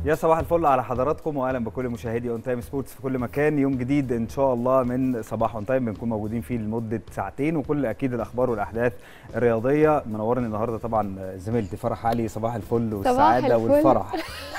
يا صباح الفل على حضراتكم واهلا بكل مشاهدي اون تايم سبورتس في كل مكان يوم جديد ان شاء الله من صباح اون تايم بنكون موجودين فيه لمده ساعتين وكل اكيد الاخبار والاحداث الرياضيه منورني النهارده طبعا زميلتي فرح علي صباح الفل والسعاده الفل. والفرح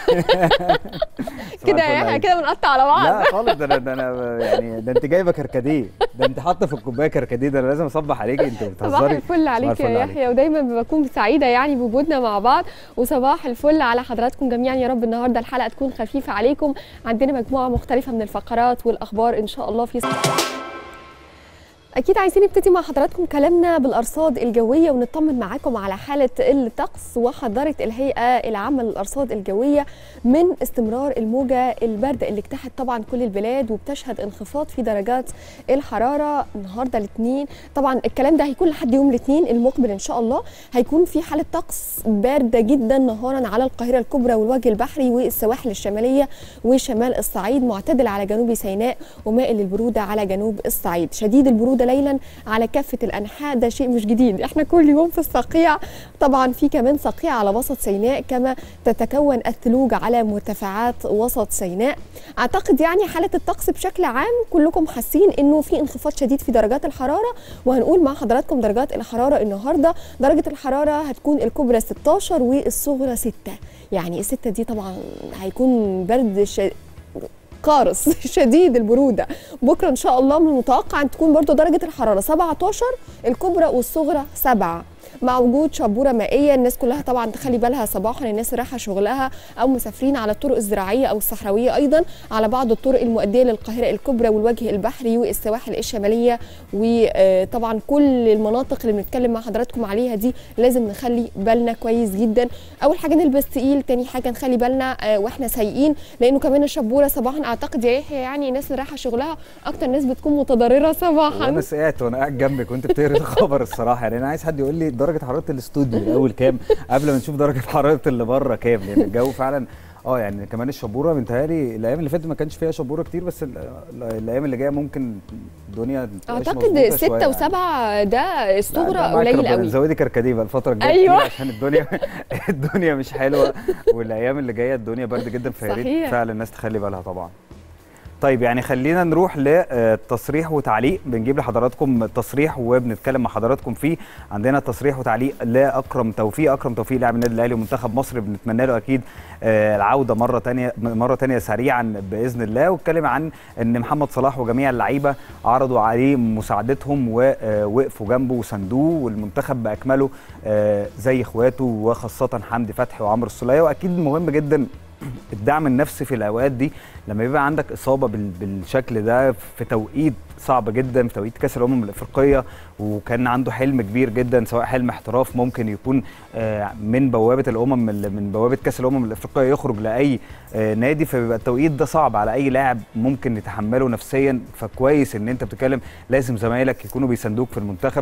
صباح كده الفل احنا عليك. كده بنقطع على بعض لا خالص ده انا ده انا يعني ده انت جايبه كركديه ده انت حاطه في الكوبايه كركديه ده انا لازم اصبح عليكي انت صباح بتهزري الفل عليك الفل يا عليك. يحيى ودايما بكون سعيده يعني بوجودنا مع بعض وصباح الفل على حضراتكم جميعا يا رب النهارده الحلقه تكون خفيفه عليكم عندنا مجموعه مختلفه من الفقرات والاخبار ان شاء الله في اكيد عايزين نبتدي مع حضراتكم كلامنا بالارصاد الجويه ونطمن معاكم على حاله الطقس وحذرت الهيئه العامه للارصاد الجويه من استمرار الموجه البارده اللي اجتاحت طبعا كل البلاد وبتشهد انخفاض في درجات الحراره النهارده الاثنين طبعا الكلام ده هيكون لحد يوم الاثنين المقبل ان شاء الله هيكون في حاله طقس بارده جدا نهارا على القاهره الكبرى والوجه البحري والسواحل الشماليه وشمال الصعيد معتدل على جنوب سيناء ومائل للبروده على جنوب الصعيد شديد البروده ليلا على كافه الانحاء ده شيء مش جديد احنا كل يوم في الصقيع طبعا في كمان صقيع على وسط سيناء كما تتكون الثلوج على مرتفعات وسط سيناء اعتقد يعني حاله الطقس بشكل عام كلكم حاسين انه في انخفاض شديد في درجات الحراره وهنقول مع حضراتكم درجات الحراره النهارده درجه الحراره هتكون الكبرى 16 والصغرى 6 يعني الستة دي طبعا هيكون برد ش... قارص شديد البروده بكره ان شاء الله من المتوقع ان تكون برضو درجه الحراره 17 الكبرى والصغرى 7 مع وجود شبوره مائيه الناس كلها طبعا تخلي بالها صباحا الناس رايحه شغلها او مسافرين على الطرق الزراعيه او الصحراويه ايضا على بعض الطرق المؤديه للقاهره الكبرى والوجه البحري والسواحل الشماليه وطبعا كل المناطق اللي بنتكلم مع حضراتكم عليها دي لازم نخلي بالنا كويس جدا اول حاجه نلبس تقيل تاني حاجه نخلي بالنا آه، واحنا سايقين لانه كمان الشبوره صباحا اعتقد يا يحيى يعني الناس اللي رايحه شغلها اكتر ناس بتكون متضرره صباحا وانا سقعت وانا قاعد جنبك وانت بتقري الخبر الصراحه يعني انا عايز حد يقول لي درجه حراره الاستوديو الاول كام قبل ما نشوف درجه حراره اللي بره كام لان الجو فعلا اه يعني كمان الشبوره متهيألي الايام اللي فاتت ما كانش فيها شبوره كتير بس ال- ال- الايام اللي جايه ممكن الدنيا تبقاش اعتقد مظبوطة ستة شوية. وسبعة ده لا، الصغرى ده معاك قليل ربنا. قوي زودي كركديه بقى الفتره الجايه أيوة. كتير عشان الدنيا الدنيا مش حلوه والايام اللي جايه الدنيا برد جدا فيا ريت صحيح. فعلا الناس تخلي بالها طبعا طيب يعني خلينا نروح لتصريح وتعليق بنجيب لحضراتكم تصريح وبنتكلم مع حضراتكم فيه عندنا تصريح وتعليق لاكرم توفيق اكرم توفيق لاعب النادي الاهلي ومنتخب مصر بنتمنى له اكيد آه، العوده مره تانية مره تانية سريعا باذن الله واتكلم عن ان محمد صلاح وجميع اللعيبه عرضوا عليه مساعدتهم ووقفوا جنبه وساندوه والمنتخب باكمله آه، زي اخواته وخاصه حمدي فتحي وعمرو السوليه واكيد مهم جدا الدعم النفسي في الاوقات دي لما يبقى عندك اصابه بال- بالشكل ده في توقيت صعب جدا في توقيت كاس الامم الافريقيه وكان عنده حلم كبير جدا سواء حلم احتراف ممكن يكون آه، من بوابه الامم ال- من بوابه كاس الامم الافريقيه يخرج لاي آه، نادي فبيبقى التوقيت ده صعب على اي لاعب ممكن يتحمله نفسيا فكويس ان انت بتتكلم لازم زمايلك يكونوا بيساندوك في المنتخب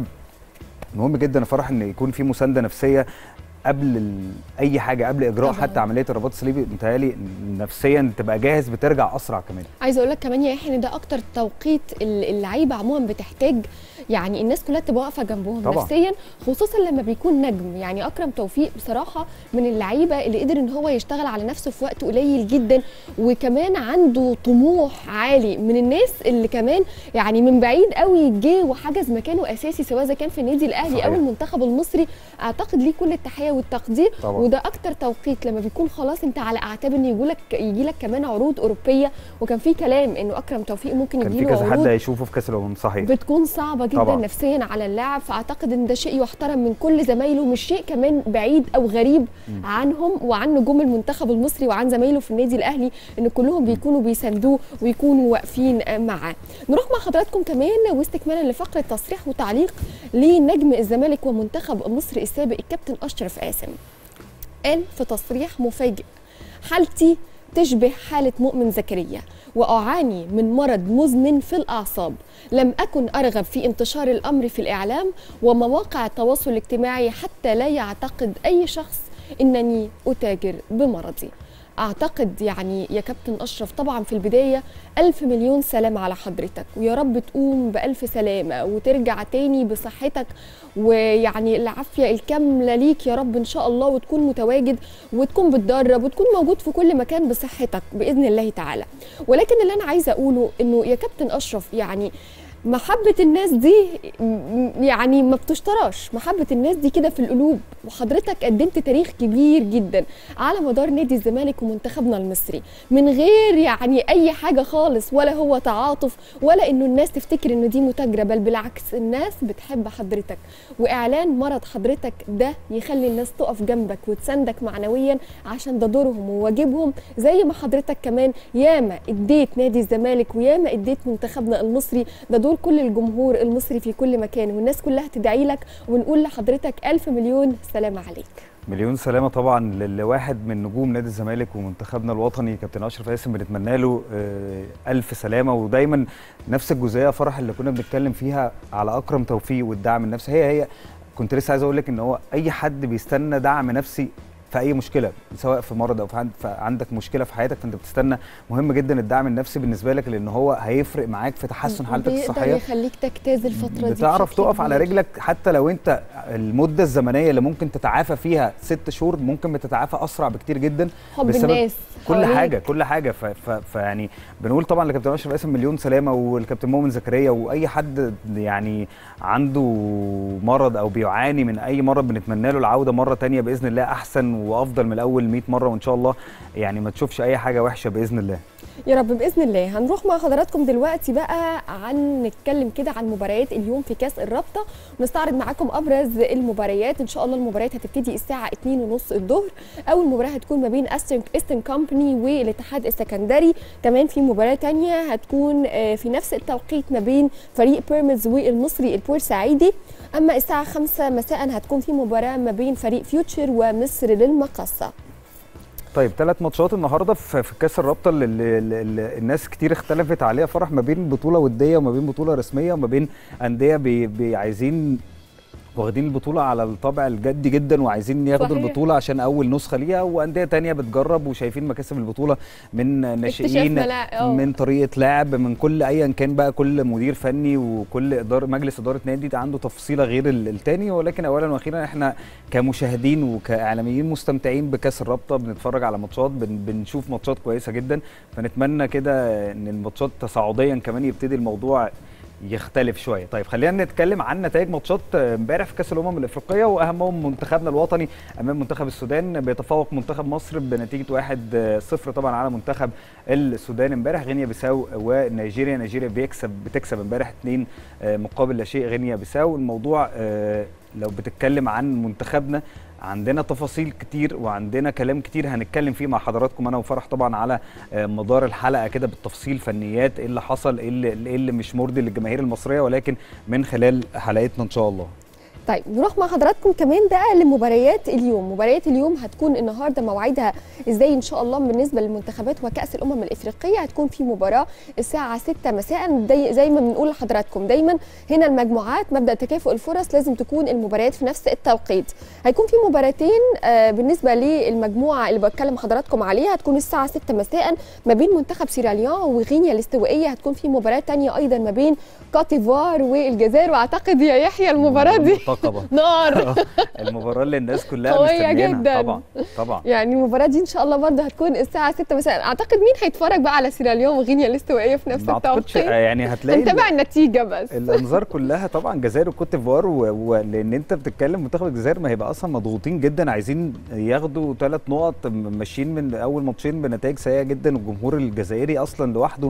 مهم جدا يا فرح ان يكون في مسانده نفسيه قبل ال... اي حاجه قبل اجراء طبعاً. حتى عمليه الرباط الصليبي متهيألي نفسيا تبقى جاهز بترجع اسرع كمان عايزه اقول لك كمان يا يحيى ان ده اكتر توقيت ال- اللعيبه عموما بتحتاج يعني الناس كلها تبقى واقفه جنبهم طبعاً. نفسيا خصوصا لما بيكون نجم يعني اكرم توفيق بصراحه من اللعيبه اللي قدر ان هو يشتغل على نفسه في وقت قليل جدا وكمان عنده طموح عالي من الناس اللي كمان يعني من بعيد قوي جه وحجز مكانه اساسي سواء اذا كان في النادي الاهلي صحيح. او المنتخب المصري اعتقد ليه كل التحيه والتقدير طبعاً. وده اكتر توقيت لما بيكون خلاص انت على اعتاب ان يجولك يجي لك كمان عروض اوروبيه وكان في كلام انه اكرم توفيق ممكن كان في يجي له كذا حد عروض هيشوفه في كاس الامم صحيح بتكون صعبه جدا طبعاً. طبعا. نفسيا على اللاعب فاعتقد ان ده شيء يحترم من كل زمايله مش شيء كمان بعيد او غريب عنهم وعن نجوم المنتخب المصري وعن زمايله في النادي الاهلي ان كلهم بيكونوا بيساندوه ويكونوا واقفين معاه نروح مع حضراتكم كمان واستكمالا لفقره تصريح وتعليق لنجم الزمالك ومنتخب مصر السابق الكابتن اشرف قاسم قال في تصريح مفاجئ حالتي تشبه حالة مؤمن زكريا وأعاني من مرض مزمن في الأعصاب لم أكن أرغب في انتشار الأمر في الإعلام ومواقع التواصل الاجتماعي حتى لا يعتقد أي شخص إنني أتاجر بمرضي اعتقد يعني يا كابتن اشرف طبعا في البدايه الف مليون سلام على حضرتك ويا رب تقوم بالف سلامه وترجع تاني بصحتك ويعني العافيه الكامله ليك يا رب ان شاء الله وتكون متواجد وتكون بتدرب وتكون موجود في كل مكان بصحتك باذن الله تعالى ولكن اللي انا عايزه اقوله انه يا كابتن اشرف يعني محبة الناس دي م- يعني ما بتشتراش محبة الناس دي كده في القلوب وحضرتك قدمت تاريخ كبير جدا على مدار نادي الزمالك ومنتخبنا المصري من غير يعني أي حاجة خالص ولا هو تعاطف ولا إنه الناس تفتكر إنه دي متاجرة بل بالعكس الناس بتحب حضرتك وإعلان مرض حضرتك ده يخلي الناس تقف جنبك وتساندك معنويا عشان ده دورهم وواجبهم زي ما حضرتك كمان ياما اديت نادي الزمالك وياما اديت منتخبنا المصري ده دور كل الجمهور المصري في كل مكان والناس كلها تدعي لك ونقول لحضرتك ألف مليون سلام عليك مليون سلامة طبعا لواحد من نجوم نادي الزمالك ومنتخبنا الوطني كابتن أشرف قاسم بنتمنى له آه، ألف سلامة ودايما نفس الجزئية فرح اللي كنا بنتكلم فيها على أكرم توفيق والدعم النفسي هي هي كنت لسه عايز أقول لك إن هو أي حد بيستنى دعم نفسي في اي مشكله سواء في مرض او في عند- فعندك مشكله في حياتك فانت بتستنى مهم جدا الدعم النفسي بالنسبه لك لان هو هيفرق معاك في تحسن حالتك بيقدر الصحيه يخليك تجتاز الفترة دي بتعرف بشكل تقف على كبير. رجلك حتى لو انت المده الزمنيه اللي ممكن تتعافى فيها ست شهور ممكن بتتعافى اسرع بكتير جدا حب بسبب الناس كل حواليك. حاجه كل حاجه ف- ف- فيعني بنقول طبعا لكابتن اشرف قاسم مليون سلامه والكابتن مؤمن زكريا واي حد يعني عنده مرض او بيعاني من اي مرض بنتمنى له العوده مره تانية باذن الله احسن وافضل من الاول 100 مره وان شاء الله يعني ما تشوفش اي حاجه وحشه باذن الله يا رب باذن الله هنروح مع حضراتكم دلوقتي بقى عن نتكلم كده عن مباريات اليوم في كاس الرابطه ونستعرض معاكم ابرز المباريات ان شاء الله المباريات هتبتدي الساعه 2:30 الظهر اول مباراه هتكون ما بين استن ايسترن كومباني والاتحاد السكندري كمان في مباراه تانية هتكون آه، في نفس التوقيت ما بين فريق بيراميدز والمصري البورسعيدي اما الساعه 5 مساء هتكون في مباراه ما بين فريق فيوتشر ومصر للمقصه طيب ثلاث ماتشات النهارده في في كاس الرابطه اللي, اللي, اللي الناس كتير اختلفت عليها فرح ما بين بطوله وديه وما بين بطوله رسميه وما بين انديه بي بي عايزين واخدين البطوله على الطابع الجدي جدا وعايزين ياخدوا صحيح. البطوله عشان اول نسخه ليها وانديه تانية بتجرب وشايفين مكاسب البطوله من ناشئين ملاعب- أه. من طريقه لعب من كل ايا كان بقى كل مدير فني وكل اداره مجلس اداره نادي عنده تفصيله غير ال- التاني ولكن اولا واخيرا احنا كمشاهدين وكاعلاميين مستمتعين بكاس الرابطه بنتفرج على ماتشات بن بنشوف ماتشات كويسه جدا فنتمنى كده ان الماتشات تصاعديا كمان يبتدي الموضوع يختلف شويه طيب خلينا نتكلم عن نتائج ماتشات امبارح في كاس الامم الافريقيه واهمهم منتخبنا الوطني امام منتخب السودان بيتفوق منتخب مصر بنتيجه 1-0 طبعا على منتخب السودان امبارح غينيا بيساو ونيجيريا نيجيريا بيكسب بتكسب امبارح 2 مقابل لا شيء غينيا بيساو الموضوع آه، لو بتتكلم عن منتخبنا عندنا تفاصيل كتير وعندنا كلام كتير هنتكلم فيه مع حضراتكم انا وفرح طبعا على آه، مدار الحلقه كده بالتفصيل فنيات ايه اللي حصل ايه اللي, إيه اللي مش مرضي للجماهير المصريه ولكن من خلال حلقتنا ان شاء الله طيب نروح مع حضراتكم كمان بقى لمباريات اليوم مباريات اليوم هتكون النهارده موعدها ازاي ان شاء الله بالنسبه للمنتخبات وكاس الامم الافريقيه هتكون في مباراه الساعه 6 مساء دي زي ما بنقول لحضراتكم دايما هنا المجموعات مبدا تكافؤ الفرص لازم تكون المباريات في نفس التوقيت هيكون في مباراتين آه، بالنسبه للمجموعه اللي بتكلم حضراتكم عليها هتكون الساعه 6 مساء ما بين منتخب سيراليون وغينيا الاستوائيه هتكون في مباراه تانية ايضا ما بين كوت ديفوار والجزائر واعتقد يا يحيى المباراه دي مرتقبه نار المباراه اللي الناس كلها قوية مستنيينها. جداً. طبعا طبعا يعني المباراه دي ان شاء الله برضه هتكون الساعه 6 مساء اعتقد مين هيتفرج بقى على سيراليون وغينيا الاستوائيه في نفس ما اعتقدش التوقيت يعني هتلاقي هنتابع النتيجه بس الانظار كلها طبعا جزائر وكوت ديفوار و- ولان انت بتتكلم منتخب الجزائر ما هيبقى اصلا مضغوطين جدا عايزين ياخدوا ثلاث نقط م- ماشيين من اول ماتشين بنتائج سيئه جدا والجمهور الجزائري اصلا لوحده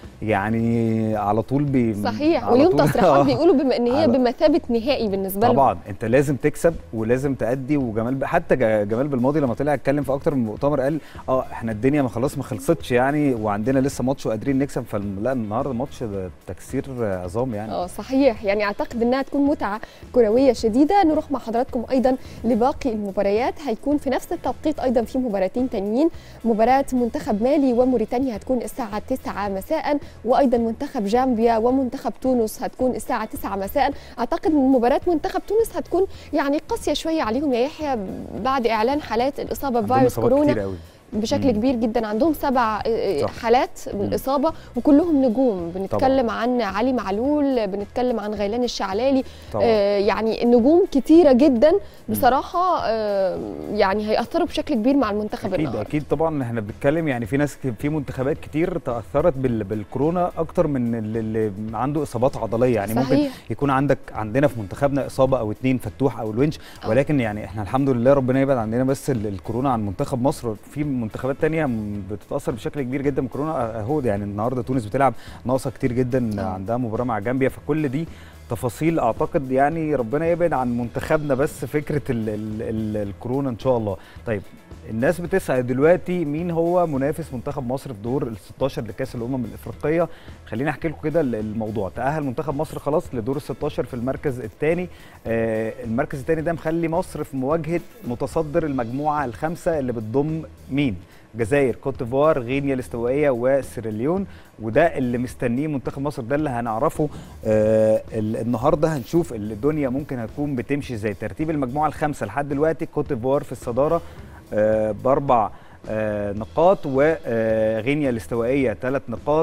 يعني على طول بي صحيح على وليهم طول- تصريحات آه. بيقولوا بما ان هي على- بمثابه نهائي بالنسبه لهم طبعا انت لازم تكسب ولازم تأدي وجمال ب... حتى ج- جمال بالماضي لما طلع اتكلم في اكتر من مؤتمر قال اه احنا الدنيا ما خلاص ما خلصتش يعني وعندنا لسه ماتش وقادرين نكسب فلا النهارده ماتش ده تكسير عظام يعني اه صحيح يعني اعتقد انها تكون متعه كرويه شديده نروح مع حضراتكم ايضا لباقي المباريات هيكون في نفس التوقيت ايضا في مباراتين تانيين مباراه منتخب مالي وموريتانيا هتكون الساعه 9 مساء وايضا منتخب جامبيا ومنتخب تونس هتكون الساعه 9 مساء اعتقد ان مباراه منتخب تونس هتكون يعني قاسيه شويه عليهم يا يحيى بعد اعلان حالات الاصابه عندهم بفيروس إصابات كورونا كتير قوي بشكل مم. كبير جدا عندهم سبع آه، صح. حالات من مم. اصابه وكلهم نجوم بنتكلم عن علي معلول بنتكلم عن غيلان الشعلالي طبعا آه، يعني النجوم كتيره جدا بصراحه آه، يعني هيأثروا بشكل كبير مع المنتخب اكيد النهارده اكيد طبعا احنا بنتكلم يعني في ناس ك- في منتخبات كتير تاثرت بال بالكورونا اكتر من اللي- اللي عنده اصابات عضليه يعني ممكن صحيح. يكون عندك عندنا في منتخبنا اصابه او اتنين فتوح او الونش آه. ولكن يعني احنا الحمد لله ربنا يبعد عندنا بس ال- الكورونا عن منتخب مصر في منتخبات تانية م- بتتاثر بشكل كبير جدا بالكورونا اهو يعني النهارده تونس بتلعب ناقصه كتير جدا آه. عندها مباراه مع جامبيا فكل دي تفاصيل اعتقد يعني ربنا يبعد عن منتخبنا بس فكره ال ال ال الكورونا ان شاء الله طيب الناس بتسأل دلوقتي مين هو منافس منتخب مصر في دور ال 16 لكاس الامم الافريقيه خليني احكي لكم كده ال- الموضوع تاهل منتخب مصر خلاص لدور ال 16 في المركز الثاني آه المركز الثاني ده مخلي مصر في مواجهه متصدر المجموعه الخامسه اللي بتضم مين جزائر كوت ديفوار غينيا الاستوائيه وسيراليون وده اللي مستنيه منتخب مصر ده اللي هنعرفه آه ال- النهارده هنشوف الدنيا ممكن هتكون بتمشي ازاي ترتيب المجموعه الخامسه لحد دلوقتي كوت ديفوار في الصداره آه باربع آه نقاط وغينيا الاستوائيه ثلاث نقاط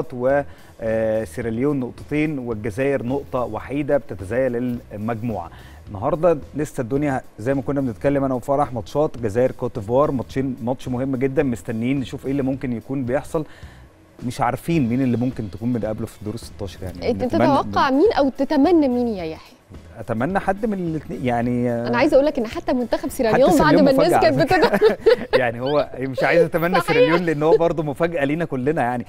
وسيراليون نقطتين والجزائر نقطه وحيده بتتزايل المجموعه النهارده لسه الدنيا زي ما كنا بنتكلم انا وفرح ماتشات جزائر كوت ديفوار ماتشين ماتش مهم جدا مستنيين نشوف ايه اللي ممكن يكون بيحصل مش عارفين مين اللي ممكن تكون بنقابله في دور ال 16 يعني انت بنتمنى- تتوقع مين او تتمنى مين يا يحيى اتمنى حد من الاثنين يعني انا عايزه اقول لك ان حتى منتخب سيراليون بعد سيراليون ما الناس مفاجأة كانت على بتدخل يعني هو مش عايز اتمنى سيراليون لان هو برضه مفاجاه لينا كلنا يعني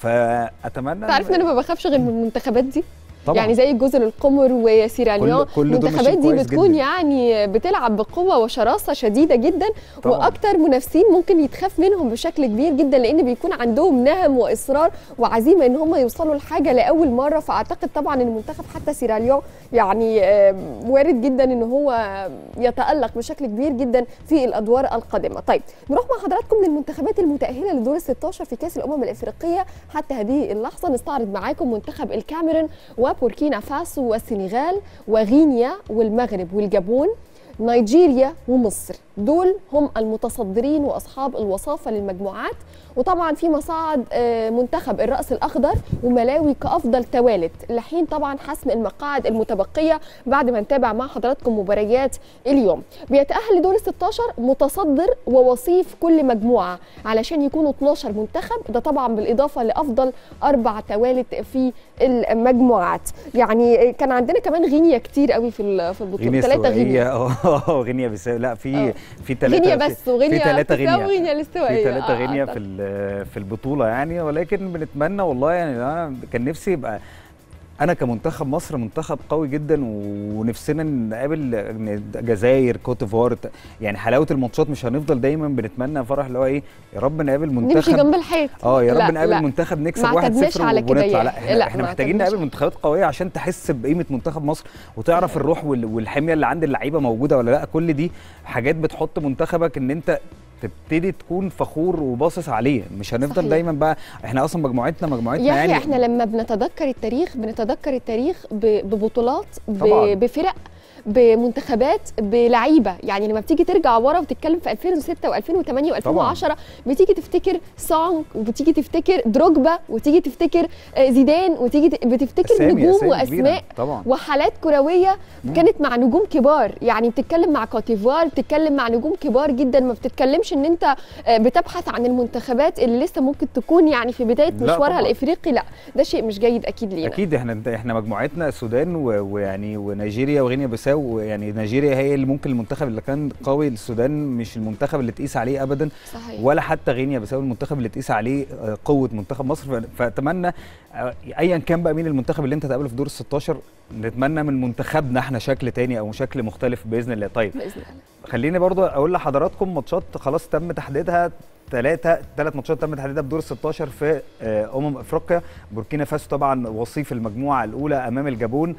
فاتمنى تعرف ان انا ما بخافش غير من المنتخبات دي طبعا يعني زي جزر القمر وسيراليون كل- كل دول المنتخبات ماشيين دي كويس بتكون جداً. يعني بتلعب بقوه وشراسه شديده جدا طبعاً. واكتر منافسين ممكن يتخاف منهم بشكل كبير جدا لان بيكون عندهم نهم واصرار وعزيمه ان هم يوصلوا لحاجه لاول مره فاعتقد طبعا ان المنتخب حتى سيراليون يعني آه، وارد جدا ان هو يتالق بشكل كبير جدا في الادوار القادمه طيب نروح مع حضراتكم للمنتخبات المتاهله لدور ال 16 في كاس الامم الافريقيه حتى هذه اللحظه نستعرض معاكم منتخب الكاميرون وبوركينا فاسو والسنغال وغينيا والمغرب والجابون نيجيريا ومصر دول هم المتصدرين واصحاب الوصافه للمجموعات وطبعا في مصاعد آه، منتخب الراس الاخضر وملاوي كافضل توالت لحين طبعا حسم المقاعد المتبقيه بعد ما نتابع مع حضراتكم مباريات اليوم بيتاهل لدور ال 16 متصدر ووصيف كل مجموعه علشان يكونوا 12 منتخب ده طبعا بالاضافه لافضل اربع توالت في المجموعات يعني كان عندنا كمان غينيا كتير قوي في ال- في البطوله غينيا ثلاثه غينيا اه غينيا بيساوي لا في آه. في ثلاثه غينيا بس وغينيا في ثلاثه بتساوي غينيا غينيا في الاستوائيه ثلاثة آه، غينيا أعتقد. في ال- في البطولة يعني ولكن بنتمنى والله يعني أنا كان نفسي يبقى أنا كمنتخب مصر منتخب قوي جدا ونفسنا نقابل جزائر كوت ديفوار يعني حلاوة الماتشات مش هنفضل دايما بنتمنى فرح اللي هو إيه يا رب نقابل نمشي منتخب جنب الحيط اه يا لا، رب نقابل لا. منتخب نكسب ما 1-0 اعتدناش على كده ونطلع يا لا يحيى. احنا, لا، احنا ما محتاجين اعتدناش. نقابل منتخبات قويه عشان تحس بقيمه منتخب مصر وتعرف الروح وال- والحميه اللي عند اللعيبه موجوده ولا لا كل دي حاجات بتحط منتخبك ان انت تبتدي تكون فخور وباصص عليه مش هنفضل صحيح. دايما بقى احنا اصلا مجموعتنا مجموعتنا يحيى يعني احنا لما بنتذكر التاريخ بنتذكر التاريخ ب- ببطولات طبعاً. ب- بفرق بمنتخبات بلعيبه يعني لما بتيجي ترجع ورا وتتكلم في 2006 و2008 و2010 بتيجي تفتكر سونج وبتيجي تفتكر دروجبا وتيجي تفتكر آه، زيدان وتيجي ت- بتفتكر أسامي- نجوم أسامي واسماء كبيرة. طبعا وحالات كرويه كانت مع نجوم كبار يعني بتتكلم مع كوتيفوار بتتكلم مع نجوم كبار جدا ما بتتكلمش ان انت آه، بتبحث عن المنتخبات اللي لسه ممكن تكون يعني في بدايه لا مشوارها طبعاً. الافريقي لا ده شيء مش جيد اكيد لينا اكيد احنا احنا مجموعتنا السودان و- ويعني ونيجيريا وغينيا بيساو يعني نيجيريا هي اللي ممكن المنتخب اللي كان قوي السودان مش المنتخب اللي تقيس عليه ابدا صحيح ولا حتى غينيا بيساوي المنتخب اللي تقيس عليه آه، قوه منتخب مصر ف- فاتمنى آه، ايا كان بقى مين المنتخب اللي انت تقابله في دور ال 16 نتمنى من منتخبنا احنا شكل تاني او شكل مختلف باذن الله طيب باذن الله خليني برضو اقول لحضراتكم ماتشات خلاص تم تحديدها ثلاثة ثلاث ماتشات تم تحديدها بدور ال 16 في آه، امم افريقيا بوركينا فاسو طبعا وصيف المجموعه الاولى امام الجابون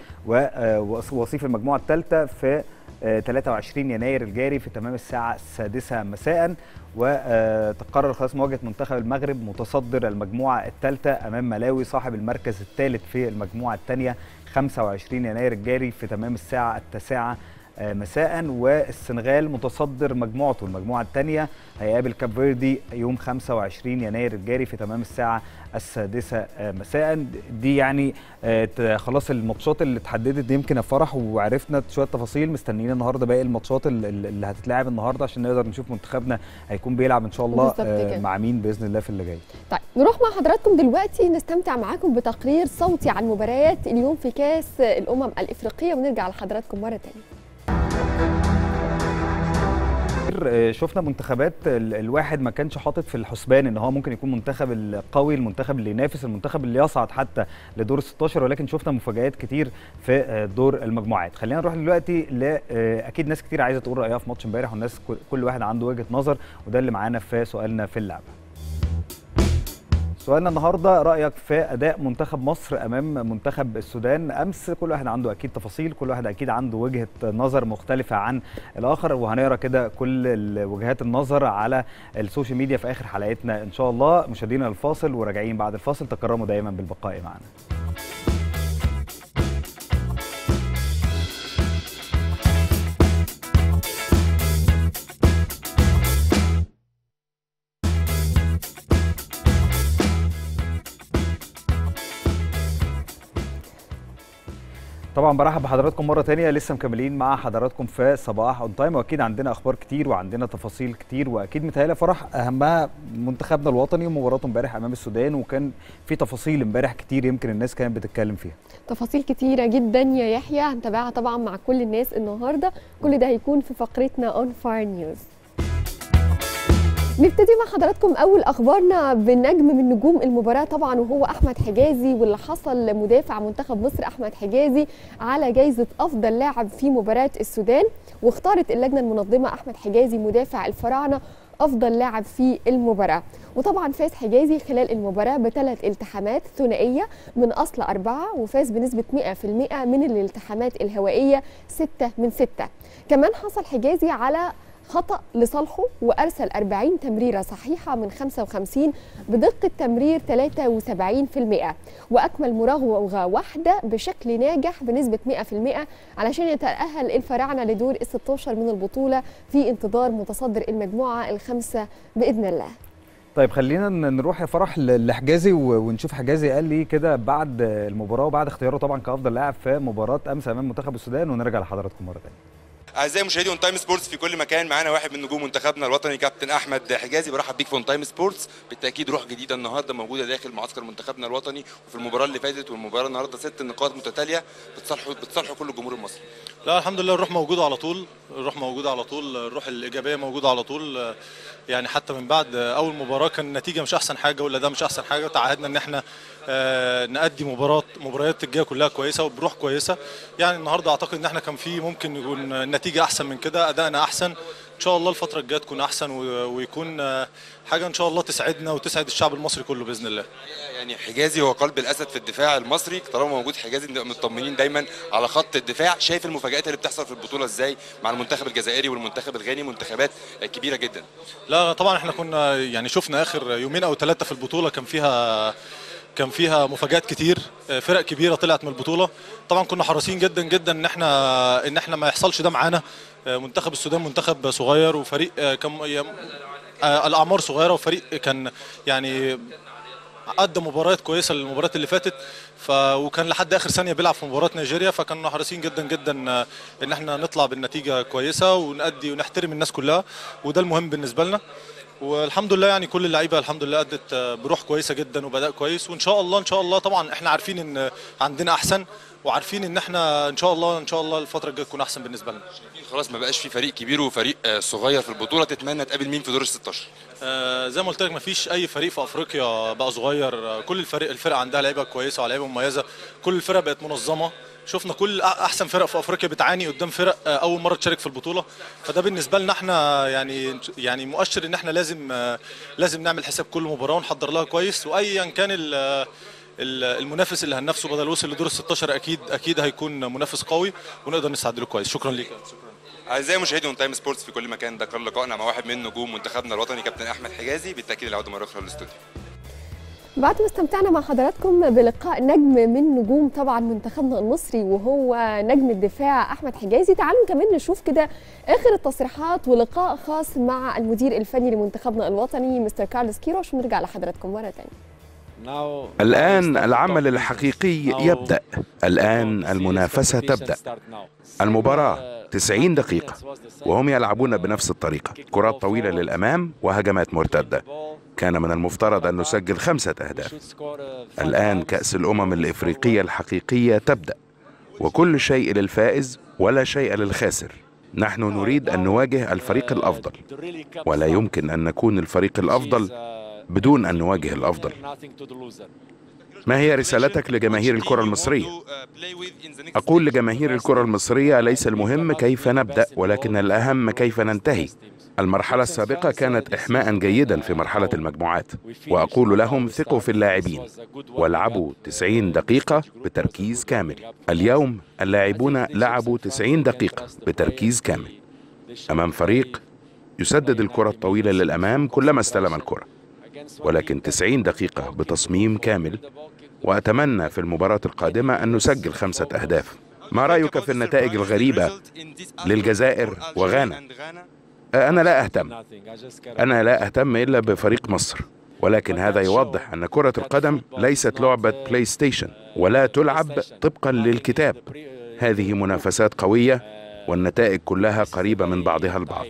ووصيف المجموعه الثالثه في آه، 23 يناير الجاري في تمام الساعه السادسه مساء وتقرر خلاص مواجهه منتخب المغرب متصدر المجموعه الثالثه امام ملاوي صاحب المركز الثالث في المجموعه الثانيه 25 يناير الجاري في تمام الساعه التاسعه آه، مساء والسنغال متصدر مجموعته المجموعه الثانيه هيقابل كاب فيردي يوم 25 يناير الجاري في تمام الساعه السادسه آه، مساء دي يعني آه، ت- خلاص الماتشات اللي اتحددت دي يمكن الفرح وعرفنا شويه تفاصيل مستنيين النهارده باقي الماتشات ال- ال- اللي هتتلعب النهارده عشان نقدر نشوف منتخبنا هيكون بيلعب ان شاء الله بالظبط آه، كده. مع مين باذن الله في اللي جاي طيب نروح مع حضراتكم دلوقتي نستمتع معاكم بتقرير صوتي عن مباريات اليوم في كاس الامم الافريقيه ونرجع لحضراتكم مره ثانيه آه، شفنا منتخبات ال- الواحد ما كانش حاطط في الحسبان ان هو ممكن يكون منتخب القوي المنتخب اللي ينافس المنتخب اللي يصعد حتى لدور 16 ولكن شفنا مفاجآت كتير في آه، دور المجموعات خلينا نروح دلوقتي ل آه، اكيد ناس كتير عايزه تقول رايها في ماتش امبارح والناس كل- كل واحد عنده وجهه نظر وده اللي معانا في سؤالنا في اللعبه سؤالنا النهارده رايك في اداء منتخب مصر امام منتخب السودان امس كل واحد عنده اكيد تفاصيل كل واحد اكيد عنده وجهه نظر مختلفه عن الاخر وهنقرا كده كل ال- وجهات النظر على السوشيال ميديا في اخر حلقتنا ان شاء الله مشاهدينا الفاصل وراجعين بعد الفاصل تكرموا دايما بالبقاء معنا طبعا برحب بحضراتكم مره تانية لسه مكملين مع حضراتكم في صباح اون تايم واكيد عندنا اخبار كتير وعندنا تفاصيل كتير واكيد متهيألي فرح اهمها منتخبنا الوطني ومباراته امبارح امام السودان وكان في تفاصيل امبارح كتير يمكن الناس كانت بتتكلم فيها تفاصيل كتيرة جدا يا يحيى هنتابعها طبعا مع كل الناس النهاردة كل ده هيكون في فقرتنا اون فاير نيوز نبتدي مع حضراتكم اول اخبارنا بالنجم من نجوم المباراه طبعا وهو احمد حجازي واللي حصل مدافع منتخب مصر احمد حجازي على جائزه افضل لاعب في مباراه السودان واختارت اللجنه المنظمه احمد حجازي مدافع الفراعنه افضل لاعب في المباراه وطبعا فاز حجازي خلال المباراه بثلاث التحامات ثنائيه من اصل اربعه وفاز بنسبه 100% من الالتحامات الهوائيه سته من سته كمان حصل حجازي على خطأ لصالحه وأرسل 40 تمريرة صحيحة من 55 بدقة تمرير 73% وأكمل مراوغة واحدة بشكل ناجح بنسبة 100% علشان يتأهل الفراعنة لدور ال 16 من البطولة في انتظار متصدر المجموعة الخامسة بإذن الله طيب خلينا ن- نروح يا فرح ل- لحجازي و- ونشوف حجازي قال لي كده بعد المباراه وبعد اختياره طبعا كافضل لاعب في مباراه امس امام منتخب السودان ونرجع لحضراتكم مره ثانيه اعزائي مشاهدي اون تايم سبورتس في كل مكان معانا واحد من نجوم منتخبنا الوطني كابتن احمد حجازي برحب بيك في اون تايم سبورتس بالتاكيد روح جديده النهارده موجوده داخل معسكر منتخبنا الوطني وفي المباراه اللي فاتت والمباراه النهارده ست نقاط متتاليه بتصالحوا بتصالحوا كل الجمهور المصري لا الحمد لله الروح موجوده على طول الروح موجوده على طول الروح الايجابيه موجوده على طول يعني حتى من بعد اول مباراه كان النتيجه مش احسن حاجه ولا ده مش احسن حاجه تعهدنا ان احنا آه، نأدي مباراه مباريات الجايه كلها كويسه وبروح كويسه يعني النهارده اعتقد ان احنا كان في ممكن يكون النتيجه احسن من كده ادائنا احسن ان شاء الله الفتره الجايه تكون احسن و- ويكون آه، حاجه ان شاء الله تسعدنا وتسعد الشعب المصري كله باذن الله يعني حجازي هو قلب الاسد في الدفاع المصري طالما موجود حجازي نبقى مطمنين دايما على خط الدفاع شايف المفاجات اللي بتحصل في البطوله ازاي مع المنتخب الجزائري والمنتخب الغاني منتخبات كبيره جدا لا طبعا احنا كنا يعني شفنا اخر يومين او ثلاثه في البطوله كان فيها كان فيها مفاجات كتير آه، فرق كبيره طلعت من البطوله طبعا كنا حريصين جدا جدا ان احنا ان احنا ما يحصلش ده معانا آه، منتخب السودان منتخب صغير وفريق آه، كان ي- آه، الاعمار صغيره وفريق كان يعني قدم مباريات كويسه للمباريات اللي فاتت ف وكان لحد اخر ثانيه بيلعب في مباراه نيجيريا فكنا حريصين جدا جدا آه، ان احنا نطلع بالنتيجه كويسه ونأدي ونحترم الناس كلها وده المهم بالنسبه لنا والحمد لله يعني كل اللعيبه الحمد لله ادت آه، بروح كويسه جدا وبداء كويس وان شاء الله ان شاء الله طبعا احنا عارفين ان عندنا احسن وعارفين ان احنا ان شاء الله ان شاء الله الفتره الجايه تكون احسن بالنسبه لنا خلاص ما بقاش في فريق كبير وفريق آه، صغير في البطوله تتمنى تقابل مين في دور ال 16 آه، زي ما قلت لك مفيش اي فريق في افريقيا بقى صغير آه، كل الفريق الفرق عندها لعيبه كويسه ولاعيبه مميزه كل الفرق بقت منظمه شفنا كل أ- احسن فرق في افريقيا بتعاني قدام فرق آه، اول مره تشارك في البطوله فده بالنسبه لنا احنا يعني يعني مؤشر ان احنا لازم آه، لازم نعمل حساب كل مباراه ونحضر لها كويس وايا كان ال- ال- المنافس اللي هننافسه بدل وصل لدور ال 16 اكيد اكيد هيكون منافس قوي ونقدر نستعد له كويس شكرا ليك اعزائي مشاهدي اون تايم سبورتس في كل مكان ده كان لقائنا مع واحد من نجوم منتخبنا الوطني كابتن احمد حجازي بالتاكيد العوده مره اخرى للاستوديو بعد ما استمتعنا مع حضراتكم بلقاء نجم من نجوم طبعا منتخبنا المصري وهو نجم الدفاع احمد حجازي تعالوا كمان نشوف كده اخر التصريحات ولقاء خاص مع المدير الفني لمنتخبنا الوطني مستر كارلوس كيروش ونرجع لحضراتكم مره ثانيه الآن العمل الحقيقي يبدأ الآن المنافسة تبدأ المباراة 90 دقيقة وهم يلعبون بنفس الطريقة كرات طويلة للأمام وهجمات مرتدة كان من المفترض أن نسجل خمسة أهداف الآن كأس الأمم الإفريقية الحقيقية تبدأ وكل شيء للفائز ولا شيء للخاسر نحن نريد أن نواجه الفريق الأفضل ولا يمكن أن نكون الفريق الأفضل بدون أن نواجه الأفضل ما هي رسالتك لجماهير الكرة المصرية؟ أقول لجماهير الكرة المصرية ليس المهم كيف نبدأ ولكن الأهم كيف ننتهي المرحلة السابقة كانت إحماء جيدا في مرحلة المجموعات وأقول لهم ثقوا في اللاعبين والعبوا 90 دقيقة بتركيز كامل اليوم اللاعبون لعبوا 90 دقيقة بتركيز كامل أمام فريق يسدد الكرة الطويلة للأمام كلما استلم الكرة ولكن 90 دقيقة بتصميم كامل وأتمنى في المباراة القادمة أن نسجل خمسة أهداف ما رأيك في النتائج الغريبة للجزائر وغانا؟ أنا لا أهتم أنا لا أهتم إلا بفريق مصر ولكن هذا يوضح أن كرة القدم ليست لعبة بلاي ستيشن ولا تلعب طبقا للكتاب هذه منافسات قوية والنتائج كلها قريبة من بعضها البعض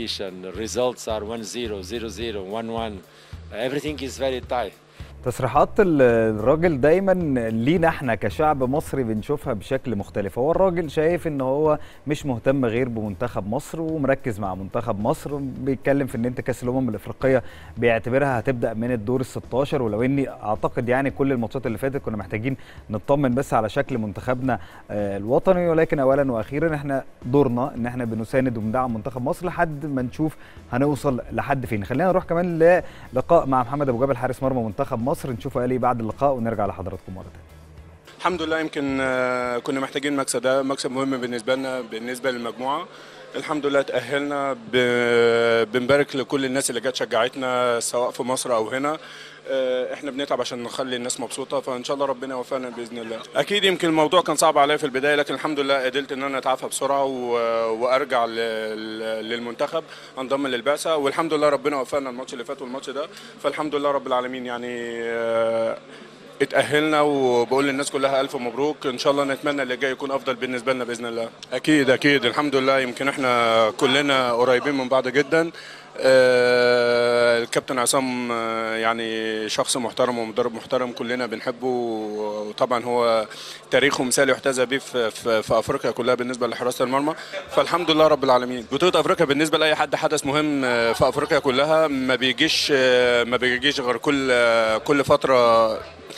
everything is very tight تصريحات الراجل دايما لينا احنا كشعب مصري بنشوفها بشكل مختلف هو الراجل شايف ان هو مش مهتم غير بمنتخب مصر ومركز مع منتخب مصر بيتكلم في ان انت كاس الامم الافريقيه بيعتبرها هتبدا من الدور ال 16 ولو اني اعتقد يعني كل الماتشات اللي فاتت كنا محتاجين نطمن بس على شكل منتخبنا الوطني ولكن اولا واخيرا احنا دورنا ان احنا بنساند وبندعم منتخب مصر لحد ما نشوف هنوصل لحد فين خلينا نروح كمان للقاء مع محمد ابو جبل حارس مرمى منتخب مصر مصر نشوفه قال ايه بعد اللقاء ونرجع لحضراتكم مره ثانيه الحمد لله يمكن كنا محتاجين مكسب ده مكسب مهم بالنسبه لنا بالنسبه للمجموعه الحمد لله تاهلنا بنبارك لكل الناس اللي جت شجعتنا سواء في مصر او هنا احنا بنتعب عشان نخلي الناس مبسوطه فان شاء الله ربنا يوفقنا باذن الله اكيد يمكن الموضوع كان صعب عليا في البدايه لكن الحمد لله قدرت ان انا اتعافى بسرعه وارجع للمنتخب انضم للبعثه والحمد لله ربنا وفقنا الماتش اللي فات والماتش ده فالحمد لله رب العالمين يعني اتأهلنا وبقول للناس كلها ألف مبروك إن شاء الله نتمنى اللي جاي يكون أفضل بالنسبة لنا بإذن الله أكيد أكيد الحمد لله يمكن إحنا كلنا قريبين من بعض جدا آه الكابتن عصام آه يعني شخص محترم ومدرب محترم كلنا بنحبه وطبعا هو تاريخه مثالي يحتذى به في, في, في افريقيا كلها بالنسبه لحراسه المرمى فالحمد لله رب العالمين بطوله افريقيا بالنسبه لاي حد حدث مهم في افريقيا كلها ما بيجيش ما بيجيش غير كل كل فتره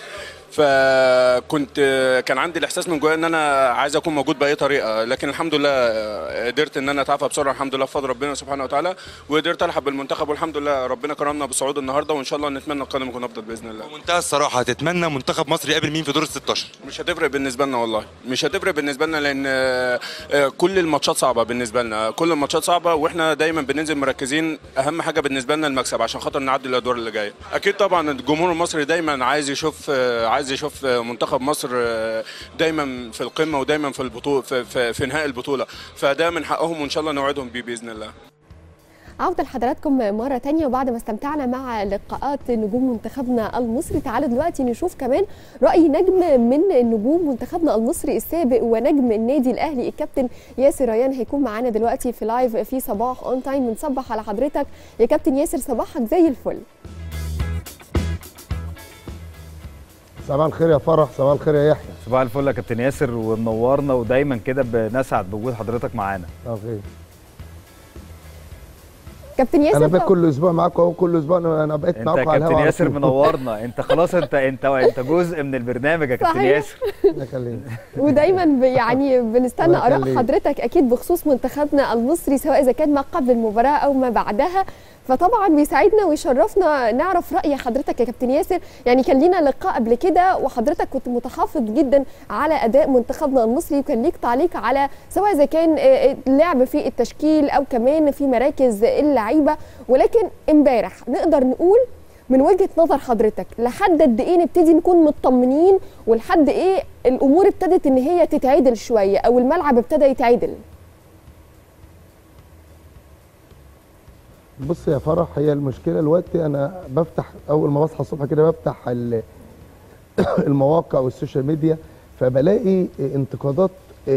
فكنت كان عندي الاحساس من جوايا ان انا عايز اكون موجود باي طريقه لكن الحمد لله قدرت ان انا اتعافى بسرعه الحمد لله بفضل ربنا سبحانه وتعالى وقدرت الحق بالمنتخب والحمد لله ربنا كرمنا بالصعود النهارده وان شاء الله نتمنى القادم يكون افضل باذن الله بمنتهى الصراحه هتتمنى منتخب مصر يقابل مين في دور ال 16 مش هتفرق بالنسبه لنا والله مش هتفرق بالنسبه لنا لان كل الماتشات صعبه بالنسبه لنا كل الماتشات صعبه واحنا دايما بننزل مركزين اهم حاجه بالنسبه لنا المكسب عشان خاطر نعدي الادوار اللي جايه اكيد طبعا الجمهور المصري دايما عايز يشوف عايز يشوف منتخب مصر دايما في القمه ودايما في البطوله في, في, في نهائي البطوله فده من حقهم وان شاء الله نوعدهم بيه باذن الله عودة لحضراتكم مرة تانية وبعد ما استمتعنا مع لقاءات نجوم منتخبنا المصري تعالوا دلوقتي نشوف كمان رأي نجم من نجوم منتخبنا المصري السابق ونجم النادي الأهلي الكابتن ياسر ريان هيكون معانا دلوقتي في لايف في صباح اون تايم بنصبح على حضرتك يا كابتن ياسر صباحك زي الفل صباح الخير يا فرح صباح الخير يا يحيى صباح الفل يا كابتن ياسر ومنورنا ودايما كده بنسعد بوجود حضرتك معانا صباح الخير كابتن ياسر انا بقيت كل اسبوع معاكم اهو كل اسبوع انا بقيت انت معاكم على كابتن الهوا ياسر منورنا انت خلاص انت انت انت جزء من البرنامج يا كابتن صحيح. ياسر ياسر ودايما ب- يعني بنستنى الله اراء يخليك. حضرتك اكيد بخصوص منتخبنا المصري سواء اذا كان ما قبل المباراه او ما بعدها فطبعا بيسعدنا ويشرفنا نعرف راي حضرتك يا كابتن ياسر يعني كان لينا لقاء قبل كده وحضرتك كنت متحفظ جدا على اداء منتخبنا المصري وكان ليك تعليق على سواء اذا كان آه، آه، اللعب في التشكيل او كمان في مراكز اللعيبه ولكن امبارح نقدر نقول من وجهه نظر حضرتك لحد قد ايه نبتدي نكون مطمنين ولحد ايه الامور ابتدت ان هي تتعدل شويه او الملعب ابتدى يتعدل بص يا فرح هي المشكله دلوقتي انا بفتح اول ما بصحى الصبح كده بفتح ال- المواقع والسوشيال ميديا فبلاقي انتقادات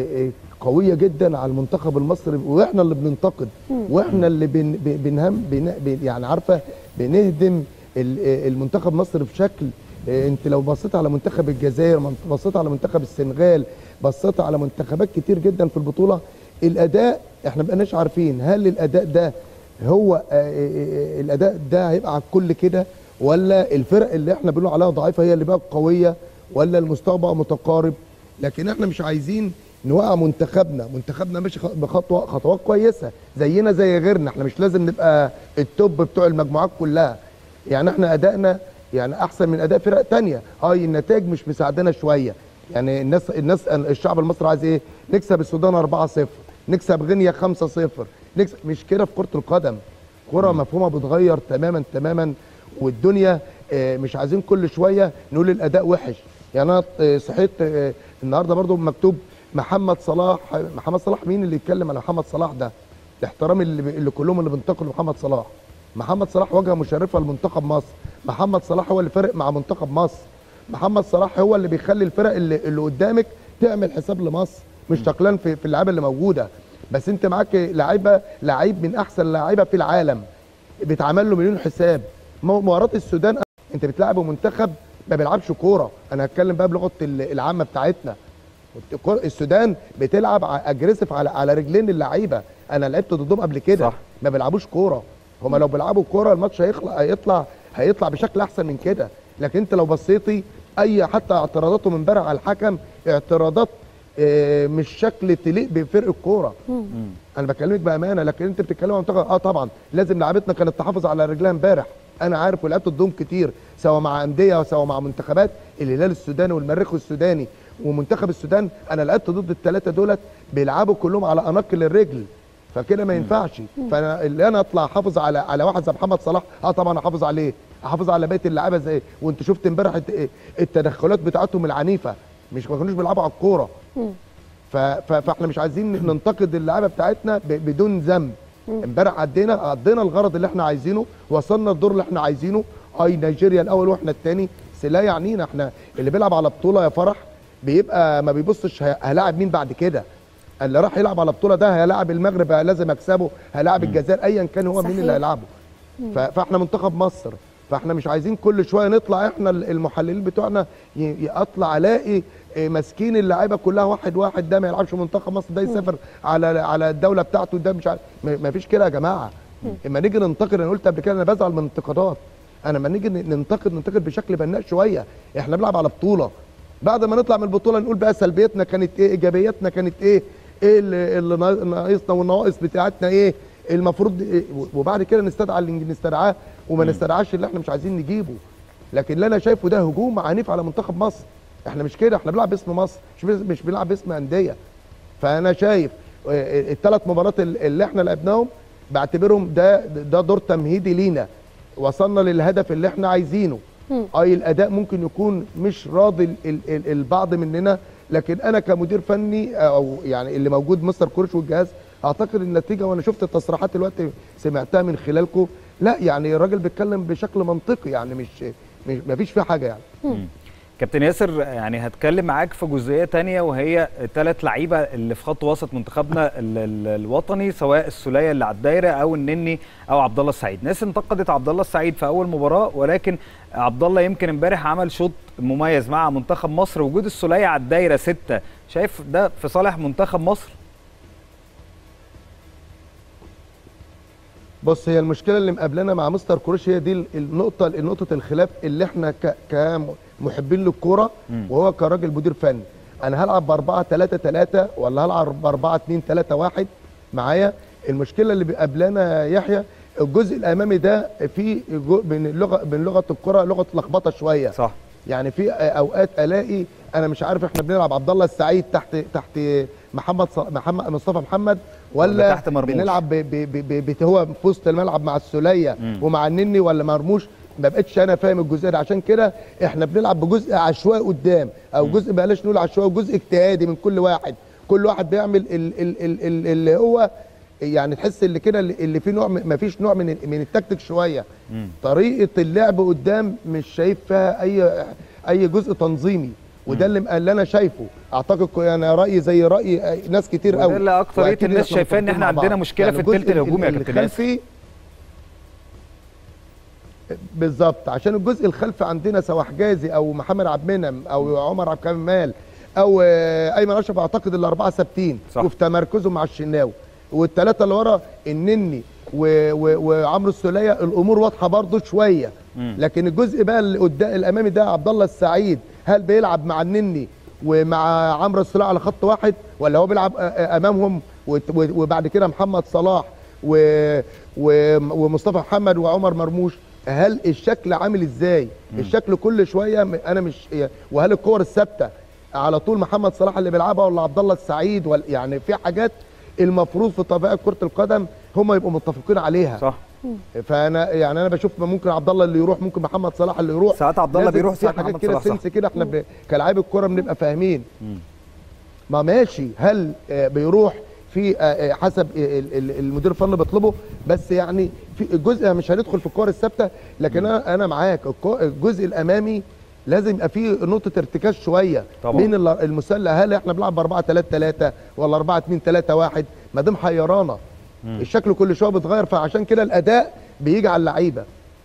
قويه جدا على المنتخب المصري واحنا اللي بننتقد واحنا اللي بن بن- بنهم بن بن- يعني عارفه بنهدم ال- المنتخب مصر بشكل انت لو بصيت على منتخب الجزائر من- بصيت على منتخب السنغال بصيت على منتخبات كتير جدا في البطوله الاداء احنا مبقناش عارفين هل الاداء ده هو آه، آه، آه، الاداء ده هيبقى على الكل كده ولا الفرق اللي احنا بنقول عليها ضعيفه هي اللي بقى قويه ولا المستوى بقى متقارب لكن احنا مش عايزين نوقع منتخبنا منتخبنا ماشي خ- بخطوه خطوات كويسه زينا زي غيرنا احنا مش لازم نبقى التوب بتوع المجموعات كلها يعني احنا ادائنا يعني احسن من اداء فرق تانية اه النتائج مش مساعدانا شويه يعني الناس الناس الشعب المصري عايز ايه نكسب السودان 4-0 نكسب غينيا 5-0 نكسب مش كده في كره القدم كره مفهومها بتغير تماما تماما والدنيا آه، مش عايزين كل شويه نقول الاداء وحش يعني انا آه، صحيت آه، النهارده برضو مكتوب محمد صلاح محمد صلاح مين اللي يتكلم على محمد صلاح ده الاحترام اللي, اللي كلهم اللي بينتقدوا محمد صلاح محمد صلاح واجهه مشرفه لمنتخب مصر محمد صلاح هو اللي فارق مع منتخب مصر محمد صلاح هو اللي بيخلي الفرق اللي, اللي قدامك تعمل حساب لمصر مش تقلان في, في اللعيبه اللي موجوده بس انت معاك لعيبه لعيب من احسن اللعيبه في العالم بيتعمل له مليون حساب مو- مباراه السودان انت بتلعب منتخب ما بيلعبش كوره انا هتكلم بقى بلغه ال- العامه بتاعتنا الكرة- السودان بتلعب اجريسيف على على رجلين اللعيبه انا لعبت ضدهم قبل كده صح. ما بيلعبوش كوره هما لو بيلعبوا كوره الماتش هيخلق هيطلع هيطلع بشكل احسن من كده لكن انت لو بصيتي اي حتى اعتراضاتهم امبارح على الحكم اعتراضات آه، مش شكل تليق بفرق الكوره انا بكلمك بامانه لكن انت بتتكلم عن منتخب اه طبعا لازم لعبتنا كانت تحافظ على رجلها امبارح انا عارف ولعبت ضدهم كتير سواء مع انديه سواء مع منتخبات الهلال السوداني والمريخ السوداني ومنتخب السودان انا لعبت ضد الثلاثه دولت بيلعبوا كلهم على اناقل الرجل فكده ما ينفعش فانا اللي انا اطلع احافظ على على واحد زي محمد صلاح اه طبعا احافظ عليه احافظ على بقيه اللعيبه زي وانت شفت امبارح الت- التدخلات بتاعتهم العنيفه مش ما كانوش بيلعبوا على الكوره ف- ف- فاحنا مش عايزين ننتقد اللعيبه بتاعتنا ب- بدون ذنب امبارح عدينا عدينا الغرض اللي احنا عايزينه وصلنا الدور اللي احنا عايزينه اي نيجيريا الاول واحنا الثاني بس لا يعنينا احنا اللي بيلعب على بطوله يا فرح بيبقى ما بيبصش ه- هلاعب مين بعد كده اللي راح يلعب على بطوله ده هيلاعب المغرب لازم اكسبه هيلاعب الجزائر ايا كان هو مين صحيح. اللي هيلعبه ف- فاحنا منتخب مصر فاحنا مش عايزين كل شويه نطلع احنا المحللين بتوعنا ي- ي- اطلع الاقي إيه، ماسكين اللعيبه كلها واحد واحد ده ما يلعبش منتخب مصر ده يسافر على على الدوله بتاعته ده مش عارف ما ما فيش كده يا جماعه اما نيجي ننتقد انا قلت قبل كده انا بزعل من الانتقادات انا لما نيجي ننتقد ننتقد بشكل بناء شويه احنا بنلعب على بطوله بعد ما نطلع من البطوله نقول بقى سلبيتنا كانت ايه ايجابياتنا كانت ايه ايه اللي اللي نا- ناقصنا والنواقص بتاعتنا ايه المفروض إيه وبعد كده نستدعى اللي نستدعاه وما نستدعاش اللي احنا مش عايزين نجيبه لكن اللي انا شايفه ده هجوم عنيف على منتخب مصر احنا مش كده احنا بنلعب باسم مصر مش بس- مش بنلعب باسم انديه فانا شايف الثلاث مباريات ال- اللي احنا لعبناهم بعتبرهم ده ده دور تمهيدي لينا وصلنا للهدف اللي احنا عايزينه اي الاداء ممكن يكون مش راضي ال- ال- ال- البعض مننا لكن انا كمدير فني او يعني اللي موجود مستر كورش والجهاز اعتقد النتيجه وانا شفت التصريحات دلوقتي سمعتها من خلالكم لا يعني الراجل بيتكلم بشكل منطقي يعني مش مش مفيش فيه حاجه يعني كابتن ياسر يعني هتكلم معاك في جزئيه تانية وهي الثلاث لعيبه اللي في خط وسط منتخبنا ال- ال- الوطني سواء السوليه اللي على الدايره او النني او عبد الله السعيد ناس انتقدت عبد الله السعيد في اول مباراه ولكن عبد الله يمكن امبارح عمل شوط مميز مع منتخب مصر وجود السوليه على الدايره ستة شايف ده في صالح منتخب مصر بص هي المشكله اللي مقابلانا مع مستر كروش هي دي ال- النقطه نقطه الخلاف اللي احنا ك- كمحبين للكوره وهو كراجل مدير فني انا هلعب ب 4 3 3 ولا هلعب ب 4 2 3 1 معايا المشكله اللي بيقابلانا يا يحيى الجزء الامامي ده في جو- من اللغه من لغه الكره لغه لخبطه شويه صح يعني في اوقات الاقي انا مش عارف احنا بنلعب عبد الله السعيد تحت تحت محمد ص... محمد مصطفى محمد ولا ولا تحت مرموش. بنلعب ب... ب... ب... ب... هو في وسط الملعب مع السوليه ومع النني ولا مرموش ما بقتش انا فاهم الجزئيه دي عشان كده احنا بنلعب بجزء عشوائي قدام او جزء بلاش نقول عشوائي جزء اجتهادي من كل واحد كل واحد بيعمل ال ال ال ال اللي هو يعني تحس اللي كده اللي اللي فيه نوع ما فيش نوع من من التكتيك شويه طريقه اللعب قدام مش شايف فيها اي اي جزء تنظيمي وده اللي اللي انا شايفه اعتقد كو- انا رايي زي راي ناس كتير وده قوي اللي أكترية وأكيد الناس إحنا شايفاه إن متفقين إحنا مع عندنا بعض. مشكلة في الجزء التلت الهجومي يا ال- كابتن ياسر. الخلفي بالظبط عشان الجزء الخلفي عندنا سواء حجازي او محمد عبد المنعم او عمر عبد الكمال او آه، ايمن اشرف اعتقد الاربعه ثابتين صح. وفي تمركزهم مع الشناوي والثلاثه اللي ورا النني و- و- وعمرو السوليه الامور واضحه برضو شويه لكن الجزء بقى اللي قدام الامامي ده عبد الله السعيد هل بيلعب مع النني ومع عمرو السوليه على خط واحد ولا هو بيلعب آه، آه، امامهم وت- و- وبعد كده محمد صلاح و... و... ومصطفى محمد وعمر مرموش هل الشكل عامل ازاي الشكل كل شويه م- انا مش وهل الكور الثابته على طول محمد صلاح اللي بيلعبها ولا عبد الله السعيد ولا يعني في حاجات المفروض في طبيعه كره القدم هم يبقوا متفقين عليها صح فانا يعني انا بشوف ممكن عبد الله اللي يروح ممكن محمد صلاح اللي يروح ساعات عبد الله لازم بيروح، في ساعات حاجات محمد كده صلاح، صح. سنس كده احنا ب... كلاعبي الكوره بنبقى فاهمين ما ماشي هل آه، بيروح في آه، آه، حسب ال- ال- المدير الفني بيطلبه بس يعني في الجزء مش هندخل في الكور الثابته لكن انا انا معاك الكو- الجزء الامامي لازم يبقى فيه نقطه ارتكاز شويه طبعا. بين ال- المسلة هل احنا بنلعب ب 4 3 3 ولا 4 2 3 1 ما دام حيرانا الشكل كل شويه بيتغير فعشان كده الاداء بيجي على اللعيبه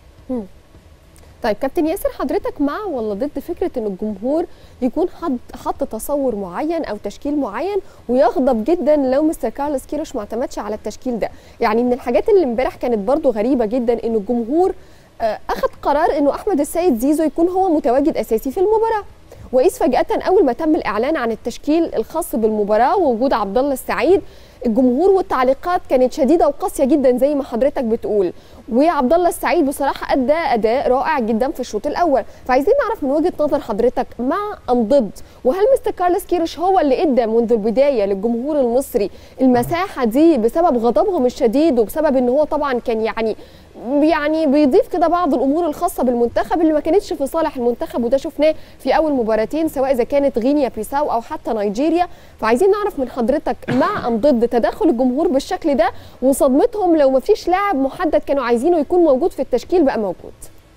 طيب كابتن ياسر حضرتك مع ولا ضد فكره ان الجمهور يكون حط حط تصور معين او تشكيل معين ويغضب جدا لو مستر كارلوس كيروش ما اعتمدش على التشكيل ده يعني من الحاجات اللي امبارح كانت برضو غريبه جدا ان الجمهور آه، اخذ قرار انه احمد السيد زيزو يكون هو متواجد اساسي في المباراه وإذ فجأة أول ما تم الإعلان عن التشكيل الخاص بالمباراة ووجود عبد الله السعيد الجمهور والتعليقات كانت شديدة وقاسية جدا زي ما حضرتك بتقول وعبد الله السعيد بصراحة أدى أداء رائع جدا في الشوط الأول فعايزين نعرف من وجهة نظر حضرتك مع أم ضد وهل مستر كارلوس كيروش هو اللي ادى منذ البداية للجمهور المصري المساحة دي بسبب غضبهم الشديد وبسبب ان هو طبعا كان يعني يعني بيضيف كده بعض الامور الخاصه بالمنتخب اللي ما كانتش في صالح المنتخب وده شفناه في اول مباراتين سواء اذا كانت غينيا بيساو او حتى نيجيريا فعايزين نعرف من حضرتك مع ام ضد تدخل الجمهور بالشكل ده وصدمتهم لو ما فيش لاعب محدد كانوا عايزينه يكون موجود في التشكيل بقى موجود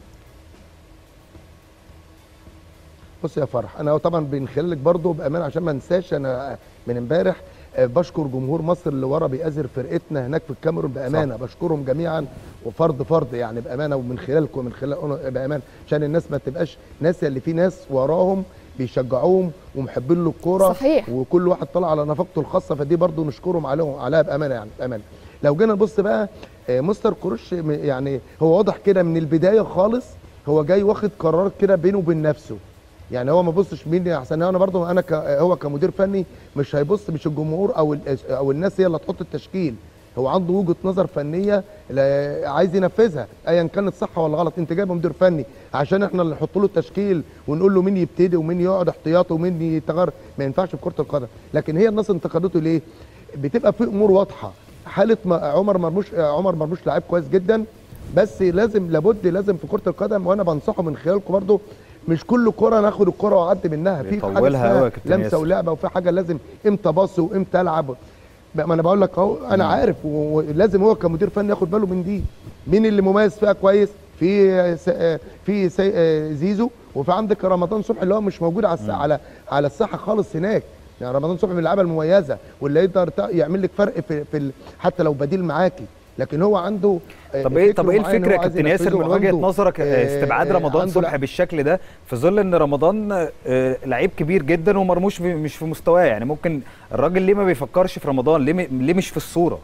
بص يا فرح انا طبعا من خلالك برضو بامان عشان ما انساش انا من امبارح آه، بشكر جمهور مصر اللي ورا بيأزر فرقتنا هناك في الكاميرون بامانه صح. بشكرهم جميعا وفرد فرد يعني بامانه ومن خلالكم من خلال بامانه عشان الناس ما تبقاش ناس اللي في ناس وراهم بيشجعوهم ومحبين له الكوره صحيح. وكل واحد طلع على نفقته الخاصه فدي برضو نشكرهم عليهم عليها بامانه يعني بامانه لو جينا نبص بقى آه، مستر كروش م- يعني هو واضح كده من البدايه خالص هو جاي واخد قرار كده بينه وبين نفسه يعني هو ما بصش مين احسن انا برضو انا ك... هو كمدير فني مش هيبص مش الجمهور او ال... او الناس هي اللي هتحط التشكيل هو عنده وجهه نظر فنيه لا- عايز ينفذها ايا كانت صح ولا غلط انت جايب مدير فني عشان احنا اللي نحط له التشكيل ونقول له مين يبتدي ومين يقعد احتياطي ومين يتغير ما ينفعش في كره القدم لكن هي الناس انتقدته ليه بتبقى في امور واضحه حاله ما عمر مرموش عمر مرموش لعيب كويس جدا بس لازم لابد لازم في كره القدم وانا بنصحه من خلالكم برضو مش كل كره ناخد الكره واعدي منها في حاجه يطولها أوي يا اسمها كابتن لمسه ياسر. ولعبه وفي حاجه لازم امتى باص وامتى العب ما انا بقول لك اهو انا عارف و- ولازم هو كمدير فني ياخد باله من دي مين اللي مميز فيها كويس في س- في سي- زيزو وفي عندك رمضان صبحي اللي هو مش موجود على الس- على على الساحه خالص هناك يعني رمضان صبحي من اللعيبه المميزه واللي يقدر تع- يعمل لك فرق في, في ال- حتى لو بديل معاكي لكن هو عنده آه، طب ايه فكر طب ايه معين الفكره هو يا عايز كابتن ياسر ينفذه من وجهه وعنده، نظرك آه، استبعاد آه، رمضان عنده صبحي لع- بالشكل ده في ظل ان رمضان آه، لعيب كبير جدا ومرموش في مش في مستواه يعني ممكن الراجل ليه ما بيفكرش في رمضان ليه م- ليه مش في الصوره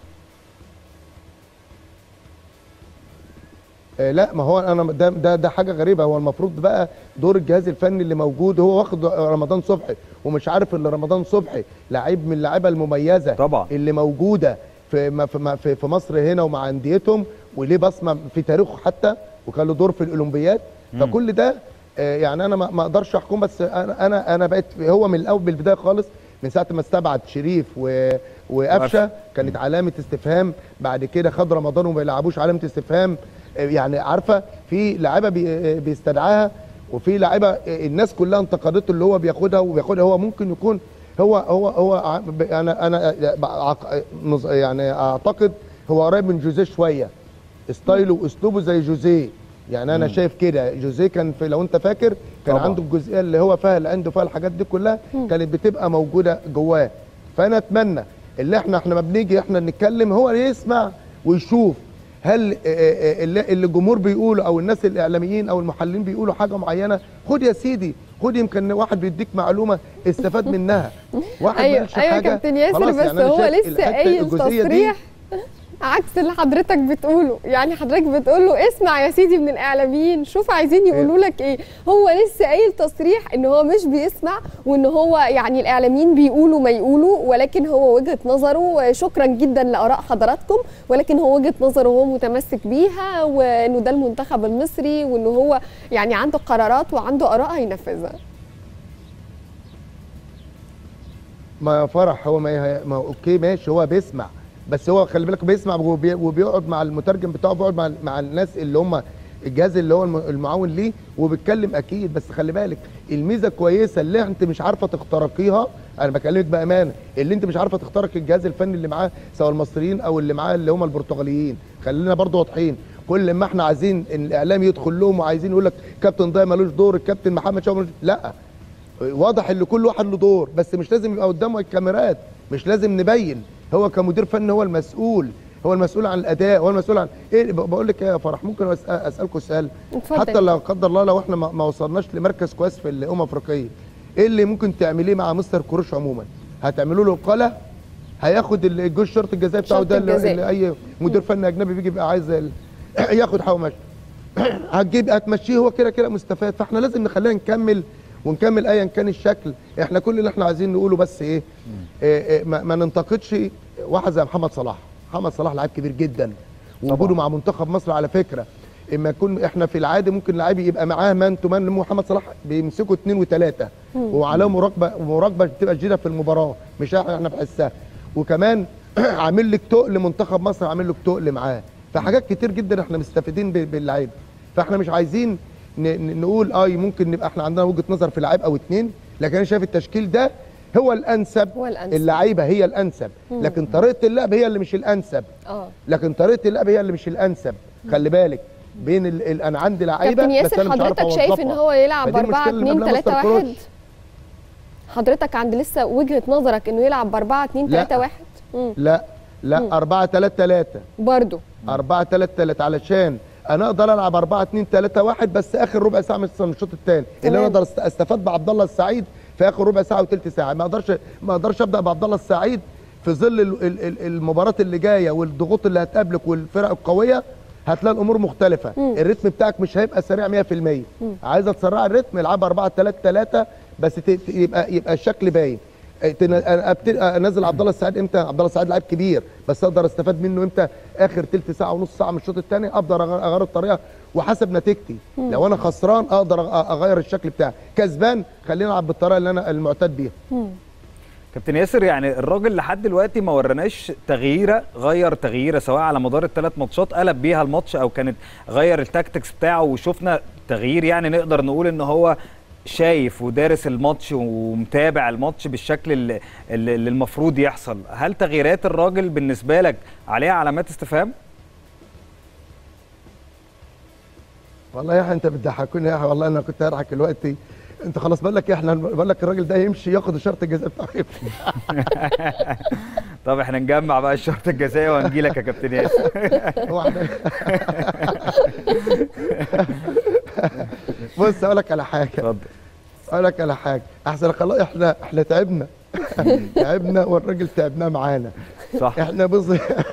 آه، لا ما هو انا ده ده ده حاجه غريبه هو المفروض بقى دور الجهاز الفني اللي موجود هو واخد رمضان صبحي ومش عارف ان رمضان صبحي لعيب من اللعيبه المميزه طبعا. اللي موجوده في م- في م- في في مصر هنا ومع انديتهم وليه بصمه في تاريخه حتى وكان له دور في الاولمبياد فكل ده آه، يعني انا ما ما اقدرش احكم بس انا انا انا بقيت هو من الاول بالبدايه خالص من ساعه ما استبعد شريف و وقفشه كانت علامه استفهام بعد كده خد رمضان وما يلعبوش علامه استفهام آه، يعني عارفه في لعيبه بي- بيستدعاها وفي لعيبه الناس كلها انتقدته اللي هو بياخدها وبياخدها هو ممكن يكون هو هو هو ع- ب- انا انا عق- نظ- يعني اعتقد هو قريب من جوزيه شويه ستايله واسلوبه زي جوزيه يعني انا شايف كده جوزيه كان في لو انت فاكر كان طبعا. عنده الجزئيه اللي هو فيها اللي عنده فيها الحاجات دي كلها كانت بتبقى موجوده جواه فانا اتمنى اللي احنا احنا ما بنيجي احنا نتكلم هو يسمع ويشوف هل آه، آه، اللي اللي الجمهور بيقوله او الناس الاعلاميين او المحللين بيقولوا حاجه معينه خد يا سيدي خد يمكن واحد بيديك معلومه استفاد منها واحد ما ايوه قالش ايوه يا حاجة، كابتن ياسر خلاص بس يعني أنا هو شايف لسه الحتة قايل الجزئية دي تصريح عكس اللي حضرتك بتقوله يعني حضرتك بتقول له اسمع يا سيدي من الاعلاميين شوف عايزين يقولوا لك ايه هو لسه قايل تصريح ان هو مش بيسمع وان هو يعني الاعلاميين بيقولوا ما يقولوا ولكن هو وجهة نظره شكرا جدا لاراء حضراتكم ولكن هو وجهة نظره هو متمسك بيها وانه ده المنتخب المصري وانه هو يعني عنده قرارات وعنده اراء هينفذها ما فرح هو ما, ما اوكي ماشي هو بيسمع بس هو خلي بالك بيسمع وبي- وبيقعد مع المترجم بتاعه بيقعد مع مع الناس اللي هم الجهاز اللي هو الم- المعاون ليه وبيتكلم اكيد بس خلي بالك الميزه كويسه اللي انت مش عارفه تخترقيها انا بكلمك بامانه اللي انت مش عارفه تخترق الجهاز الفني اللي معاه سواء المصريين او اللي معاه اللي هم البرتغاليين خلينا برضو واضحين كل ما احنا عايزين ان الاعلام يدخل لهم وعايزين يقول لك كابتن ضايع ملوش دور الكابتن محمد شاور ملوش لا واضح ان كل واحد له دور بس مش لازم يبقى قدامه الكاميرات مش لازم نبين هو كمدير فني هو المسؤول هو المسؤول عن الاداء هو المسؤول عن ايه ب- بقول لك ايه يا فرح ممكن أسأل اسالكم سؤال اتفضل. حتى لو قدر الله لو احنا ما ما وصلناش لمركز كويس في الامم الافريقيه ايه اللي ممكن تعمليه مع مستر كروش عموما هتعملوا له قلة هياخد ال- الجول الشرط الجزائي بتاعه شرط ده اللي, الجزائي. اللي اي مدير فني اجنبي بيجي يبقى عايز ال- ياخد حقه ماشي هتجيب هتمشيه هو كده كده مستفاد فاحنا لازم نخلينا نكمل ونكمل ايا كان الشكل احنا كل اللي احنا عايزين نقوله بس ايه, إيه, إيه ما, ما ننتقدش واحد زي محمد صلاح محمد صلاح لعيب كبير جدا وجوده مع منتخب مصر على فكره اما يكون احنا في العادي ممكن لعيب يبقى معاه مان تو مان محمد صلاح بيمسكوا اثنين وثلاثه وعليه مراقبه مراقبه بتبقى شديده في المباراه مش احنا احنا بنحسها وكمان عامل لك تقل منتخب مصر عامل لك تقل معاه فحاجات كتير جدا احنا مستفيدين ب- باللعيب فاحنا مش عايزين ن- ن- نقول اه ممكن نبقى احنا عندنا وجهه نظر في لعيب او اتنين لكن انا شايف التشكيل ده هو الانسب هو الأنسب. اللعيبه هي الانسب لكن طريقه اللعب هي اللي مش الانسب اه لكن طريقه اللعب هي اللي مش الانسب خلي بالك بين ال... ال... انا عندي لعيبه كابتن بس ياسر انا مش عارف حضرتك شايف ان أوظفها. هو يلعب ب فدي 4 المشكلة اللي 2 قبلها 3 مستر 1 كروش. حضرتك عند لسه وجهة نظرك انه يلعب ب 4 2 لا. 3 1 امم لا لا 4 3 3 برضه 4 3 3 علشان انا اقدر العب 4 2 3 1 بس اخر ربع ساعه من الشوط الثاني اللي انا تمام. اقدر است- استفاد بعبد الله السعيد في اخر ربع ساعه وثلث ساعه ما اقدرش ما اقدرش ابدا بعبد الله السعيد في ظل ال- ال- ال- المباراه اللي جايه والضغوط اللي هتقابلك والفرق القويه هتلاقي الامور مختلفه الريتم بتاعك مش هيبقى سريع 100% عايزه تسرع الريتم العب 4 3 3 بس ت- ت- يبقى يبقى الشكل باين تن- أنا أبتدي انزل عبد الله السعيد امتى عبد الله السعيد لعيب كبير بس اقدر استفاد منه امتى اخر تلت ساعه ونص ساعه من الشوط الثاني اقدر أغ- اغير الطريقه وحسب نتيجتي لو انا خسران اقدر أغ- اغير الشكل بتاعي كسبان خلينا العب بالطريقه اللي انا المعتاد بيها كابتن ياسر يعني الراجل لحد دلوقتي ما وراناش تغييره غير تغييره سواء على مدار الثلاث ماتشات قلب بيها الماتش او كانت غير التاكتكس بتاعه وشفنا تغيير يعني نقدر نقول ان هو شايف ودارس الماتش ومتابع الماتش بالشكل اللي, اللي اللي المفروض يحصل هل تغييرات الراجل بالنسبه لك عليها علامات استفهام والله يا اخي انت بتضحكوني يا اخي والله انا كنت هضحك دلوقتي انت خلاص بقول لك احنا بقول لك الراجل ده يمشي ياخد الشرط الجزائي بتاعه طب احنا نجمع بقى الشرط الجزائي وهنجي لك يا كابتن ياسر هو احنا بص اقول لك على حاجه اتفضل اقول لك على حاجه احسن خلاص احنا احنا تعبنا تعبنا والراجل تعبناه معانا صح احنا بص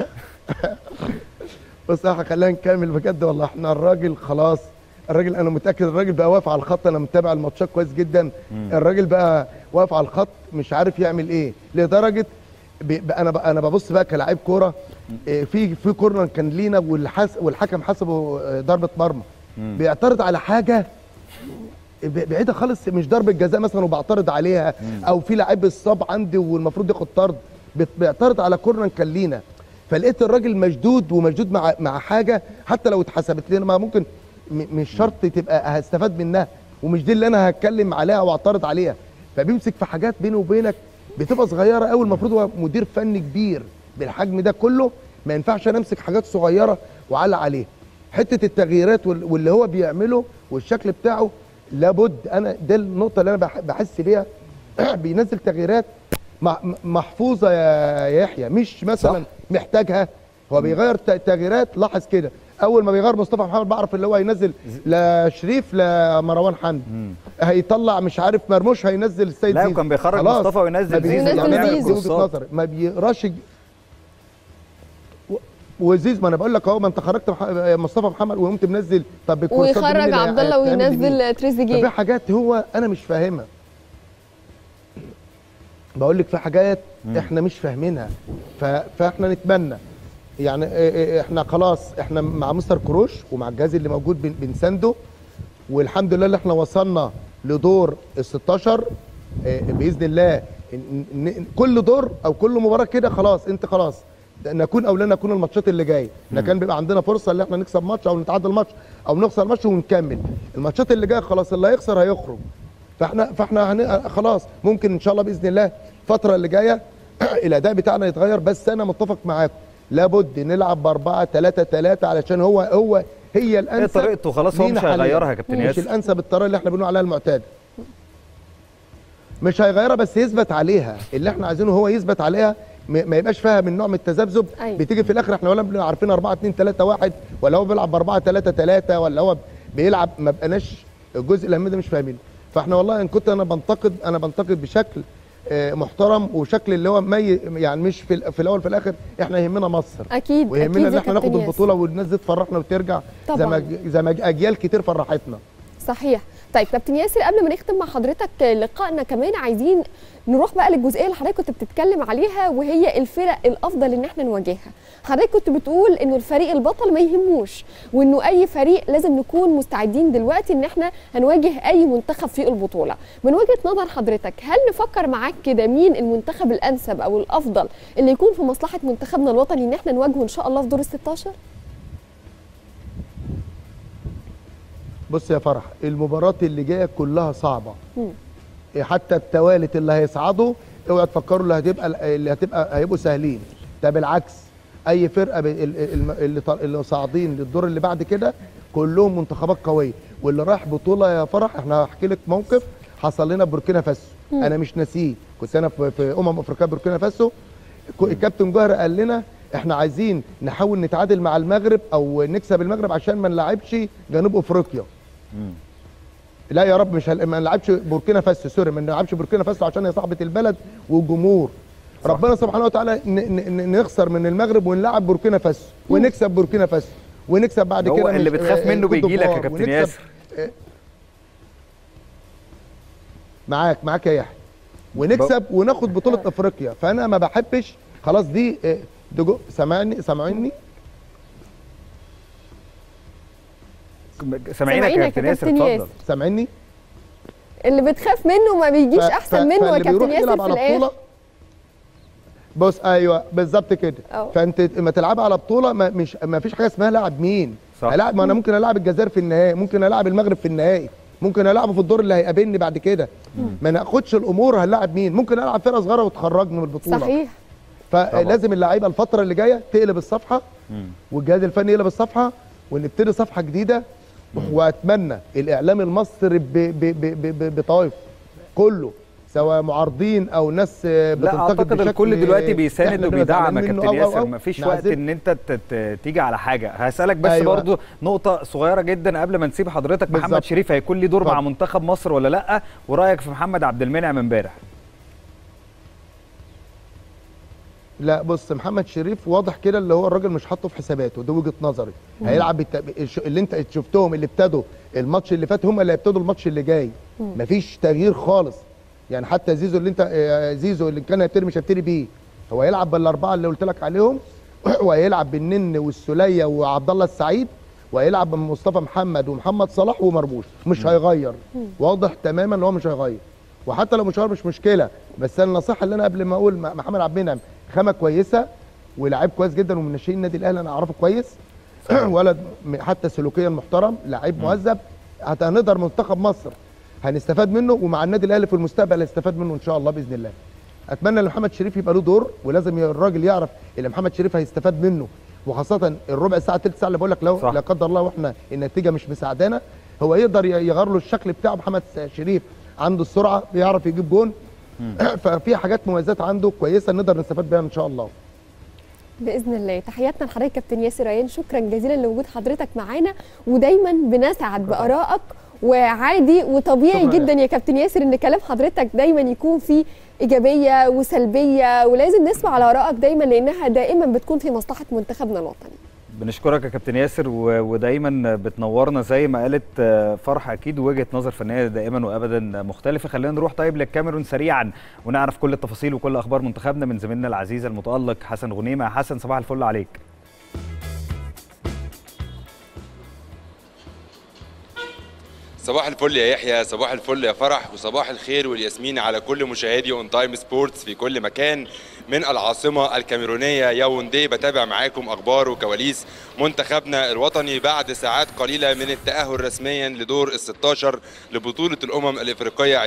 بص احنا خلينا نكمل بجد والله احنا الراجل خلاص الراجل انا متاكد الراجل بقى واقف على الخط انا متابع الماتشات كويس جدا الراجل بقى واقف على الخط مش عارف يعمل ايه لدرجه ب- ب- انا ب- انا ببص بقى كلاعب كوره إيه، في في كورنر كان لينا والحس والحكم حسبه آه، ضربه مرمى بيعترض على حاجه ب- بعيده خالص مش ضربه جزاء مثلا وبعترض عليها او في لعيب الصاب عندي والمفروض ياخد طرد بت- بيعترض على كورنر كان لينا فلقيت الراجل مشدود ومشدود مع مع حاجه حتى لو اتحسبت لنا ما ممكن م- مش شرط تبقى هستفاد منها ومش دي اللي انا هتكلم عليها واعترض عليها فبيمسك في حاجات بينه وبينك بتبقى صغيره قوي المفروض هو مدير فني كبير بالحجم ده كله ما ينفعش انا امسك حاجات صغيره واعلق عليها حته التغييرات وال- واللي هو بيعمله والشكل بتاعه لابد انا ده النقطه اللي انا بح- بحس بيها بينزل تغييرات مع- م- محفوظه يا يا يحيى مش مثلا صح. محتاجها هو بيغير ت- تغييرات لاحظ كده اول ما بيغير مصطفى محمد بعرف اللي هو هينزل لا شريف لا مروان حمدي هيطلع مش عارف مرموش هينزل السيد لا، زيزو. وكان بيخرج خلاص. مصطفى وينزل ما بي- زيزو، يعني يعمل أنا دي زيزو. وجهه نظري ما بيقراش ج- و- وزيزو ما انا بقول لك اهو ما انت خرجت مح- مصطفى محمد وقمت منزل طب الكورسات دي مين ويخرج اللي عبد الله هتعمل لمين؟ وينزل ففي تريزيجيه حاجات هو انا مش فاهمها بقول لك في حاجات احنا مش فاهمينها ف... فاحنا نتمنى يعني إيه إيه احنا خلاص احنا مع مستر كروش ومع الجهاز اللي موجود بن- بنسنده والحمد لله اللي احنا وصلنا لدور ال 16 إيه، باذن الله إن- إن- كل دور او كل مباراه كده خلاص انت خلاص نكون او لا نكون الماتشات اللي جايه احنا كان بيبقى عندنا فرصه ان احنا نكسب ماتش او نتعادل ماتش او نخسر ماتش ونكمل الماتشات اللي جايه خلاص اللي هيخسر هيخرج فاحنا فاحنا هن... خلاص ممكن ان شاء الله باذن الله الفتره اللي جايه الاداء بتاعنا يتغير بس انا متفق معاكم لابد نلعب ب 4 3 3 علشان هو هو هي ايه الانسب طريقته خلاص هو لينا مش حالياً. هيغيرها يا كابتن مش ياسر الانسب الطريقه اللي احنا بنقول عليها المعتاده مش هيغيرها بس يثبت عليها اللي احنا عايزينه هو يثبت عليها م- ما يبقاش فيها من نوع من التذبذب أيوة. بتيجي في الاخر احنا ولا بنبقى عارفين 4 2 3 1 ولا هو بيلعب ب 4 3 3 ولا هو بيلعب ما بقناش الجزء الاهم ده مش فاهمينه فاحنا والله ان كنت انا بنتقد انا بنتقد بشكل آه، محترم وشكل اللي هو مي يعني مش في, ال- في الاول في الاخر احنا يهمنا مصر اكيد ويهمنا اكيد ان يا احنا ناخد كابتن ياسر. البطوله والناس دي تفرحنا وترجع زي طبعاً. ما زي ما اجيال كتير فرحتنا صحيح طيب كابتن ياسر قبل ما نختم مع حضرتك لقائنا كمان عايزين نروح بقى للجزئيه اللي حضرتك كنت بتتكلم عليها وهي الفرق الافضل ان احنا نواجهها حضرتك كنت بتقول انه الفريق البطل ما يهموش وانه اي فريق لازم نكون مستعدين دلوقتي ان احنا هنواجه اي منتخب في البطوله من وجهه نظر حضرتك هل نفكر معاك كده مين المنتخب الانسب او الافضل اللي يكون في مصلحه منتخبنا الوطني ان احنا نواجهه ان شاء الله في دور ال 16 بص يا فرح المباراه اللي جايه كلها صعبه مم. حتى التوالت اللي هيصعدوا اوعوا تفكروا اللي هتبقى اللي هتبقى هيبقوا سهلين ده بالعكس اي فرقه ب- ال- ال- اللي طا- اللي صاعدين للدور اللي بعد كده كلهم منتخبات قويه واللي رايح بطوله يا فرح احنا هحكي لك موقف حصل لنا في بوركينا فاسو انا مش ناسيه كنت انا في في امم افريقيا بوركينا فاسو كو- الكابتن جوهر قال لنا احنا عايزين نحاول نتعادل مع المغرب او نكسب المغرب عشان ما نلعبش جنوب افريقيا لا يا رب مش هل... ما نلعبش بوركينا فاسو سوري ما نلعبش بوركينا فاسو عشان هي صاحبه البلد والجمهور ربنا سبحانه وتعالى ن... ن... ن- نخسر من المغرب ونلعب بوركينا فاسو ونكسب بوركينا فاسو ونكسب بعد هو كده اللي مش- بتخاف آه، منه كوت بيجي لك يا ديفوار، كابتن ونكسب- ياسر معاك معاك يا يحيى ونكسب وناخد بطوله افريقيا فانا ما بحبش خلاص دي آه، دي جو- سامعني سامعيني سامعينك يا كابتن ياسر اتفضل سامعيني اللي بتخاف منه ما بيجيش ف- احسن ف- منه يا فاللي كابتن بيروح ياسر يلعب في على الاخر بطوله بص ايوه بالظبط كده أه. فانت ما تلعب على بطوله ما مش ما فيش حاجه اسمها لاعب مين صح. هلاعب ما انا ممكن العب الجزائر في النهائي ممكن العب المغرب في النهائي ممكن العبه في الدور اللي هيقابلني بعد كده ما ناخدش الامور هنلاعب مين ممكن العب فرقه صغيره وتخرجني من البطوله صحيح فلازم اللعيبه الفتره اللي جايه تقلب الصفحه والجهاز الفني يقلب الصفحه ونبتدي صفحه جديده واتمنى الاعلام المصري ب- ب- ب- ب- ب- بطائف كله سواء معارضين او ناس آه، لا بتنتقد اعتقد بشكل الكل دلوقتي بيساند إحنا بنبقى وبيدعم يا زعلانين كابتن منه أو- أو- ياسر أو. مفيش وقت نعزل. ان انت ت- ت- تيجي على حاجه هسالك بس أيوة. برضو نقطه صغيره جدا قبل ما نسيب حضرتك محمد بالظبط. شريف هيكون ليه دور مع اتفضل. منتخب مصر ولا لا ورايك في محمد عبد المنعم امبارح لا بص محمد شريف واضح كده اللي هو الراجل مش حاطه في حساباته ده وجهه نظري هيلعب بالت... الش- اللي انت شفتهم اللي ابتدوا الماتش اللي فات هم اللي هيبتدوا الماتش اللي جاي مفيش تغيير خالص يعني حتى زيزو اللي انت آه، زيزو اللي كان هيبتدي مش هيبتدي بيه هو هيلعب بالاربعه اللي قلت لك عليهم وهيلعب بالنن والسوليه وعبد الله السعيد وهيلعب بمصطفى محمد ومحمد صلاح ومرموش مش هيغير واضح تماما ان هو مش هيغير وحتى لو مش هيغير مش مشكله بس انا النصيحه اللي انا قبل ما اقول م- محمد عبد المنعم خامه كويسه ولاعيب كويس جدا ومن ناشئين النادي الاهلي انا اعرفه كويس ولد م- حتى سلوكيا محترم لعيب مهذب حتى هنقدر منتخب مصر هنستفاد منه ومع النادي الاهلي في المستقبل هنستفاد منه ان شاء الله باذن الله اتمنى ان محمد شريف يبقى له دور ولازم الراجل يعرف ان محمد شريف هيستفاد منه وخاصه الربع ساعه تلت ساعه اللي بقول لك لو صح. لا قدر الله واحنا النتيجه مش مساعدانا هو يقدر ي- يغير له الشكل بتاعه محمد شريف عنده السرعه بيعرف يجيب جون ففي حاجات مميزات عنده كويسه نقدر نستفاد بيها ان شاء الله باذن الله تحياتنا لحضرتك كابتن ياسر ريان شكرا جزيلا لوجود حضرتك معانا ودايما بنسعد بارائك وعادي وطبيعي شكراً. جدا يا كابتن ياسر ان كلام حضرتك دايما يكون فيه ايجابيه وسلبيه ولازم نسمع على ارائك دايما لانها دائما بتكون في مصلحه منتخبنا الوطني بنشكرك يا كابتن ياسر و... ودايما بتنورنا زي ما قالت آه، فرح اكيد وجهه نظر فنيه دائما وابدا مختلفه خلينا نروح طيب للكاميرون سريعا ونعرف كل التفاصيل وكل اخبار منتخبنا من زميلنا العزيز المتالق حسن غنيمه حسن صباح الفل عليك صباح الفل يا يحيى صباح الفل يا فرح وصباح الخير والياسمين على كل مشاهدي اون تايم سبورتس في كل مكان من العاصمه الكاميرونيه ياوندي بتابع معاكم اخبار وكواليس منتخبنا الوطني بعد ساعات قليله من التاهل رسميا لدور ال 16 لبطوله الامم الافريقيه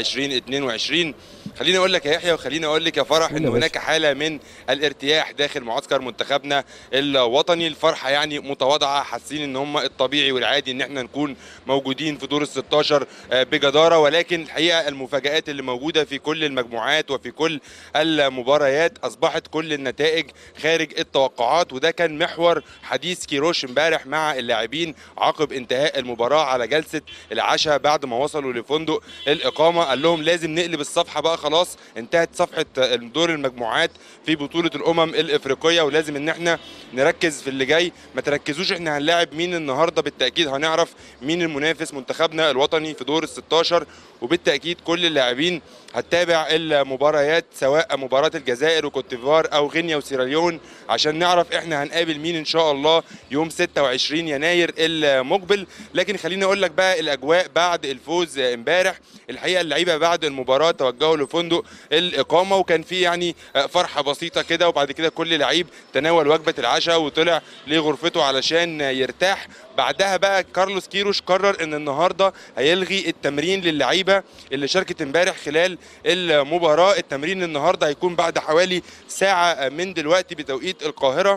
2022 خليني اقول لك يا يحيى وخليني اقول لك يا فرح قول ان يا باشا. هناك حاله من الارتياح داخل معسكر منتخبنا الوطني الفرحه يعني متواضعه حاسين ان هم الطبيعي والعادي ان احنا نكون موجودين في دور ال 16 آه، بجداره ولكن الحقيقه المفاجات اللي موجوده في كل المجموعات وفي كل المباريات اصبحت كل النتائج خارج التوقعات وده كان محور حديث كيروش امبارح مع اللاعبين عقب انتهاء المباراه على جلسه العشاء بعد ما وصلوا لفندق الاقامه قال لهم لازم نقلب الصفحه بقى خلاص انتهت صفحه آه، دور المجموعات في بطوله الامم الافريقيه ولازم ان احنا نركز في اللي جاي ما تركزوش احنا هنلاعب مين النهارده بالتاكيد هنعرف مين المنافس منتخبنا الوطني في دور ال 16 وبالتاكيد كل اللاعبين هتتابع المباريات سواء مباراه الجزائر وكوت ديفوار او غينيا وسيراليون عشان نعرف احنا هنقابل مين ان شاء الله يوم 26 يناير المقبل لكن خليني اقول لك بقى الاجواء بعد الفوز امبارح الحقيقه اللعيبه بعد المباراه توجهوا لفندق الاقامه وكان في يعني فرحه بسيطه كده وبعد كده كل لعيب تناول وجبه العشاء وطلع لغرفته علشان يرتاح بعدها بقى كارلوس كيروش قرر ان النهارده هيلغي التمرين للعيبه اللي شاركت امبارح خلال المباراه التمرين النهارده هيكون بعد حوالي ساعه من دلوقتي بتوقيت القاهره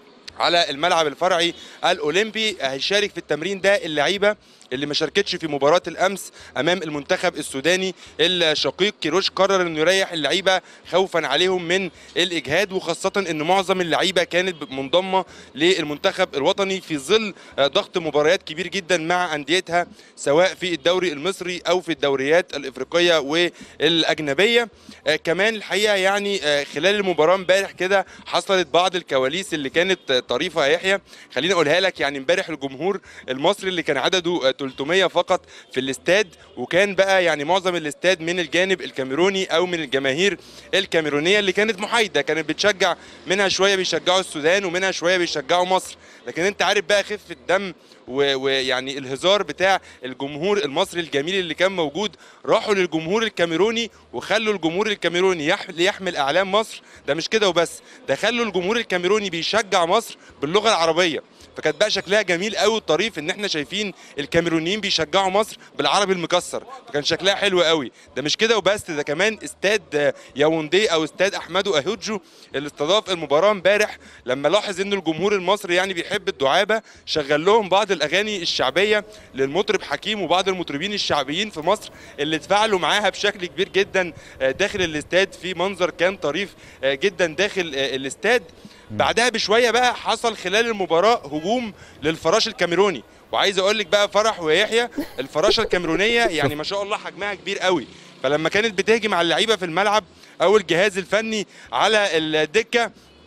على الملعب الفرعي الاولمبي هيشارك في التمرين ده اللعيبه اللي ما شاركتش في مباراه الامس امام المنتخب السوداني الشقيق كيروش قرر انه يريح اللعيبه خوفا عليهم من الاجهاد وخاصه ان معظم اللعيبه كانت منضمه للمنتخب الوطني في ظل ضغط مباريات كبير جدا مع انديتها سواء في الدوري المصري او في الدوريات الافريقيه والاجنبيه آه، كمان الحقيقه يعني آه، خلال المباراه امبارح كده حصلت بعض الكواليس اللي كانت آه، طريفه يا يحيى خليني اقولها لك يعني امبارح الجمهور المصري اللي كان عدده آه، 300 فقط في الاستاد وكان بقى يعني معظم الاستاد من الجانب الكاميروني او من الجماهير الكاميرونيه اللي كانت محايده كانت بتشجع منها شويه بيشجعوا السودان ومنها شويه بيشجعوا مصر لكن انت عارف بقى خفه الدم و- ويعني الهزار بتاع الجمهور المصري الجميل اللي كان موجود راحوا للجمهور الكاميروني وخلوا الجمهور الكاميروني يحمل, يحمل اعلام مصر ده مش كده وبس ده خلوا الجمهور الكاميروني بيشجع مصر باللغه العربيه فكانت بقى شكلها جميل قوي الطريف ان احنا شايفين الكاميرونيين بيشجعوا مصر بالعربي المكسر فكان شكلها حلو قوي ده مش كده وبس ده كمان استاد آه، ياوندي او استاد احمدو اهوجو اللي استضاف المباراه امبارح لما لاحظ ان الجمهور المصري يعني بيحب الدعابه شغل لهم بعض الاغاني الشعبيه للمطرب حكيم وبعض المطربين الشعبيين في مصر اللي اتفاعلوا معاها بشكل كبير جدا آه، داخل الاستاد في منظر كان طريف آه، جدا داخل آه، الاستاد بعدها بشويه بقى حصل خلال المباراه هجوم للفراش الكاميروني وعايز اقول لك بقى فرح ويحيى الفراشه الكاميرونيه يعني ما شاء الله حجمها كبير قوي فلما كانت بتهجم على اللعيبه في الملعب او الجهاز الفني على الدكه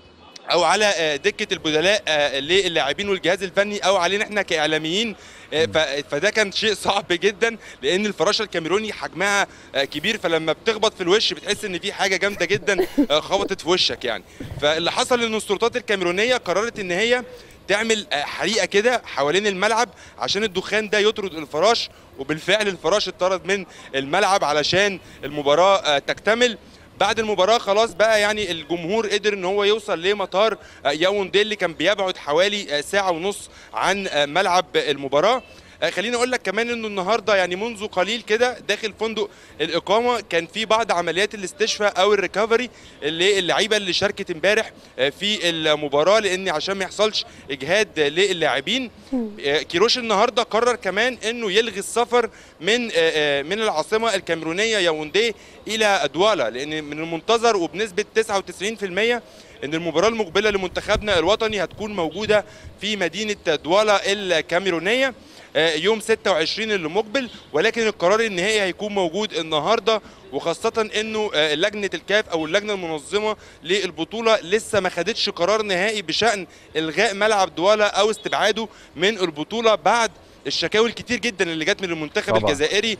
او على آه، دكه البدلاء آه، للاعبين والجهاز الفني او علينا احنا كاعلاميين آه، ف- فده كان شيء صعب جدا لان الفراشه الكاميروني حجمها آه، كبير فلما بتخبط في الوش بتحس ان في حاجه جامده جدا آه، خبطت في وشك يعني فاللي حصل ان السلطات الكاميرونيه قررت ان هي تعمل آه، حريقه كده حوالين الملعب عشان الدخان ده يطرد الفراش وبالفعل الفراش اتطرد من الملعب علشان المباراه آه، تكتمل بعد المباراه خلاص بقى يعني الجمهور قدر ان هو يوصل لمطار آه، ياوندي اللي كان بيبعد حوالي آه، ساعه ونص عن آه، ملعب المباراه آه، خليني اقول لك كمان انه النهارده يعني منذ قليل كده داخل فندق الاقامه كان في بعض عمليات الاستشفاء او الريكفري اللي اللعيبه اللي شاركت امبارح آه، في المباراه لان عشان ما يحصلش اجهاد للاعبين آه، كيروش النهارده قرر كمان انه يلغي السفر من آه، آه، من العاصمه الكاميرونيه ياوندي الى دوالا لان من المنتظر وبنسبه 99% ان المباراه المقبله لمنتخبنا الوطني هتكون موجوده في مدينه دوالا الكاميرونيه آه، يوم 26 اللي مقبل ولكن القرار النهائي هيكون موجود النهارده وخاصة انه آه، لجنة الكاف او اللجنة المنظمة للبطولة لسه ما خدتش قرار نهائي بشأن الغاء ملعب دوالا او استبعاده من البطولة بعد الشكاوي الكتير جدا اللي جت من المنتخب طبعاً. الجزائري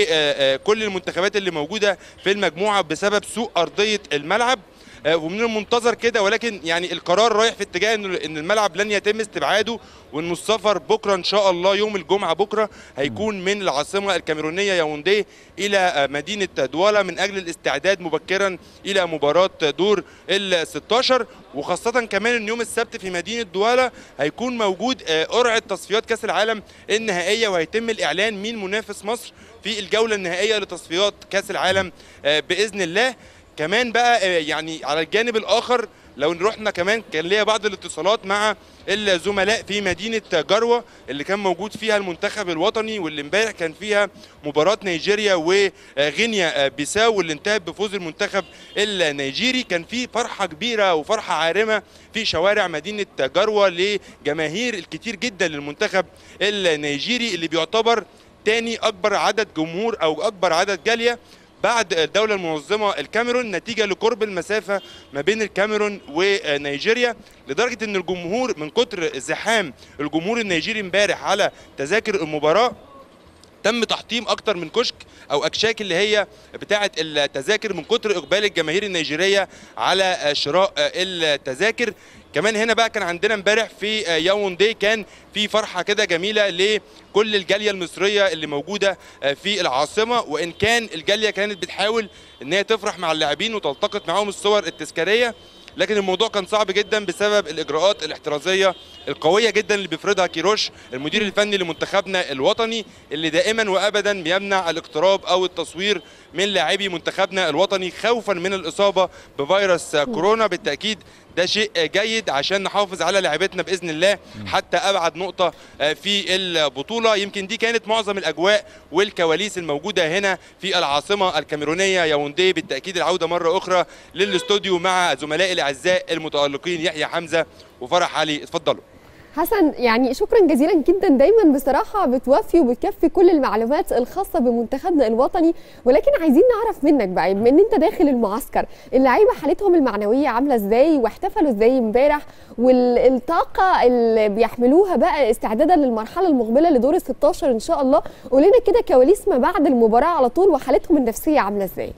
وكل المنتخبات اللي موجودة في المجموعة بسبب سوء أرضية الملعب آه، ومن المنتظر كده ولكن يعني القرار رايح في اتجاه ان إن الملعب لن يتم استبعاده وان السفر بكره ان شاء الله يوم الجمعه بكره هيكون من العاصمه الكاميرونيه ياوندي الى آه، مدينه دوالا من اجل الاستعداد مبكرا الى مباراه دور ال 16 وخاصه كمان ان يوم السبت في مدينه دوالا هيكون موجود آه، قرعه تصفيات كاس العالم النهائيه وهيتم الاعلان مين منافس مصر في الجوله النهائيه لتصفيات كاس العالم آه، باذن الله كمان بقى آه، يعني على الجانب الاخر لو رحنا كمان كان ليا بعض الاتصالات مع الزملاء في مدينه جروه اللي كان موجود فيها المنتخب الوطني واللي امبارح كان فيها مباراه نيجيريا وغينيا بيساو واللي انتهت بفوز المنتخب النيجيري كان في فرحه كبيره وفرحه عارمه في شوارع مدينه جروه لجماهير الكتير جدا للمنتخب النيجيري اللي بيعتبر تاني اكبر عدد جمهور او اكبر عدد جاليه بعد الدولة المنظمة الكاميرون نتيجة لقرب المسافة ما بين الكاميرون ونيجيريا لدرجة ان الجمهور من كتر زحام الجمهور النيجيري امبارح على تذاكر المباراة تم تحطيم اكتر من كشك او اكشاك اللي هي بتاعه التذاكر من كتر اقبال الجماهير النيجيريه على شراء التذاكر كمان هنا بقى كان عندنا امبارح في ياوندي كان في فرحه كده جميله لكل الجاليه المصريه اللي موجوده في العاصمه وان كان الجاليه كانت بتحاول ان هي تفرح مع اللاعبين وتلتقط معاهم الصور التذكاريه لكن الموضوع كان صعب جدا بسبب الاجراءات الاحترازيه القويه جدا اللي بيفرضها كيروش المدير الفني لمنتخبنا الوطني اللي دائما وابدا بيمنع الاقتراب او التصوير من لاعبي منتخبنا الوطني خوفا من الاصابه بفيروس كورونا بالتاكيد ده شيء جيد عشان نحافظ على لعيبتنا باذن الله حتى ابعد نقطه في البطوله يمكن دي كانت معظم الاجواء والكواليس الموجوده هنا في العاصمه الكاميرونيه ياوندي بالتاكيد العوده مره اخرى للاستوديو مع زملائي الاعزاء المتالقين يحيى حمزه وفرح علي اتفضلوا حسن يعني شكرا جزيلا جدا دايما بصراحه بتوفي وبتكفي كل المعلومات الخاصه بمنتخبنا الوطني ولكن عايزين نعرف منك بقى بما ان انت داخل المعسكر اللعيبه حالتهم المعنويه عامله ازاي واحتفلوا ازاي امبارح والطاقه اللي بيحملوها بقى استعدادا للمرحله المقبله لدور ال 16 ان شاء الله قول لنا كده كواليس ما بعد المباراه على طول وحالتهم النفسيه عامله ازاي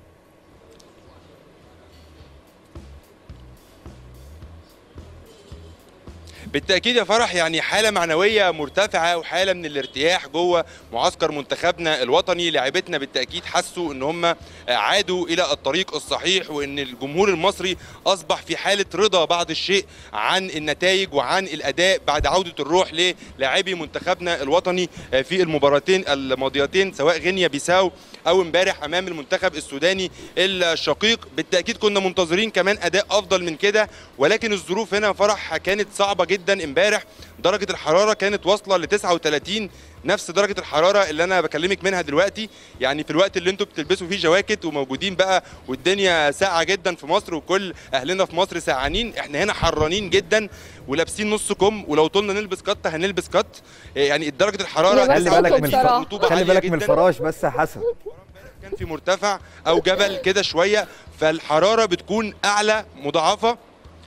بالتاكيد يا فرح يعني حاله معنويه مرتفعه وحاله من الارتياح جوه معسكر منتخبنا الوطني لاعبتنا بالتاكيد حسوا ان هم عادوا الى الطريق الصحيح وان الجمهور المصري اصبح في حاله رضا بعض الشيء عن النتائج وعن الاداء بعد عوده الروح للاعبي منتخبنا الوطني في المباراتين الماضيتين سواء غينيا بيساو او امبارح امام المنتخب السوداني الشقيق بالتاكيد كنا منتظرين كمان اداء افضل من كده ولكن الظروف هنا فرح كانت صعبه جدا امبارح درجه الحراره كانت واصله ل 39 نفس درجه الحراره اللي انا بكلمك منها دلوقتي يعني في الوقت اللي انتوا بتلبسوا فيه جواكت وموجودين بقى والدنيا ساقعه جدا في مصر وكل اهلنا في مصر سقعانين احنا هنا حرانين جدا ولابسين نص كم ولو طولنا نلبس قط هنلبس قط يعني درجه الحراره يا بس خلي بالك من بصراحة. الرطوبة خلي عالية بالك من جداً. الفراش بس يا حسن كان في مرتفع او جبل كده شويه فالحراره بتكون اعلى مضاعفه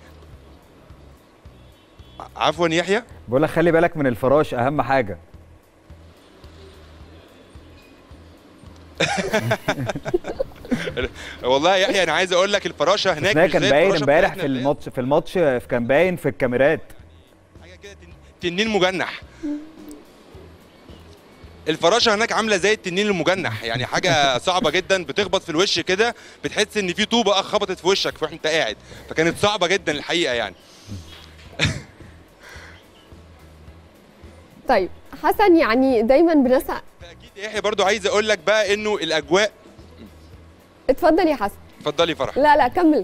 عفوا يحيى بقول لك خلي بالك من الفراش اهم حاجه والله يا يحيى انا عايز اقول لك الفراشه هناك ده مش كان زي باين الفراشة امبارح بتاعتنا في اللي هي الماتش في الماتش كان باين في الكاميرات حاجه كده تن- تنين مجنح الفراشه هناك عامله زي التنين المجنح يعني حاجه صعبه جدا بتخبط في الوش كده بتحس ان في طوبه خبطت في وشك وانت قاعد فكانت صعبه جدا الحقيقه يعني طيب حسن يعني دايما بنسعى اكيد يا يحيى برضو عايز اقول لك بقى انه الاجواء اتفضل يا حسن اتفضلي فرح لا لا كمل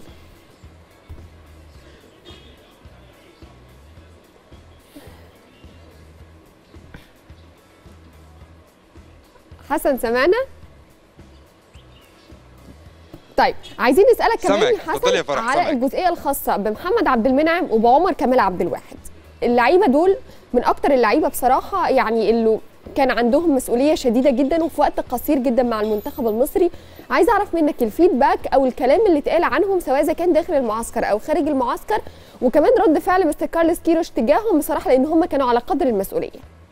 حسن سمعنا طيب عايزين نسالك كمان سامعك. يا اتفضلي يا حسن فرح، على سامعك. الجزئيه الخاصه بمحمد عبد المنعم وبعمر كمال عبد الواحد اللعيبه دول من اكتر اللعيبه بصراحه يعني اللي كان عندهم مسؤوليه شديده جدا وفي وقت قصير جدا مع المنتخب المصري عايز اعرف منك الفيدباك او الكلام اللي اتقال عنهم سواء اذا كان داخل المعسكر او خارج المعسكر وكمان رد فعل مستر كارلوس كيروش تجاههم بصراحه لان هم كانوا على قدر المسؤوليه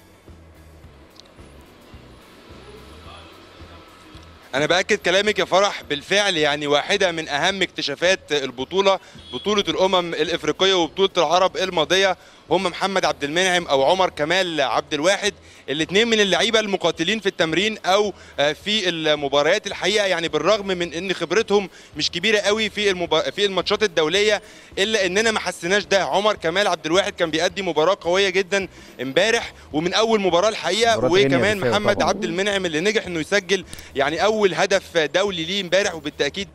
انا باكد كلامك يا فرح بالفعل يعني واحده من اهم اكتشافات البطوله بطوله الامم الافريقيه وبطوله العرب الماضيه هم محمد عبد المنعم او عمر كمال عبد الواحد الاثنين من اللعيبه المقاتلين في التمرين او آه، في المباريات الحقيقه يعني بالرغم من ان خبرتهم مش كبيره قوي في المبا... في الماتشات الدوليه الا اننا ما حسيناش ده عمر كمال عبد الواحد كان بيأدي مباراه قويه جدا امبارح ومن اول مباراه الحقيقه مباراة غينيا وكمان بيساو محمد طبعاً. عبد المنعم اللي نجح انه يسجل يعني اول هدف دولي ليه امبارح وبالتاكيد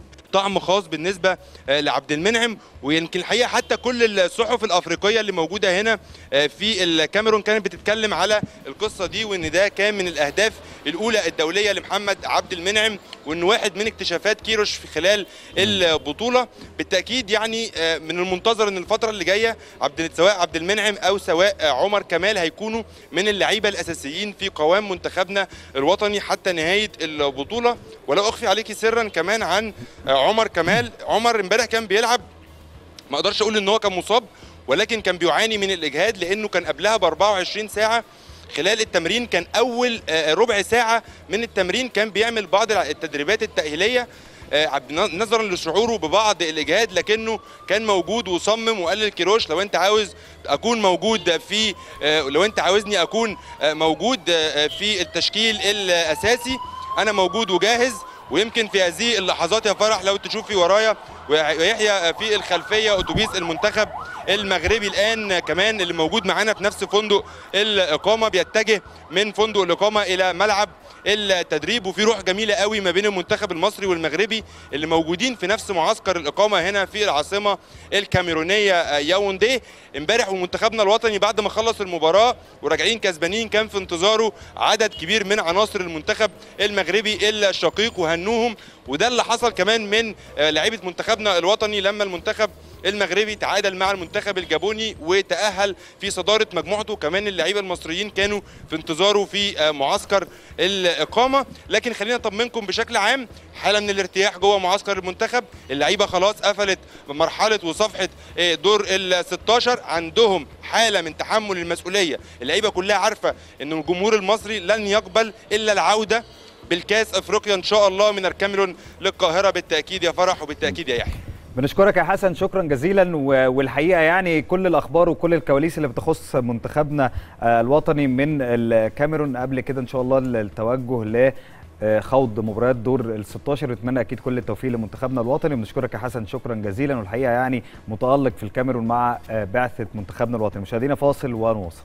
طعم خاص بالنسبه آه، لعبد المنعم ويمكن الحقيقه حتى كل الصحف الافريقيه اللي موجوده هنا آه، في الكاميرون كانت بتتكلم على القصه دي وان ده كان من الاهداف الاولى الدوليه لمحمد عبد المنعم وانه واحد من اكتشافات كيروش في خلال البطوله بالتاكيد يعني آه، من المنتظر ان الفتره اللي جايه عبد سواء عبد المنعم او سواء آه، عمر كمال هيكونوا من اللعيبه الاساسيين في قوام منتخبنا الوطني حتى نهايه البطوله ولا اخفي عليكي سرا كمان عن آه، عمر كمال عمر امبارح كان بيلعب ما اقدرش اقول ان هو كان مصاب ولكن كان بيعاني من الاجهاد لانه كان قبلها ب 24 ساعه خلال التمرين كان اول آه، ربع ساعه من التمرين كان بيعمل بعض التدريبات التاهيليه آه، عب- نظرا لشعوره ببعض الاجهاد لكنه كان موجود وصمم وقال للكيروش لو انت عاوز اكون موجود في آه، لو انت عاوزني اكون آه، موجود آه، في التشكيل الاساسي انا موجود وجاهز ويمكن في هذه اللحظات يا فرح لو تشوفي ورايا ويحيى في الخلفيه اتوبيس المنتخب المغربي الان كمان اللي موجود معانا في نفس فندق الاقامه بيتجه من فندق الاقامه الى ملعب التدريب وفي روح جميله قوي ما بين المنتخب المصري والمغربي اللي موجودين في نفس معسكر الاقامه هنا في العاصمه الكاميرونيه ياوندي امبارح ومنتخبنا الوطني بعد ما خلص المباراه وراجعين كسبانين كان في انتظاره عدد كبير من عناصر المنتخب المغربي الشقيق وهنوهم وده اللي حصل كمان من آه، لعيبه منتخبنا الوطني لما المنتخب المغربي تعادل مع المنتخب الجابوني وتأهل في صدارة مجموعته كمان اللعيبة المصريين كانوا في انتظاره في آه، معسكر الإقامة لكن خلينا نطمنكم بشكل عام حالة من الارتياح جوه معسكر المنتخب اللعيبة خلاص قفلت مرحلة وصفحة آه، دور ال 16 عندهم حالة من تحمل المسؤولية اللعيبة كلها عارفة ان الجمهور المصري لن يقبل إلا العودة بالكاس افريقيا ان شاء الله من الكاميرون للقاهره بالتاكيد يا فرح وبالتاكيد يا يحيى بنشكرك يا حسن شكرا جزيلا و- والحقيقه يعني كل الاخبار وكل الكواليس اللي بتخص منتخبنا آه، الوطني من الكاميرون قبل كده ان شاء الله التوجه ل آه، خوض مباريات دور ال 16 نتمنى اكيد كل التوفيق لمنتخبنا الوطني وبنشكرك يا حسن شكرا جزيلا والحقيقه يعني متالق في الكاميرون مع آه، بعثه منتخبنا الوطني مشاهدينا فاصل ونواصل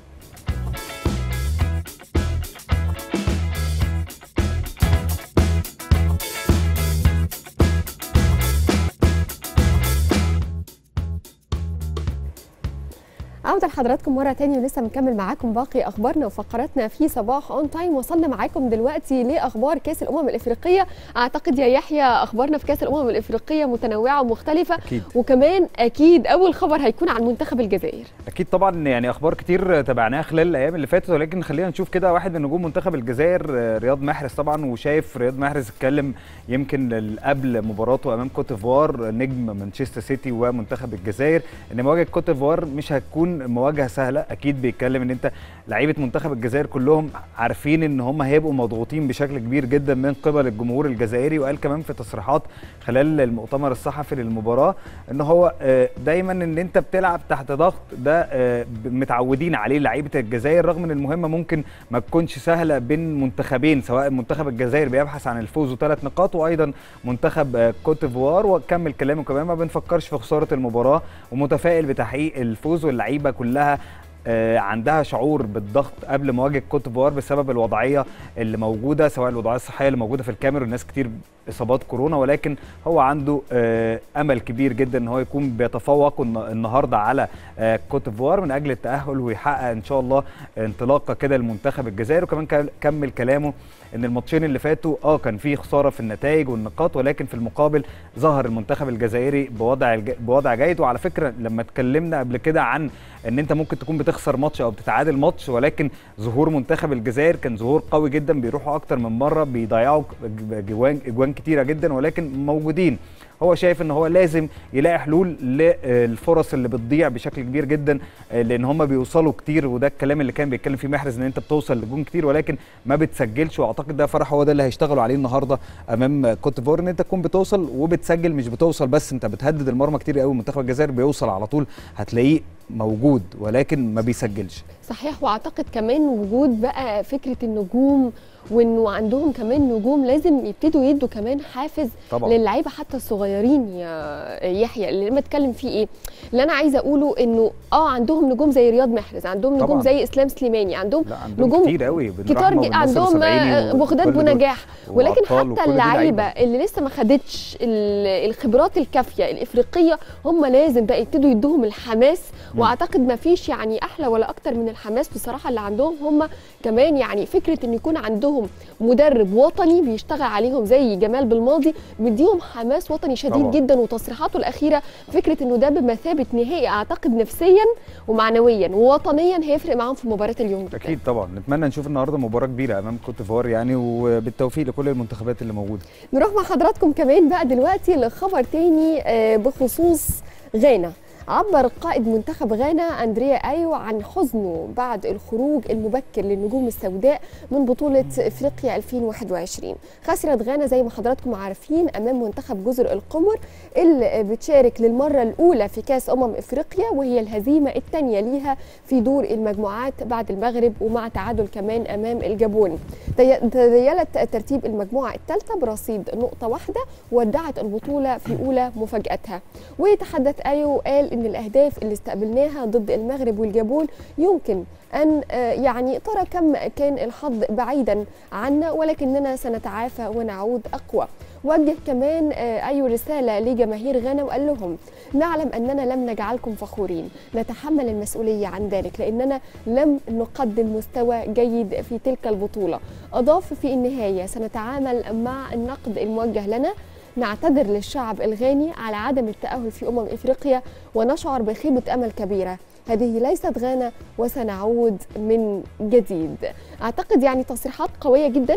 عودة لحضراتكم مرة تانية ولسه بنكمل معاكم باقي أخبارنا وفقراتنا في صباح أون تايم وصلنا معاكم دلوقتي لأخبار كأس الأمم الإفريقية أعتقد يا يحيى أخبارنا في كأس الأمم الإفريقية متنوعة ومختلفة أكيد. وكمان أكيد أول خبر هيكون عن منتخب الجزائر اكيد طبعا يعني اخبار كتير تابعناها خلال الايام اللي فاتت ولكن خلينا نشوف كده واحد من نجوم منتخب الجزائر آه، رياض محرز طبعا وشايف رياض محرز اتكلم يمكن ال- قبل مباراته امام كوت ديفوار نجم مانشستر سيتي ومنتخب الجزائر ان مواجهه كوت ديفوار مش هتكون تكون مواجهه سهله اكيد بيتكلم ان انت لعيبه منتخب الجزائر كلهم عارفين ان هم هيبقوا مضغوطين بشكل كبير جدا من قبل الجمهور الجزائري وقال كمان في تصريحات خلال المؤتمر الصحفي للمباراه ان هو آه، دايما ان انت بتلعب تحت ضغط ده آه، متعودين عليه لعيبه الجزائر رغم ان المهمه ممكن ما تكونش سهله بين منتخبين سواء منتخب الجزائر بيبحث عن الفوز وثلاث نقاط وايضا منتخب آه، كوت ديفوار وكمل كلامه كمان ما بنفكرش في خساره المباراه ومتفائل بتحقيق الفوز واللعيبه كلها آه، عندها شعور بالضغط قبل مواجهه كوت ديفوار بسبب الوضعيه اللي موجوده سواء الوضعيه الصحيه اللي موجوده في الكاميرون ناس كتير اصابات كورونا ولكن هو عنده آه، امل كبير جدا ان هو يكون بيتفوق الن- النهارده على آه، كوت ديفوار من اجل التاهل ويحقق ان شاء الله انطلاقه كده لمنتخب الجزائر وكمان كان- كمل كلامه ان الماتشين اللي فاتوا اه كان في خساره في النتائج والنقاط ولكن في المقابل ظهر المنتخب الجزائري بوضع الج... بوضع جيد وعلى فكره لما اتكلمنا قبل كده عن ان انت ممكن تكون بتخسر ماتش او بتتعادل ماتش ولكن ظهور منتخب الجزائر كان ظهور قوي جدا بيروحوا اكتر من مره بيضيعوا جوان اجوان كتيره جدا ولكن موجودين هو شايف ان هو لازم يلاقي حلول للفرص اللي بتضيع بشكل كبير جدا آه، لان هم بيوصلوا كتير وده الكلام اللي كان بيتكلم فيه محرز ان انت بتوصل لجون كتير ولكن ما بتسجلش واعتقد ده فرح هو ده اللي هيشتغلوا عليه النهارده امام كوت ديفوار ان انت تكون بتوصل وبتسجل مش بتوصل بس انت بتهدد المرمى كتير قوي منتخب الجزائر بيوصل على طول هتلاقيه موجود ولكن ما بيسجلش صحيح واعتقد كمان وجود بقى فكره النجوم وانه عندهم كمان نجوم لازم يبتدوا يدوا كمان حافز طبعا. للعيبه حتى الصغيرين يا يحيى اللي لما اتكلم فيه ايه اللي انا عايزه اقوله انه اه عندهم نجوم زي رياض محرز عندهم نجوم طبعا. زي اسلام سليماني عندهم لا عندهم نجوم كتير قوي بن كتار رحمة جي- وبن ناصر عندهم السبعيني آه، بغداد وكل دول. بنجاح ولكن وأبطال حتى وكل دي اللعيبه لعيبة. اللي لسه ما خدتش ال- الخبرات الكافيه الافريقيه هم لازم بقى يبتدوا يدوهم الحماس واعتقد ما فيش يعني احلى ولا اكتر من الحماس بصراحه اللي عندهم هم كمان يعني فكره ان يكون عندهم مدرب وطني بيشتغل عليهم زي جمال بالماضي مديهم حماس وطني شديد طبعا. جدا وتصريحاته الاخيره فكره انه ده بمثابه نهائي اعتقد نفسيا ومعنويا ووطنيا هيفرق معاهم في مباراه اليوم ده اكيد طبعا نتمنى نشوف النهارده مباراه كبيره امام كوت ديفوار يعني وبالتوفيق لكل المنتخبات اللي موجوده نروح مع حضراتكم كمان بقى دلوقتي لخبر تاني آه، بخصوص غانا عبر قائد منتخب غانا أندريا أيو عن حزنه بعد الخروج المبكر للنجوم السوداء من بطولة إفريقيا 2021 خسرت غانا زي ما حضراتكم عارفين أمام منتخب جزر القمر اللي بتشارك للمرة الأولى في كأس أمم إفريقيا وهي الهزيمة الثانية ليها في دور المجموعات بعد المغرب ومع تعادل كمان أمام الجابون تي- تذيلت ترتيب المجموعة الثالثة برصيد نقطة واحدة ودعت البطولة في أولى مفاجأتها وتحدث أيو قال إن الأهداف اللي استقبلناها ضد المغرب والجابون يمكن أن آه، يعني ترى كم كان الحظ بعيدا عنا ولكننا سنتعافى ونعود أقوى وجه كمان آه، أي رسالة لجماهير غانا وقال لهم نعلم أننا لم نجعلكم فخورين نتحمل المسؤولية عن ذلك لأننا لم نقدم مستوى جيد في تلك البطولة أضاف في النهاية سنتعامل مع النقد الموجه لنا نعتذر للشعب الغاني على عدم التأهل في أمم إفريقيا ونشعر بخيبة أمل كبيرة هذه ليست غانا وسنعود من جديد أعتقد يعني تصريحات قوية جدا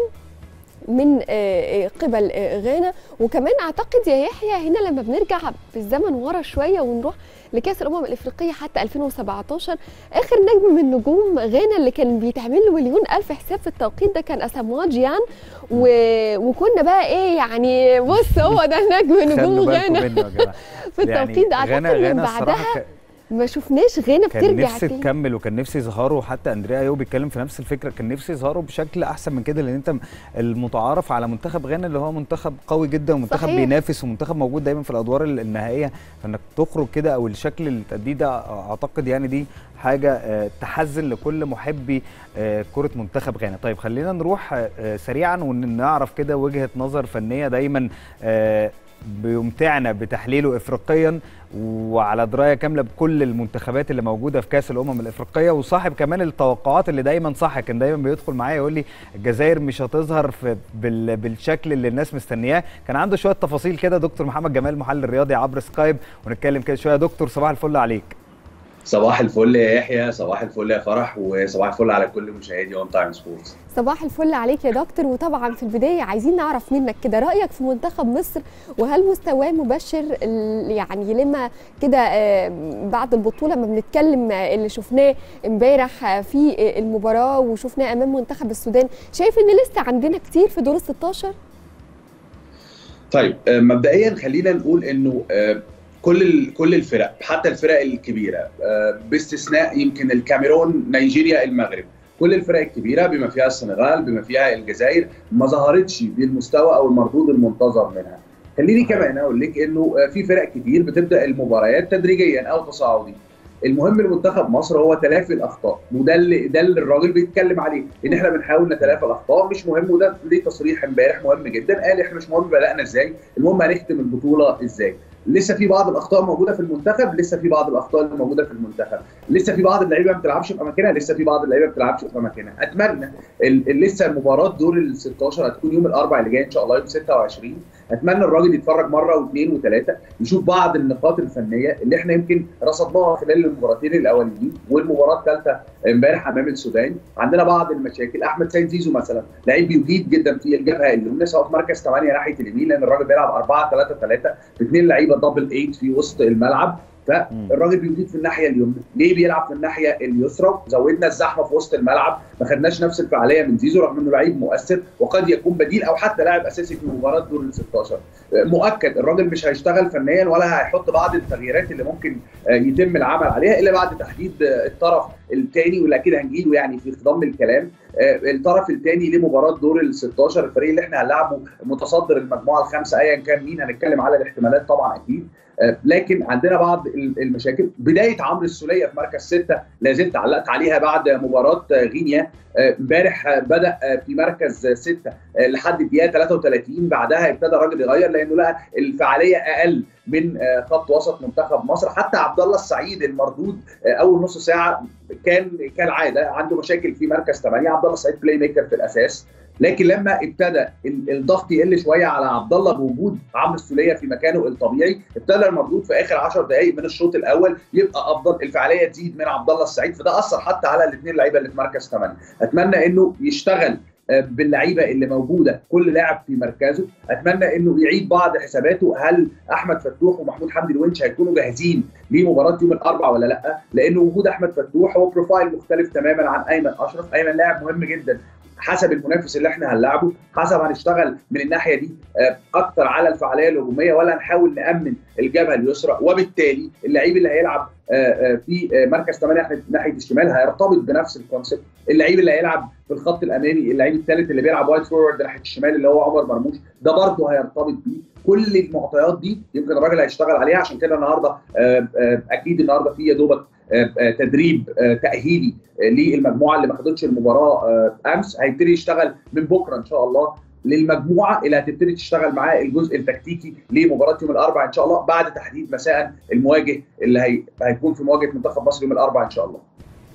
من آه، آه، قبل آه، غانا وكمان اعتقد يا يحيى هنا لما بنرجع بالزمن ورا شويه ونروح لكاس الامم الافريقيه حتى 2017 اخر نجم من نجوم غانا اللي كان بيتعمل له مليون الف حساب في التوقيت ده كان اساموا جيان و... وكنا بقى ايه يعني بص هو ده نجم نجوم خلوا بالكم غانا منه يا جماعه في التوقيت ده اعتقد غانا من غانا بعدها الصراحه ك- ما شفناش غانا كان بترجع نفسي تاني تكمل وكان نفسي يظهروا حتى اندريا ايو بيتكلم في نفس الفكره كان نفسي يظهروا بشكل احسن من كده لان انت المتعارف على منتخب غانا اللي هو منتخب قوي جدا ومنتخب صحيح. بينافس ومنتخب موجود دايما في الادوار ال- النهائيه فانك تخرج كده او الشكل اللي تأديه ده اعتقد يعني دي حاجه آه، تحزن لكل محبي آه، كره منتخب غانا طيب خلينا نروح آه، آه، سريعا ونعرف كده وجهه نظر فنيه دايما آه، بيمتعنا بتحليله افريقيا وعلى درايه كامله بكل المنتخبات اللي موجوده في كاس الامم الافريقيه وصاحب كمان التوقعات اللي دايما صح كان دايما بيدخل معايا يقول لي الجزائر مش هتظهر في بال بالشكل اللي الناس مستنياه كان عنده شويه تفاصيل كده دكتور محمد جمال محلل رياضي عبر سكايب ونتكلم كده شويه يا دكتور صباح الفل عليك صباح الفل يا يحيى صباح الفل يا فرح وصباح الفل على كل مشاهدي اون تايم سبورتس صباح الفل عليك يا دكتور وطبعا في البدايه عايزين نعرف منك كده رايك في منتخب مصر وهل مستواه مبشر ال- يعني لما كده آه، بعد البطوله ما بنتكلم آه، اللي شفناه امبارح آه، في آه، المباراه وشفناه امام منتخب السودان شايف ان لسه عندنا كتير في دور ال 16 طيب آه، مبدئيا خلينا نقول انه آه، كل ال- كل الفرق حتى الفرق الكبيره آه، باستثناء يمكن الكاميرون نيجيريا المغرب كل الفرق الكبيره بما فيها السنغال بما فيها الجزائر ما ظهرتش بالمستوى او المردود المنتظر منها خليني كمان اقول لك انه آه، في فرق كتير بتبدا المباريات تدريجيا او تصاعدي المهم لمنتخب مصر هو تلافي الاخطاء وده اللي ده اللي الراجل بيتكلم عليه ان احنا بنحاول نتلافى الاخطاء مش مهم وده ليه تصريح امبارح مهم جدا قال احنا مش مهم بدانا ازاي المهم هنختم البطوله ازاي لسه في بعض الاخطاء موجوده في المنتخب لسه في بعض الاخطاء اللي موجوده في المنتخب لسه في بعض اللعيبه ما بتلعبش في اماكنها لسه في بعض اللعيبه ما بتلعبش في اماكنها اتمنى ال- ال- لسه مباراه دور ال 16 هتكون يوم الاربعاء اللي جاي ان شاء الله يوم 26 اتمنى الراجل يتفرج مره واثنين وثلاثه يشوف بعض النقاط الفنيه اللي احنا يمكن رصدناها خلال المباراتين الاولانيين والمباراه الثالثه امبارح امام السودان عندنا بعض المشاكل احمد سيد زيزو مثلا لعيب يجيد جدا في الجبهه اليمنى سواء في مركز 8 ناحيه اليمين لان الراجل بيلعب 4 3 3 باثنين لعيبه دبل 8 في وسط الملعب فالراجل بيجيد في الناحيه اليمنى ليه بيلعب في الناحيه اليسرى زودنا الزحمه في وسط الملعب ما خدناش نفس الفعاليه من زيزو رغم انه لعيب مؤثر وقد يكون بديل او حتى لاعب اساسي في مباراه دور ال 16 مؤكد الراجل مش هيشتغل فنيا ولا هيحط بعض التغييرات اللي ممكن آه، يتم العمل عليها الا بعد تحديد آه، الطرف الثاني واللي اكيد هنجيله يعني في خضم الكلام آه، الطرف الثاني لمباراه دور ال 16 الفريق اللي احنا هنلعبه متصدر المجموعه الخامسه ايا كان مين هنتكلم على الاحتمالات طبعا اكيد آه، لكن عندنا بعض ال- المشاكل بدايه عمرو السوليه في مركز سته لا زلت علقت عليها بعد مباراه آه، غينيا آه، امبارح آه، بدا آه، في مركز آه، سته آه، لحد الدقيقه 33 بعدها ابتدى الراجل يغير لانه لقى الفعاليه اقل من آه، خط وسط منتخب مصر حتى عبد الله السعيد المردود آه، اول نص ساعه كان كالعاده عنده مشاكل في مركز 8 عبد الله السعيد بلاي ميكر في الاساس لكن لما ابتدى ال- الضغط يقل شويه على عبد الله بوجود عمرو السوليه في مكانه الطبيعي ابتدى المردود في اخر 10 دقائق من الشوط الاول يبقى افضل الفعاليه تزيد من عبد الله السعيد فده اثر حتى على الاثنين لعيبه اللي في مركز 8 اتمنى انه يشتغل آه، باللعيبه اللي موجوده كل لاعب في مركزه اتمنى انه يعيد بعض حساباته هل احمد فتوح ومحمود حمدي الونش هيكونوا جاهزين لمباراه يوم الاربعاء ولا لا لان وجود احمد فتوح هو بروفايل مختلف تماما عن ايمن اشرف ايمن لاعب مهم جدا حسب المنافس اللي احنا هنلعبه حسب هنشتغل من الناحيه دي آه، اكتر على الفعاليه الهجوميه ولا نحاول نامن الجبهه اليسرى وبالتالي اللعيب اللي هيلعب آه، آه، في آه، مركز 8 ناحيه ناحيه الشمال هيرتبط بنفس الكونسيبت اللعيب اللي هيلعب في الخط الامامي اللعيب الثالث اللي بيلعب وايد فورورد ناحيه الشمال اللي هو عمر مرموش ده برضه هيرتبط بيه كل المعطيات دي يمكن الراجل هيشتغل عليها عشان كده النهارده آه، آه، اكيد النهارده في يا دوبك آه، آه، تدريب آه، تاهيلي آه، للمجموعه اللي ما خدتش المباراه آه، امس هيبتدي يشتغل من بكره ان شاء الله للمجموعه اللي هتبتدي تشتغل معاه الجزء التكتيكي لمباراه يوم الاربعاء ان شاء الله بعد تحديد مساء المواجه اللي هي... هيكون في مواجهه منتخب مصر يوم الاربعاء ان شاء الله.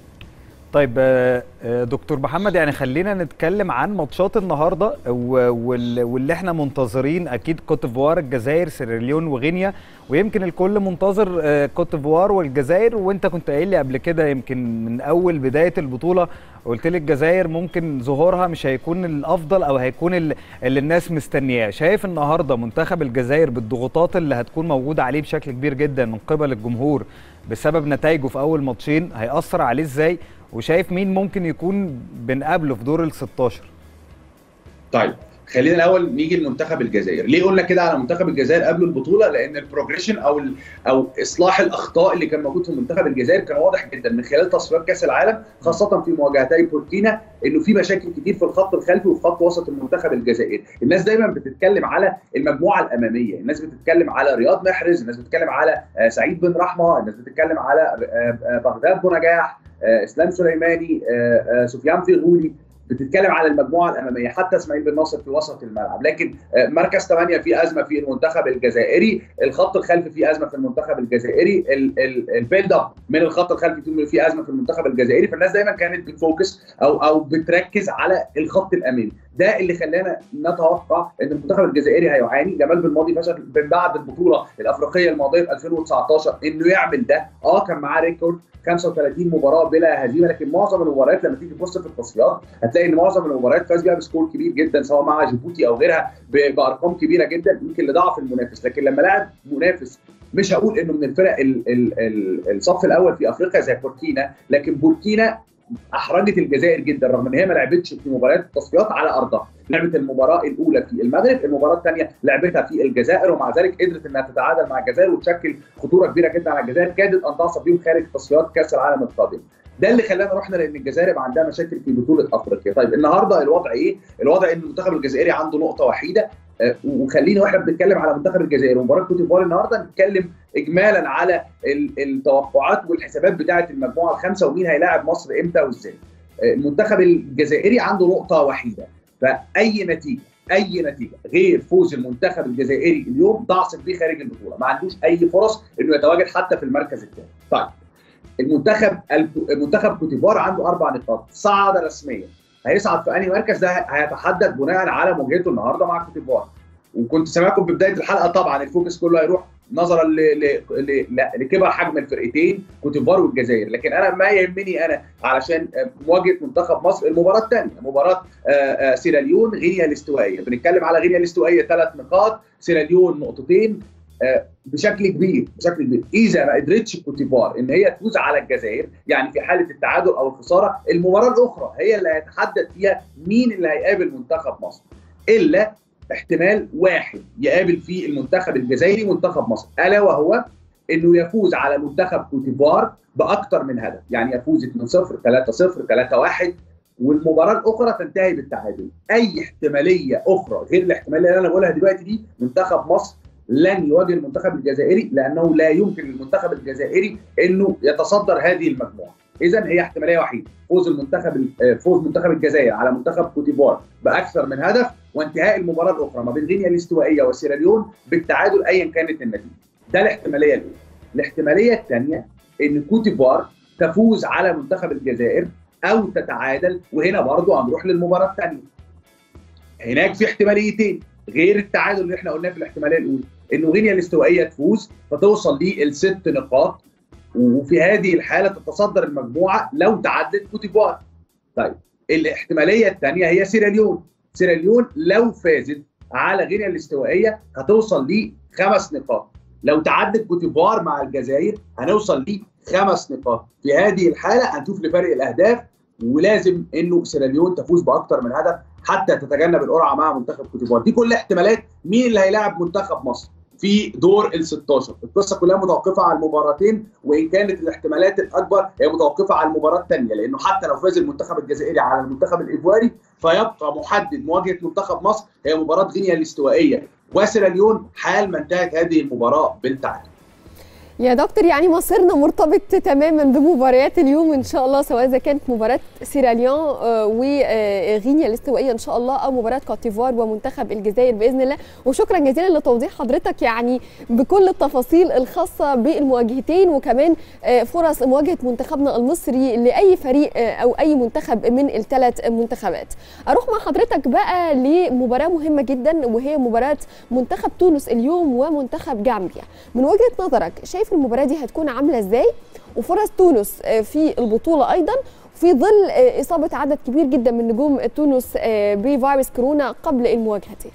طيب آه، آه، دكتور محمد يعني خلينا نتكلم عن ماتشات النهارده و- وال- واللي احنا منتظرين اكيد كوت ديفوار الجزائر سيراليون وغينيا ويمكن الكل منتظر آه، كوت ديفوار والجزائر وانت كنت قايل لي قبل كده يمكن من اول بدايه البطوله قلت لي الجزائر ممكن ظهورها مش هيكون الافضل او هيكون ال- اللي الناس مستنياه شايف النهارده منتخب الجزائر بالضغوطات اللي هتكون موجوده عليه بشكل كبير جدا من قبل الجمهور بسبب نتائجه في اول ماتشين هيأثر عليه ازاي وشايف مين ممكن يكون بنقابله في دور ال 16 طيب خلينا الاول نيجي لمنتخب الجزائر ليه قلنا كده على منتخب الجزائر قبل البطوله لان البروجريشن او ال او اصلاح الاخطاء اللي كان موجود في منتخب الجزائر كان واضح جدا من خلال تصفيات كاس العالم خاصه في مواجهتي بوركينا انه في مشاكل كتير في الخط الخلفي وفي خط وسط المنتخب الجزائري الناس دايما بتتكلم على المجموعه الاماميه الناس بتتكلم على رياض محرز الناس بتتكلم على آه، سعيد بن رحمه الناس بتتكلم على آه، آه، بغداد بونجاح آه، اسلام سليماني آه، آه، سفيان فيغولي بتتكلم على المجموعه الاماميه حتى اسماعيل بن ناصر في وسط الملعب لكن آه، مركز 8 في ازمه في المنتخب الجزائري الخط الخلفي في ازمه في المنتخب الجزائري ال- ال- البيلد اب من الخط الخلفي في- في ازمه في المنتخب الجزائري فالناس دايما كانت بتفوكس او او بتركز على الخط الامامي ده اللي خلانا نتوقع ان المنتخب الجزائري هيعاني جمال بالماضي فشل من بعد البطوله الافريقيه الماضيه في 2019 انه يعمل ده اه كان معاه ريكورد 35 مباراه بلا هزيمه لكن معظم المباريات لما تيجي تبص في التصفيات هتلاقي ان معظم المباريات فاز بيها بسكور كبير جدا سواء مع جيبوتي او غيرها بارقام كبيره جدا يمكن لضعف المنافس لكن لما لعب منافس مش هقول انه من الفرق ال ال ال الصف الاول في افريقيا زي بوركينا لكن بوركينا احرجت الجزائر جدا رغم ان هي ما لعبتش في مباريات التصفيات على ارضها لعبت المباراه الاولى في المغرب المباراه الثانيه لعبتها في الجزائر ومع ذلك قدرت انها تتعادل مع الجزائر وتشكل خطوره كبيره جدا على الجزائر كادت ان تعصب بيهم خارج تصفيات كاس العالم القادم ده اللي خلانا رحنا لان الجزائر يبقى عندها مشاكل في بطوله افريقيا طيب النهارده الوضع ايه الوضع ان المنتخب الجزائري عنده نقطه وحيده أه وخلينا واحنا بنتكلم على منتخب الجزائر ومباراه كوت ديفوار النهارده نتكلم اجمالا على التوقعات والحسابات بتاعه المجموعه الخامسه ومين هيلاعب مصر امتى وازاي المنتخب الجزائري عنده نقطه وحيده فاي نتيجه اي نتيجه غير فوز المنتخب الجزائري اليوم تعصب بيه خارج البطوله ما عندوش اي فرص انه يتواجد حتى في المركز الثاني طيب المنتخب المنتخب كوتيفوار عنده اربع نقاط صعد رسميا هيصعد في انهي مركز ده هيتحدد بناء على مواجهته النهارده مع كوتيفوار وكنت سامعكم في بدايه الحلقه طبعا الفوكس كله هيروح نظرا لكبر حجم الفرقتين كوتيفوار والجزائر لكن انا ما يهمني انا علشان مواجهه منتخب مصر المباراه الثانيه مباراه سيراليون غينيا الاستوائيه بنتكلم على غينيا الاستوائيه ثلاث نقاط سيراليون نقطتين بشكل كبير بشكل كبير اذا ما قدرتش كوتيفوار ان هي تفوز على الجزائر يعني في حاله التعادل او الخساره المباراه الاخرى هي اللي هيتحدد فيها مين اللي هيقابل منتخب مصر الا احتمال واحد يقابل فيه المنتخب الجزائري منتخب مصر الا وهو انه يفوز على منتخب كوتيفوار باكثر من هدف يعني يفوز 2-0 3-0 3-1 والمباراه الاخرى تنتهي بالتعادل اي احتماليه اخرى غير الاحتماليه اللي انا بقولها دلوقتي دي منتخب مصر لن يواجه المنتخب الجزائري لانه لا يمكن للمنتخب الجزائري انه يتصدر هذه المجموعه اذا هي احتماليه وحيده فوز المنتخب فوز منتخب الجزائر على منتخب كوتيفوار باكثر من هدف وانتهاء المباراه الاخرى ما بين غينيا الاستوائيه وسيراليون بالتعادل ايا كانت النتيجه ده الاحتماليه الاولى الاحتماليه الثانيه ان كوتيفوار تفوز على منتخب الجزائر او تتعادل وهنا برضه هنروح للمباراه الثانيه هناك في احتماليتين غير التعادل اللي احنا قلناه في الاحتماليه الاولى انه غينيا الاستوائيه تفوز فتوصل للست نقاط وفي هذه الحاله تتصدر المجموعه لو تعادلت كوتيفوار. طيب الاحتماليه الثانيه هي سيراليون، سيراليون لو فازت على غينيا الاستوائيه هتوصل لخمس نقاط. لو تعادلت كوتيفوار مع الجزائر هنوصل لخمس نقاط. في هذه الحاله هنشوف لفرق الاهداف ولازم انه سيراليون تفوز باكثر من هدف حتى تتجنب القرعه مع منتخب كوتيفوار. دي كل احتمالات مين اللي هيلاعب منتخب مصر. في دور ال 16 القصه كلها متوقفه على المباراتين وان كانت الاحتمالات الاكبر هي متوقفه على المباراه الثانيه لانه حتى لو فاز المنتخب الجزائري على المنتخب الايفواري فيبقى محدد مواجهه منتخب مصر هي مباراه غينيا الاستوائيه وسيراليون حال ما انتهت هذه المباراه بالتعادل يا دكتور يعني مصيرنا مرتبط تماما بمباريات اليوم ان شاء الله سواء اذا كانت مباراه سيراليون وغينيا الاستوائيه ان شاء الله او مباراه كوتيفوار ومنتخب الجزائر باذن الله وشكرا جزيلا لتوضيح حضرتك يعني بكل التفاصيل الخاصه بالمواجهتين وكمان فرص مواجهه منتخبنا المصري لاي فريق او اي منتخب من الثلاث منتخبات. اروح مع حضرتك بقى لمباراه مهمه جدا وهي مباراه منتخب تونس اليوم ومنتخب جامبيا. من وجهه نظرك شايف المباراه دي هتكون عامله ازاي وفرص تونس في البطوله ايضا في ظل اصابه عدد كبير جدا من نجوم تونس بفيروس كورونا قبل المواجهتين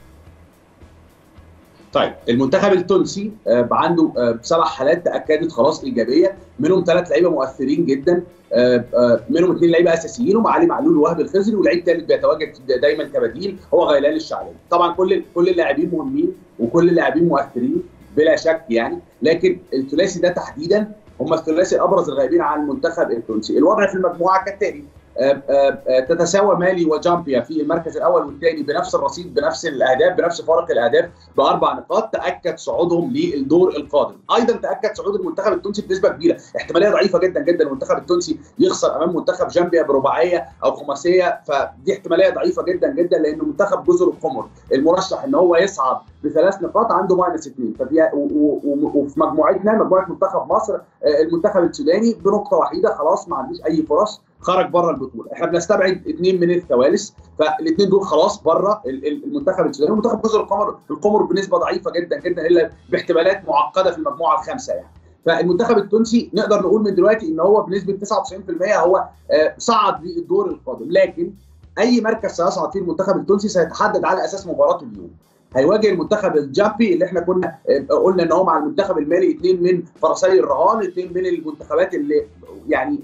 طيب المنتخب التونسي عنده سبع حالات تاكدت خلاص ايجابيه منهم ثلاث لعيبه مؤثرين جدا منهم اثنين لعيبه اساسيين هم علي معلول ووهب الخزري ولعيب ثالث بيتواجد دايما كبديل هو غيلان الشعلاني طبعا كل كل اللاعبين مهمين وكل اللاعبين مؤثرين بلا شك يعني لكن الثلاثي ده تحديدا هم الثلاثي الابرز الغائبين عن المنتخب التونسي الوضع في المجموعه كالتالي تتساوى مالي وجامبيا في المركز الاول والثاني بنفس الرصيد بنفس الاهداف بنفس فارق الاهداف باربع نقاط تاكد صعودهم للدور القادم ايضا تاكد صعود المنتخب التونسي بنسبه كبيره احتماليه ضعيفه جدا جدا المنتخب التونسي يخسر امام منتخب جامبيا برباعيه او خماسيه فدي احتماليه ضعيفه جدا جدا لانه منتخب جزر القمر المرشح ان هو يصعد بثلاث نقاط عنده ماينس اثنين ففي وفي مجموعتنا مجموعه منتخب مصر المنتخب السوداني بنقطه وحيده خلاص ما عندوش اي فرص خرج بره البطوله احنا بنستبعد اثنين من الثوالث فالاثنين دول خلاص بره المنتخب السوداني المنتخب جزر القمر القمر بنسبه ضعيفه جدا جدا الا باحتمالات معقده في المجموعه الخامسه يعني فالمنتخب التونسي نقدر نقول من دلوقتي ان هو بنسبه 99% هو صعد للدور القادم لكن اي مركز سيصعد فيه المنتخب التونسي سيتحدد على اساس مباراته اليوم هيواجه المنتخب الجامبي اللي احنا كنا قلنا ان هو مع المنتخب المالي اثنين من فرسي الرهان اثنين من المنتخبات اللي يعني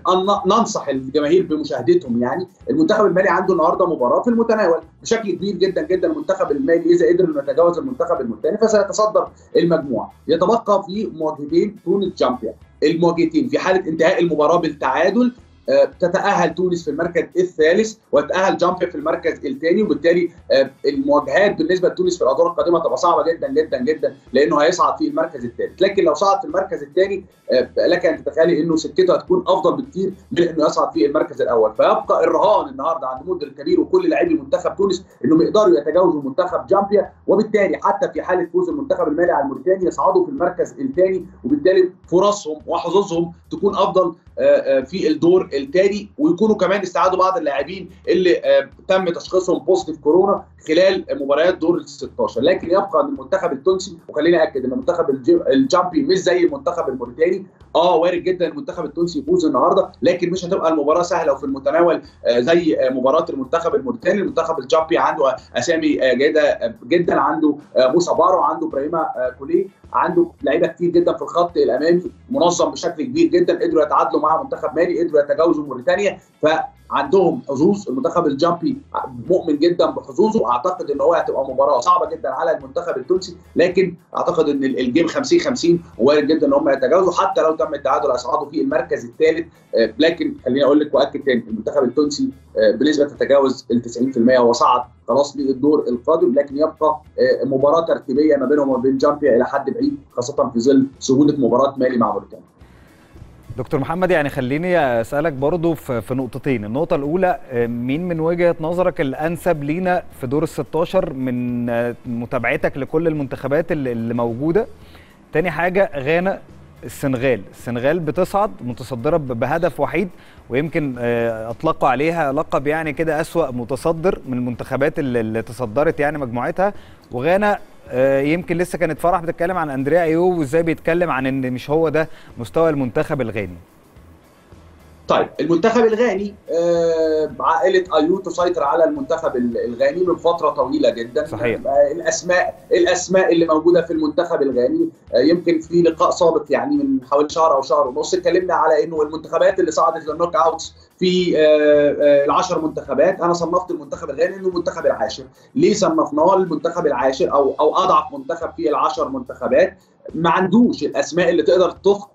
ننصح الجماهير بمشاهدتهم يعني المنتخب المالي عنده النهارده مباراه في المتناول بشكل كبير جدا جدا المنتخب المالي اذا قدر انه يتجاوز المنتخب الموريتاني فسيتصدر المجموعه يتبقى في مواجهتين تونس جامبيا المواجهتين في حاله انتهاء المباراه بالتعادل تتاهل تونس في المركز الثالث وتتاهل جامبيا في المركز الثاني وبالتالي المواجهات بالنسبه لتونس في الادوار القادمه تبقى صعبه جدا جدا جدا لانه هيصعد في المركز الثالث لكن لو صعد في المركز الثاني لك ان تتخيلي انه سكته هتكون افضل بكثير من انه يصعد في المركز الاول فيبقى الرهان النهارده عند مدير الكبير وكل لاعبي منتخب تونس انهم يقدروا يتجاوزوا منتخب جامبيا وبالتالي حتى في حاله فوز المنتخب المالي على الموريتاني يصعدوا في المركز الثاني وبالتالي فرصهم وحظوظهم تكون افضل في الدور الثاني ويكونوا كمان استعادوا بعض اللاعبين اللي تم تشخيصهم بوزيتيف كورونا خلال مباريات دور ال 16 لكن يبقى ان المنتخب التونسي وخليني اكد ان المنتخب الجامبي مش زي المنتخب الموريتاني اه وارد جدا المنتخب التونسي يفوز النهارده لكن مش هتبقى المباراه سهله وفي المتناول زي مباراه المنتخب الموريتاني المنتخب الجامبي عنده اسامي جيده جدا عنده موسى بارو عنده ابراهيم كوليه عنده لعيبه كتير جدا في الخط الامامي منظم بشكل كبير جدا قدروا يتعادلوا مع منتخب مالي قدروا يتجاوزوا موريتانيا فعندهم حظوظ المنتخب الجامبي مؤمن جدا بحظوظه اعتقد ان هو هتبقى مباراه صعبه جدا على المنتخب التونسي لكن اعتقد ان الجيم 50 50 وارد جدا ان هم يتجاوزوا حتى لو تم التعادل هيصعدوا في المركز الثالث لكن خليني اقول لك واكد تاني المنتخب التونسي بنسبه تتجاوز ال 90% هو صعد خلاص للدور القادم لكن يبقى مباراه ترتيبيه ما بينهم وبين جامبيا الى حد بعيد خاصه في ظل سهوله مباراه مالي مع موريتانيا. دكتور محمد يعني خليني اسالك برضو في نقطتين النقطه الاولى مين من وجهه نظرك الانسب لينا في دور ال 16 من متابعتك لكل المنتخبات اللي موجوده تاني حاجه غانا السنغال السنغال بتصعد متصدره بهدف وحيد ويمكن اطلقوا عليها لقب يعني كده اسوا متصدر من المنتخبات اللي تصدرت يعني مجموعتها وغانا يمكن لسه كانت فرح بتتكلم عن اندريا ايوب وازاي بيتكلم عن ان مش هو ده مستوى المنتخب الغاني طيب المنتخب الغاني آه عائله ايو تسيطر على المنتخب الغاني من فتره طويله جدا صحيح آه الاسماء الاسماء اللي موجوده في المنتخب الغاني آه يمكن في لقاء سابق يعني من حوالي شهر او شهر ونص اتكلمنا على انه المنتخبات اللي صعدت للنوك اوتس في العشر منتخبات انا صنفت المنتخب الغاني انه المنتخب العاشر ليه صنفناه المنتخب العاشر او او اضعف منتخب في العشر منتخبات ما عندوش الاسماء اللي تقدر تخ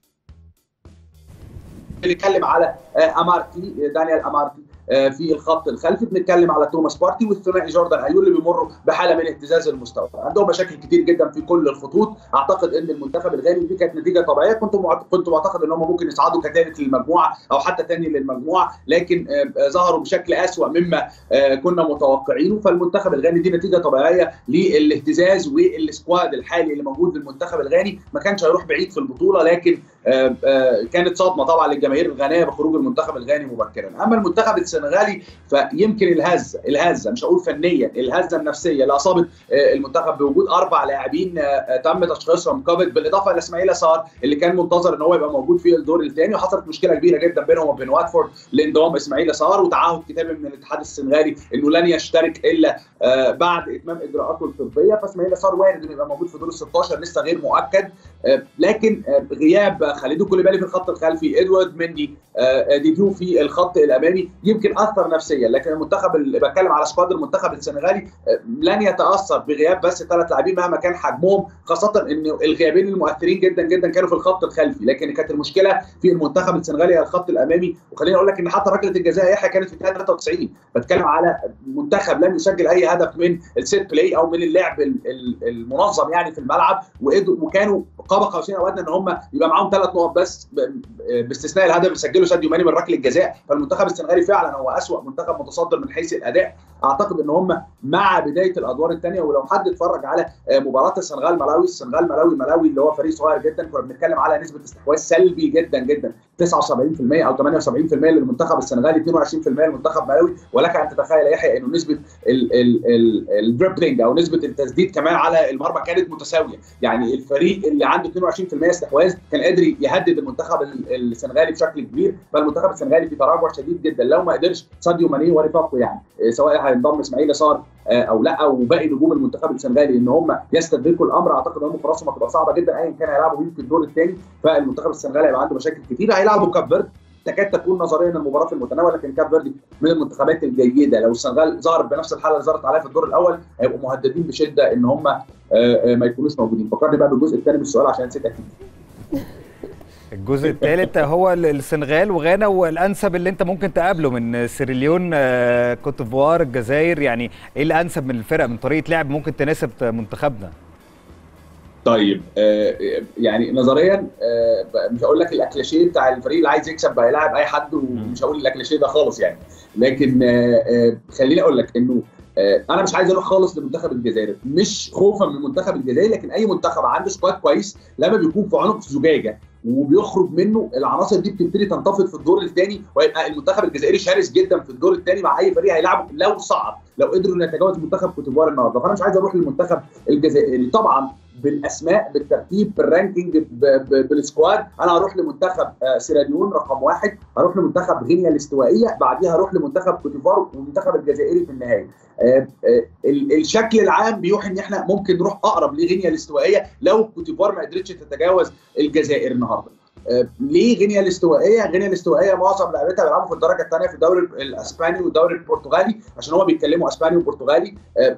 بنتكلم على امارتي دانيال امارتي في الخط الخلفي بنتكلم على توماس بارتي والثنائي جوردان ايو اللي بيمروا بحاله من اهتزاز المستوى عندهم مشاكل كتير جدا في كل الخطوط اعتقد ان المنتخب الغاني دي كانت نتيجه طبيعيه كنت كنت معتقد ان هم ممكن يصعدوا كثالث للمجموعه او حتى ثاني للمجموعه لكن ظهروا بشكل اسوا مما كنا متوقعينه فالمنتخب الغاني دي نتيجه طبيعيه للاهتزاز والسكواد الحالي اللي موجود للمنتخب الغاني ما كانش هيروح بعيد في البطوله لكن كانت صدمه طبعا للجماهير الغانيه بخروج المنتخب الغاني مبكرا اما المنتخب السنغالي فيمكن الهزه الهزه مش هقول فنيا الهزه النفسيه اللي اصابت المنتخب بوجود اربع لاعبين تم تشخيصهم كوفيد بالاضافه الى اسماعيل صار اللي كان منتظر ان هو يبقى موجود في الدور الثاني وحصلت مشكله كبيره جدا بينهم وبين واتفورد لانضمام اسماعيل صار وتعهد كتابي من الاتحاد السنغالي انه لن يشترك الا بعد اتمام اجراءاته الطبيه فاسماعيل صار وارد انه يبقى موجود في دور ال 16 لسه غير مؤكد لكن غياب خالدو كوليبالي في الخط الخلفي ادوارد مندي ديديو في الخط الامامي يمكن اثر نفسيا لكن المنتخب اللي بتكلم على سكواد المنتخب السنغالي لن يتاثر بغياب بس ثلاث لاعبين مهما كان حجمهم خاصه ان الغيابين المؤثرين جدا جدا كانوا في الخط الخلفي لكن كانت المشكله في المنتخب السنغالي الخط الامامي وخليني اقول لك ان حتى ركله الجزاء يحيى كانت في 93 بتكلم على منتخب لم يسجل اي هدف من السيت بلاي او من اللعب المنظم يعني في الملعب وكانوا قاب قوسين او ادنى ان هم يبقى معاهم ثلاث نقط بس باستثناء الهدف اللي سجله الجزائري وساديو ماني من ركله الجزاء فالمنتخب السنغالي فعلا هو اسوا منتخب متصدر من حيث الاداء اعتقد ان هم مع بدايه الادوار الثانيه ولو حد اتفرج على مباراه السنغال ملاوي السنغال ملاوي ملاوي اللي هو فريق صغير جدا كنا بنتكلم على نسبه استحواذ سلبي جدا جدا 79% او 78% للمنتخب السنغالي 22% للمنتخب ملاوي ولك ان تتخيل يا يحيى انه نسبه الدريبلينج او نسبه التسديد كمان على المرمى كانت متساويه يعني الفريق اللي عنده 22% استحواذ كان قادر يهدد المنتخب السنغالي بشكل كبير فالمنتخب السنغالي في تراجع شديد جدا لو ما قدرش ساديو ماني ورفاقه يعني سواء هينضم اسماعيل صار او لا او باقي نجوم المنتخب السنغالي ان هم يستدركوا الامر اعتقد ان فرصهم هتبقى صعبه جدا ايا كان هيلعبوا مين في الدور الثاني فالمنتخب السنغالي هيبقى عنده مشاكل كتير هيلعبوا كاب فيردي تكاد تكون نظريا المباراه في المتناول لكن كاب فيردي من المنتخبات الجيده لو السنغال ظهرت بنفس الحاله اللي ظهرت عليها في الدور الاول هيبقوا مهددين بشده ان هم ما يكونوش موجودين فكرني بقى بالجزء الثاني من السؤال عشان نسيت اكيد الجزء الثالث هو السنغال وغانا والانسب اللي انت ممكن تقابله من سيراليون كوت ديفوار الجزائر يعني ايه الانسب من الفرق من طريقه لعب ممكن تناسب منتخبنا طيب آه يعني نظريا آه مش هقول لك الاكلاشيه بتاع الفريق اللي عايز يكسب هيلاعب اي حد ومش هقول الاكلاشيه ده خالص يعني لكن آه خليني اقول لك انه انا مش عايز اروح خالص لمنتخب الجزائر مش خوفا من منتخب الجزائر لكن اي منتخب عنده سكواد كويس لما بيكون في عنق زجاجه وبيخرج منه العناصر دي بتبتدي تنتفض في الدور الثاني ويبقى المنتخب الجزائري شرس جدا في الدور الثاني مع اي فريق هيلعبه لو صعد لو قدروا يتجاوز منتخب كوتيفوار النهارده فانا مش عايز اروح للمنتخب الجزائري طبعا بالاسماء بالترتيب بالرانكينج بالسكواد انا هروح لمنتخب سيراليون رقم واحد هروح لمنتخب غينيا الاستوائيه بعديها هروح لمنتخب كوتيفوار والمنتخب الجزائري في النهايه الشكل العام بيوحي ان احنا ممكن نروح اقرب لغينيا الاستوائيه لو كوتيفوار ما قدرتش تتجاوز الجزائر النهارده ليه غينيا الاستوائيه؟ غينيا الاستوائيه معظم لعيبتها بيلعبوا في الدرجه الثانيه في الدوري الاسباني والدوري البرتغالي عشان هم بيتكلموا اسباني وبرتغالي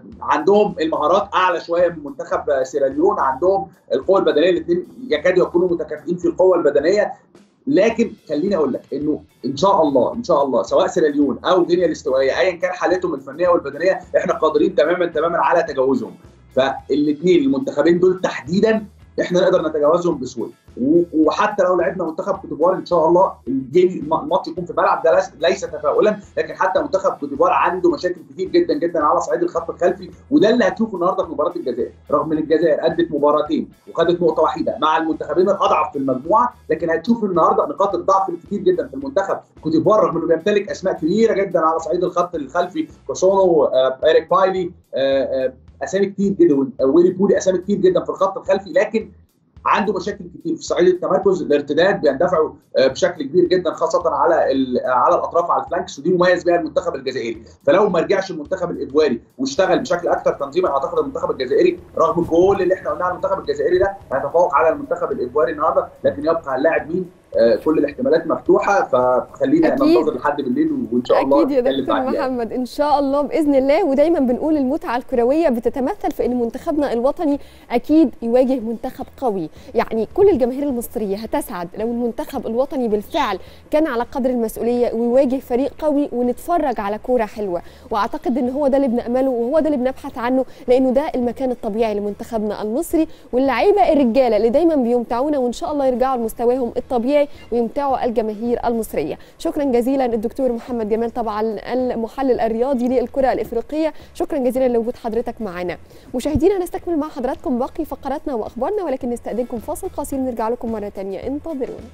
عندهم المهارات اعلى شويه من منتخب سيراليون عندهم القوه البدنيه الاثنين يكادوا يكونوا متكافئين في القوه البدنيه لكن خليني اقول لك انه ان شاء الله ان شاء الله سواء سيراليون او غينيا الاستوائيه ايا كان حالتهم الفنيه والبدنيه احنا قادرين تماما تماما على تجاوزهم فالاثنين المنتخبين دول تحديدا احنا نقدر نتجاوزهم بسهوله وحتى لو لعبنا منتخب كوتيفوار ان شاء الله الجيم الماتش يكون في ملعب ده ليس تفاؤلا لكن حتى منتخب كوتيفوار عنده مشاكل كتير جدا جدا على صعيد الخط الخلفي وده اللي هتشوفه النهارده في مباراه الجزائر رغم ان الجزائر ادت مباراتين وخدت نقطه وحيده مع المنتخبين الاضعف في المجموعه لكن هتشوف النهارده نقاط الضعف الكتير جدا في المنتخب كوتيفوار رغم انه بيمتلك اسماء كبيره جدا على صعيد الخط الخلفي كوسونو آه ايريك بايلي آه آه اسامي كتير جدا ويلي بولي اسامي كتير جدا في الخط الخلفي لكن عنده مشاكل كتير في صعيد التمركز الارتداد بيندفعوا بشكل كبير جدا خاصه على على الاطراف على الفلانكس ودي مميز بها المنتخب الجزائري فلو ما رجعش المنتخب الايفواري واشتغل بشكل اكثر تنظيما اعتقد المنتخب الجزائري رغم كل اللي احنا قلناه على المنتخب الجزائري ده هيتفوق على المنتخب الايفواري النهارده لكن يبقى اللاعب مين كل الاحتمالات مفتوحه فخلينا ننتظر لحد بالليل وان شاء الله اكيد يا دكتور محمد ان شاء الله باذن الله ودايما بنقول المتعه الكرويه بتتمثل في ان منتخبنا الوطني اكيد يواجه منتخب قوي يعني كل الجماهير المصريه هتسعد لو المنتخب الوطني بالفعل كان على قدر المسؤوليه ويواجه فريق قوي ونتفرج على كوره حلوه واعتقد ان هو ده اللي بنامله وهو ده اللي بنبحث عنه لانه ده المكان الطبيعي لمنتخبنا المصري واللعيبه الرجاله اللي دايما بيمتعونا وان شاء الله يرجعوا لمستواهم الطبيعي ويمتعوا الجماهير المصريه شكرا جزيلا الدكتور محمد جمال طبعا المحلل الرياضي للكره الافريقيه شكرا جزيلا لوجود حضرتك معنا مشاهدينا نستكمل مع حضراتكم باقي فقراتنا واخبارنا ولكن نستاذنكم فاصل قصير نرجع لكم مره ثانيه انتظرونا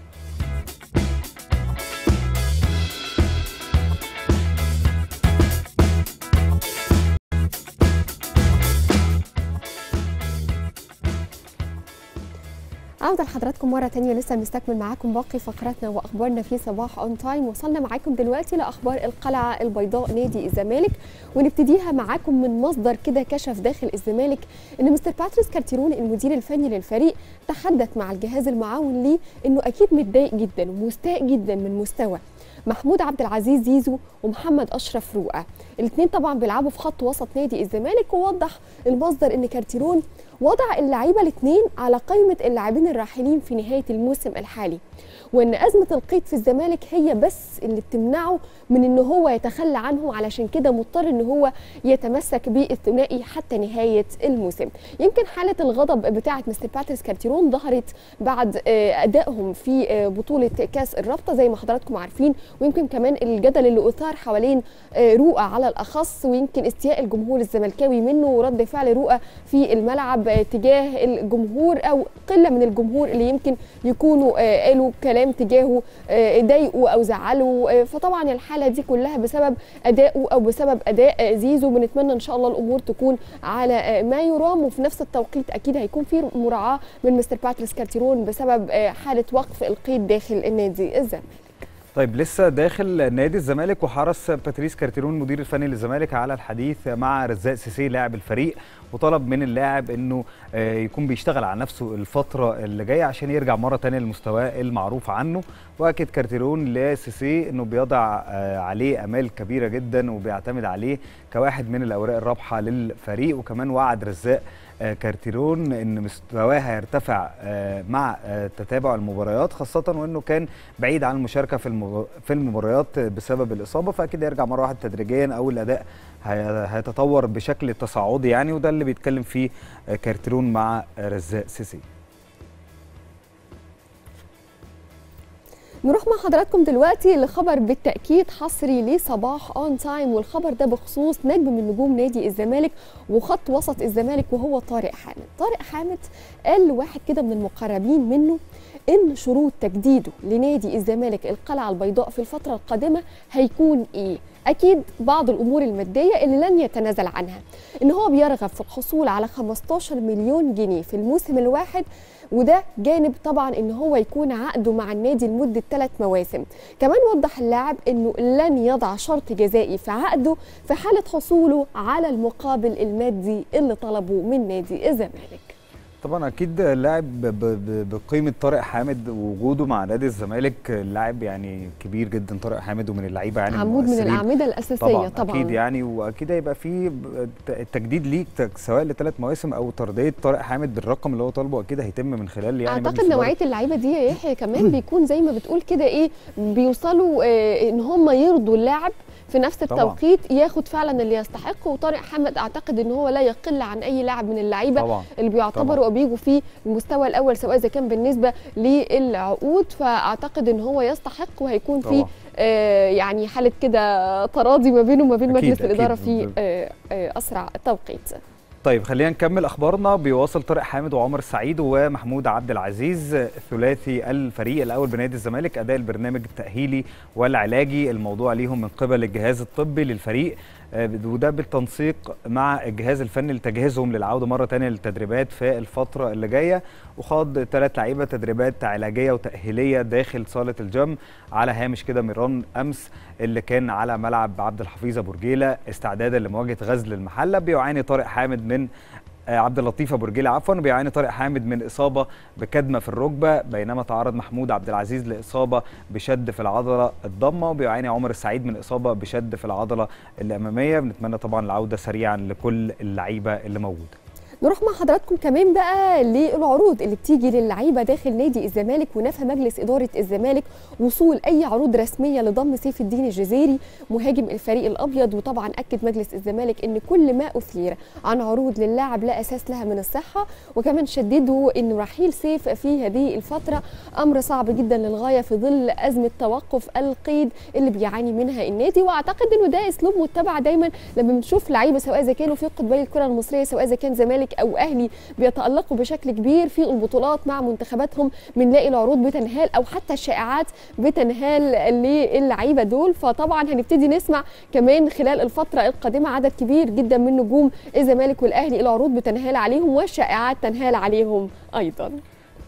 عودة لحضراتكم مرة تانية لسه بنستكمل معاكم باقي فقراتنا وأخبارنا في صباح أون تايم وصلنا معاكم دلوقتي لأخبار القلعة البيضاء نادي الزمالك ونبتديها معاكم من مصدر كده كشف داخل الزمالك إن مستر باتريس كارتيرون المدير الفني للفريق تحدث مع الجهاز المعاون ليه إنه أكيد متضايق جدا ومستاء جدا من مستوى محمود عبد العزيز زيزو ومحمد اشرف رؤى الاثنين طبعا بيلعبوا في خط وسط نادي الزمالك ووضح المصدر ان كارتيرون وضع اللعيبه الاثنين على قائمه اللاعبين الراحلين في نهايه الموسم الحالي وان ازمه القيد في الزمالك هي بس اللي بتمنعه من ان هو يتخلى عنهم علشان كده مضطر ان هو يتمسك بالثنائي حتى نهايه الموسم يمكن حاله الغضب بتاعه مستر باتريس كارتيرون ظهرت بعد آه، ادائهم في آه، بطوله كاس الرابطه زي ما حضراتكم عارفين ويمكن كمان الجدل اللي اثار حوالين آه، رؤى على الاخص ويمكن استياء الجمهور الزملكاوي منه ورد فعل رؤى في الملعب آه، تجاه الجمهور او قله من الجمهور اللي يمكن يكونوا آه، قالوا كلام تجاهه آه، ضايقوا او زعلوا آه، فطبعا الحاله دي كلها بسبب ادائه او بسبب اداء آه، زيزو بنتمنى ان شاء الله الامور تكون على آه، ما يرام وفي نفس التوقيت اكيد هيكون في مراعاه من مستر باتريس كارتيرون بسبب آه، حاله وقف القيد داخل النادي الزمالك طيب لسه داخل نادي الزمالك وحرص باتريس كارتيرون مدير الفني للزمالك على الحديث مع رزاق سيسي لاعب الفريق وطلب من اللاعب انه آه، يكون بيشتغل على نفسه الفتره اللي جايه عشان يرجع مره تانية لمستواه المعروف عنه واكد كارتيرون لسيسي انه بيضع آه، عليه امال كبيره جدا وبيعتمد عليه كواحد من الاوراق الرابحه للفريق وكمان وعد رزاق آه، كارتيرون ان مستواه هيرتفع آه، مع آه، تتابع المباريات خاصه وانه كان بعيد عن المشاركه في المب- في المباريات بسبب الاصابه فاكيد هيرجع مره واحده تدريجيا او الاداء هي- هيتطور بشكل تصاعدي يعني وده اللي بيتكلم فيه آه، كارتيرون مع آه، رزاق سيسي نروح مع حضراتكم دلوقتي لخبر بالتأكيد حصري لصباح اون تايم والخبر ده بخصوص نجم من نجوم نادي الزمالك وخط وسط الزمالك وهو طارق حامد طارق حامد قال لواحد كده من المقربين منه ان شروط تجديده لنادي الزمالك القلعة البيضاء في الفترة القادمة هيكون ايه اكيد بعض الامور الماديه اللي لن يتنازل عنها ان هو بيرغب في الحصول على 15 مليون جنيه في الموسم الواحد وده جانب طبعا ان هو يكون عقده مع النادي لمده ثلاث مواسم كمان وضح اللاعب انه لن يضع شرط جزائي في عقده في حاله حصوله على المقابل المادي اللي طلبه من نادي الزمالك طبعا اكيد اللاعب ب- ب- بقيمه طارق حامد ووجوده مع نادي الزمالك اللاعب يعني كبير جدا طارق حامد ومن اللعيبه يعني عمود من المؤثرين. الاعمده الاساسيه طبعا, طبعا اكيد يعني واكيد هيبقى في ب- التجديد ليك ت- سواء لثلاث مواسم او ترضيه طارق حامد بالرقم اللي هو طالبه اكيد هيتم من خلال يعني اعتقد مجلس الإدارة. نوعيه اللعيبه دي يا يحيى كمان بيكون زي ما بتقول كده ايه بيوصلوا آه ان هم يرضوا اللاعب في نفس طبعاً. التوقيت ياخد فعلا اللي يستحقه وطارق حامد اعتقد ان هو لا يقل عن اي لاعب من اللعيبه طبعا اللي بيعتبروا او بيجوا في المستوى الاول سواء اذا كان بالنسبه للعقود فاعتقد ان هو يستحق وهيكون في طبعا آه يعني حاله كده تراضي ما بينه وما بين أكيد، مجلس الاداره أكيد. في آه آه اسرع توقيت طيب خلينا نكمل اخبارنا بيواصل طارق حامد وعمر السعيد ومحمود عبد العزيز ثلاثي الفريق الاول بنادي الزمالك اداء البرنامج التاهيلي والعلاجي الموضوع ليهم من قبل الجهاز الطبي للفريق آه، وده بالتنسيق مع الجهاز الفني لتجهيزهم للعوده مره ثانيه للتدريبات في الفتره اللي جايه وخاض ثلاث لعيبه تدريبات علاجيه وتاهيليه داخل صاله الجيم على هامش كده ميران امس اللي كان على ملعب عبد الحفيظ ابو رجيله استعدادا لمواجهه غزل المحله بيعاني طارق حامد من آه، عبد اللطيف ابو رجيله عفوا بيعاني طارق حامد من اصابه بكدمه في الركبه بينما تعرض محمود عبد العزيز لاصابه بشد في العضله الضمه وبيعاني عمر السعيد من اصابه بشد في العضله الاماميه بنتمنى طبعا العوده سريعا لكل اللعيبه اللي موجوده نروح مع حضراتكم كمان بقى للعروض اللي بتيجي للعيبه داخل نادي الزمالك ونفى مجلس اداره الزمالك وصول اي عروض رسميه لضم سيف الدين الجزيري مهاجم الفريق الابيض وطبعا اكد مجلس الزمالك ان كل ما اثير عن عروض للاعب لا اساس لها من الصحه وكمان شددوا ان رحيل سيف في هذه الفتره امر صعب جدا للغايه في ظل ازمه توقف القيد اللي بيعاني منها النادي واعتقد انه ده اسلوب متبع دايما لما بنشوف لعيبه سواء اذا كانوا في قطبي الكره المصريه سواء اذا كان زمالك او اهلي بيتالقوا بشكل كبير في البطولات مع منتخباتهم بنلاقي العروض بتنهال او حتى الشائعات بتنهال للعيبه دول فطبعا هنبتدي نسمع كمان خلال الفتره القادمه عدد كبير جدا من نجوم الزمالك والاهلي العروض بتنهال عليهم والشائعات تنهال عليهم ايضا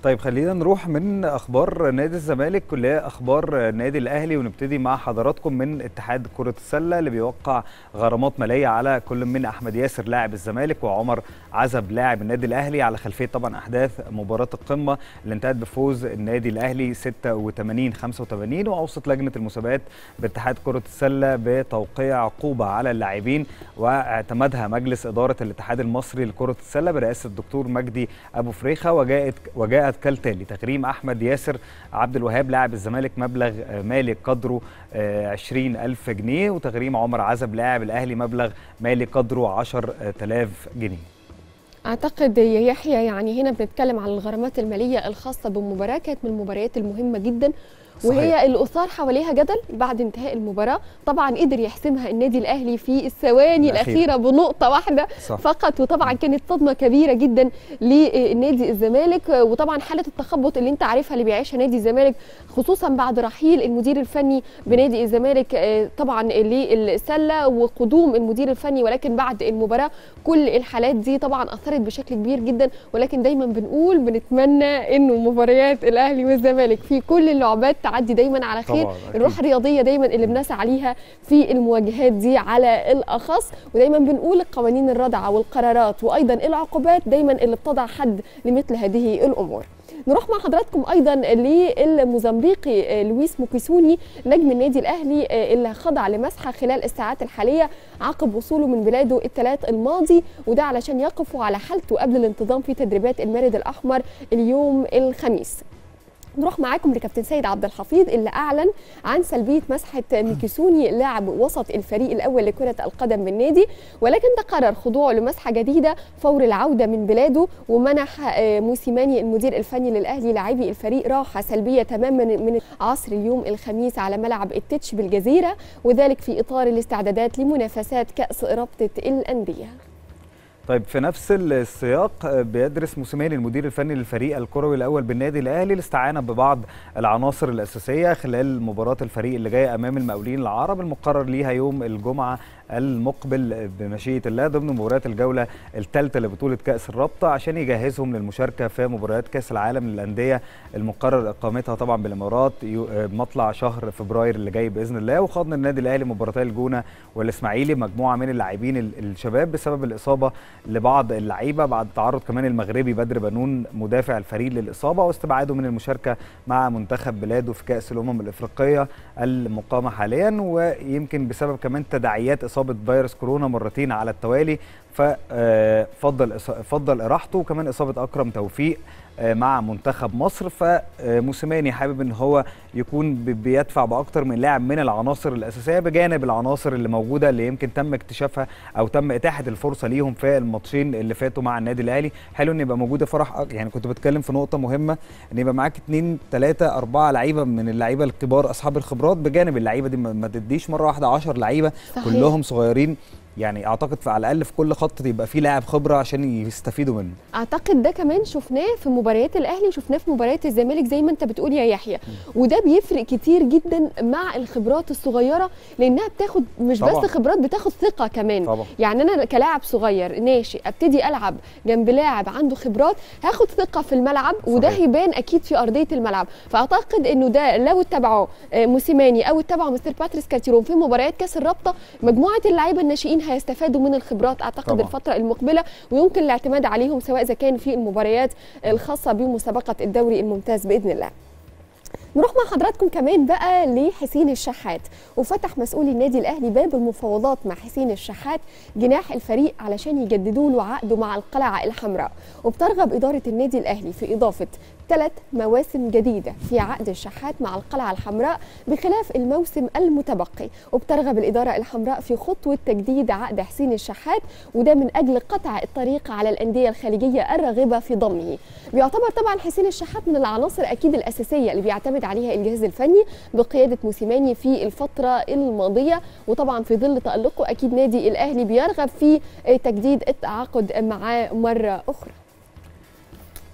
طيب خلينا نروح من اخبار نادي الزمالك لاخبار النادي الاهلي ونبتدي مع حضراتكم من اتحاد كره السله اللي بيوقع غرامات ماليه على كل من احمد ياسر لاعب الزمالك وعمر عزب لاعب النادي الاهلي على خلفيه طبعا احداث مباراه القمه اللي انتهت بفوز النادي الاهلي 86 85 واوصت لجنه المسابقات باتحاد كره السله بتوقيع عقوبه على اللاعبين واعتمدها مجلس اداره الاتحاد المصري لكره السله برئاسه الدكتور مجدي ابو فريخه وجاءت وجاءت كالتالي تغريم احمد ياسر عبد الوهاب لاعب الزمالك مبلغ مالي قدره 20000 جنيه وتغريم عمر عزب لاعب الاهلي مبلغ مالي قدره 10000 جنيه اعتقد يا يحيى يعني هنا بنتكلم عن الغرامات الماليه الخاصه بمباراه كانت من المباريات المهمه جدا وهي صحيح. اللي اثار حواليها جدل بعد انتهاء المباراه طبعا قدر يحسمها النادي الاهلي في الثواني الأخيرة. الاخيره بنقطه واحده صح. فقط وطبعا كانت صدمه كبيره جدا لنادي الزمالك وطبعا حاله التخبط اللي انت عارفها اللي بيعيشها نادي الزمالك خصوصا بعد رحيل المدير الفني بنادي الزمالك آه، طبعا للسله وقدوم المدير الفني ولكن بعد المباراه كل الحالات دي طبعا اثرت بشكل كبير جدا ولكن دايما بنقول بنتمنى انه مباريات الاهلي والزمالك في كل اللعبات تعدي دايما على خير طبعاً، أكيد. الروح الرياضيه دايما اللي بنسعى ليها في المواجهات دي على الاخص ودايما بنقول القوانين الرادعه والقرارات وايضا العقوبات دايما اللي بتضع حد لمثل هذه الامور نروح مع حضراتكم ايضا للموزمبيقي آه، لويس موكيسوني نجم النادي الاهلي آه، اللي خضع لمسحه خلال الساعات الحاليه عقب وصوله من بلاده الثلاث الماضي وده علشان يقفوا على حالته قبل الانتظام في تدريبات المارد الاحمر اليوم الخميس نروح معاكم لكابتن سيد عبد الحفيظ اللي اعلن عن سلبيه مسحه ميكيسوني لاعب وسط الفريق الاول لكره القدم بالنادي ولكن تقرر خضوعه لمسحه جديده فور العوده من بلاده ومنح آه، موسيماني المدير الفني للاهلي لاعبي الفريق راحه سلبيه تماما من عصر اليوم الخميس على ملعب التتش بالجزيره وذلك في اطار الاستعدادات لمنافسات كاس رابطه الانديه طيب في نفس السياق آه، بيدرس موسيماني المدير الفني للفريق الكروي الاول بالنادي الاهلي الاستعانه ببعض العناصر الاساسيه خلال مباراه الفريق اللي جايه امام المقاولين العرب المقرر ليها يوم الجمعه المقبل بمشيئه الله ضمن مباريات الجوله الثالثه لبطوله كاس الرابطه عشان يجهزهم للمشاركه في مباريات كاس العالم للانديه المقرر اقامتها طبعا بالامارات يو- آه، مطلع شهر فبراير اللي جاي باذن الله وخاض النادي الاهلي مباراتي الجونه والاسماعيلي مجموعه من اللاعبين ال- الشباب بسبب الاصابه لبعض اللعيبه بعد تعرض كمان المغربي بدر بنون مدافع الفريق للاصابه واستبعاده من المشاركه مع منتخب بلاده في كاس الامم الافريقيه المقامه حاليا ويمكن بسبب كمان تداعيات اصابه فيروس كورونا مرتين على التوالي ففضل فضل اراحته وكمان اصابه اكرم توفيق آه، مع منتخب مصر فموسيماني حابب ان هو يكون بي- بيدفع باكتر من لاعب من العناصر الاساسيه بجانب العناصر اللي موجوده اللي يمكن تم اكتشافها او تم اتاحه الفرصه ليهم في الماتشين اللي فاتوا مع النادي الاهلي حلو ان يبقى موجوده فرح أك- يعني كنت بتكلم في نقطه مهمه ان يبقى معاك اثنين ثلاثه اربعه لعيبه من اللعيبه الكبار اصحاب الخبرات بجانب اللعيبه دي ما ما تديش مره واحده 10 لعيبه صحيح. كلهم صغيرين يعني اعتقد في على الاقل في كل خط يبقى فيه لاعب خبره عشان يستفيدوا منه اعتقد ده كمان شفناه في مباريات الاهلي وشفناه في مباريات الزمالك زي ما انت بتقول يا يحيى وده بيفرق كتير جدا مع الخبرات الصغيره لانها بتاخد مش طبعاً. بس خبرات بتاخد ثقه كمان طبعا يعني انا كلاعب صغير ناشئ ابتدي العب جنب لاعب عنده خبرات هاخد ثقه في الملعب وده صحيح. هيبان اكيد في ارضيه الملعب فاعتقد انه ده لو اتبعه آه، موسيماني او اتبعه مستر باتريس كارتيرون في مباريات كاس الرابطه مجموعه اللعيبه الناشئين هيستفادوا من الخبرات اعتقد طبعاً. الفتره المقبله ويمكن الاعتماد عليهم سواء اذا كان في المباريات الخاصه بمسابقه الدوري الممتاز باذن الله نروح مع حضراتكم كمان بقى لحسين الشحات وفتح مسؤولي النادي الاهلي باب المفاوضات مع حسين الشحات جناح الفريق علشان يجددوا له عقده مع القلعه الحمراء وبترغب اداره النادي الاهلي في اضافه ثلاث مواسم جديده في عقد الشحات مع القلعه الحمراء بخلاف الموسم المتبقي وبترغب الاداره الحمراء في خطوه تجديد عقد حسين الشحات وده من اجل قطع الطريق على الانديه الخليجيه الراغبه في ضمه بيعتبر طبعا حسين الشحات من العناصر اكيد الاساسيه اللي بيعتمد عليها الجهاز الفني بقياده موسيماني في الفتره الماضيه وطبعا في ظل تالقه اكيد نادي الاهلي بيرغب في تجديد التعاقد معاه مره اخرى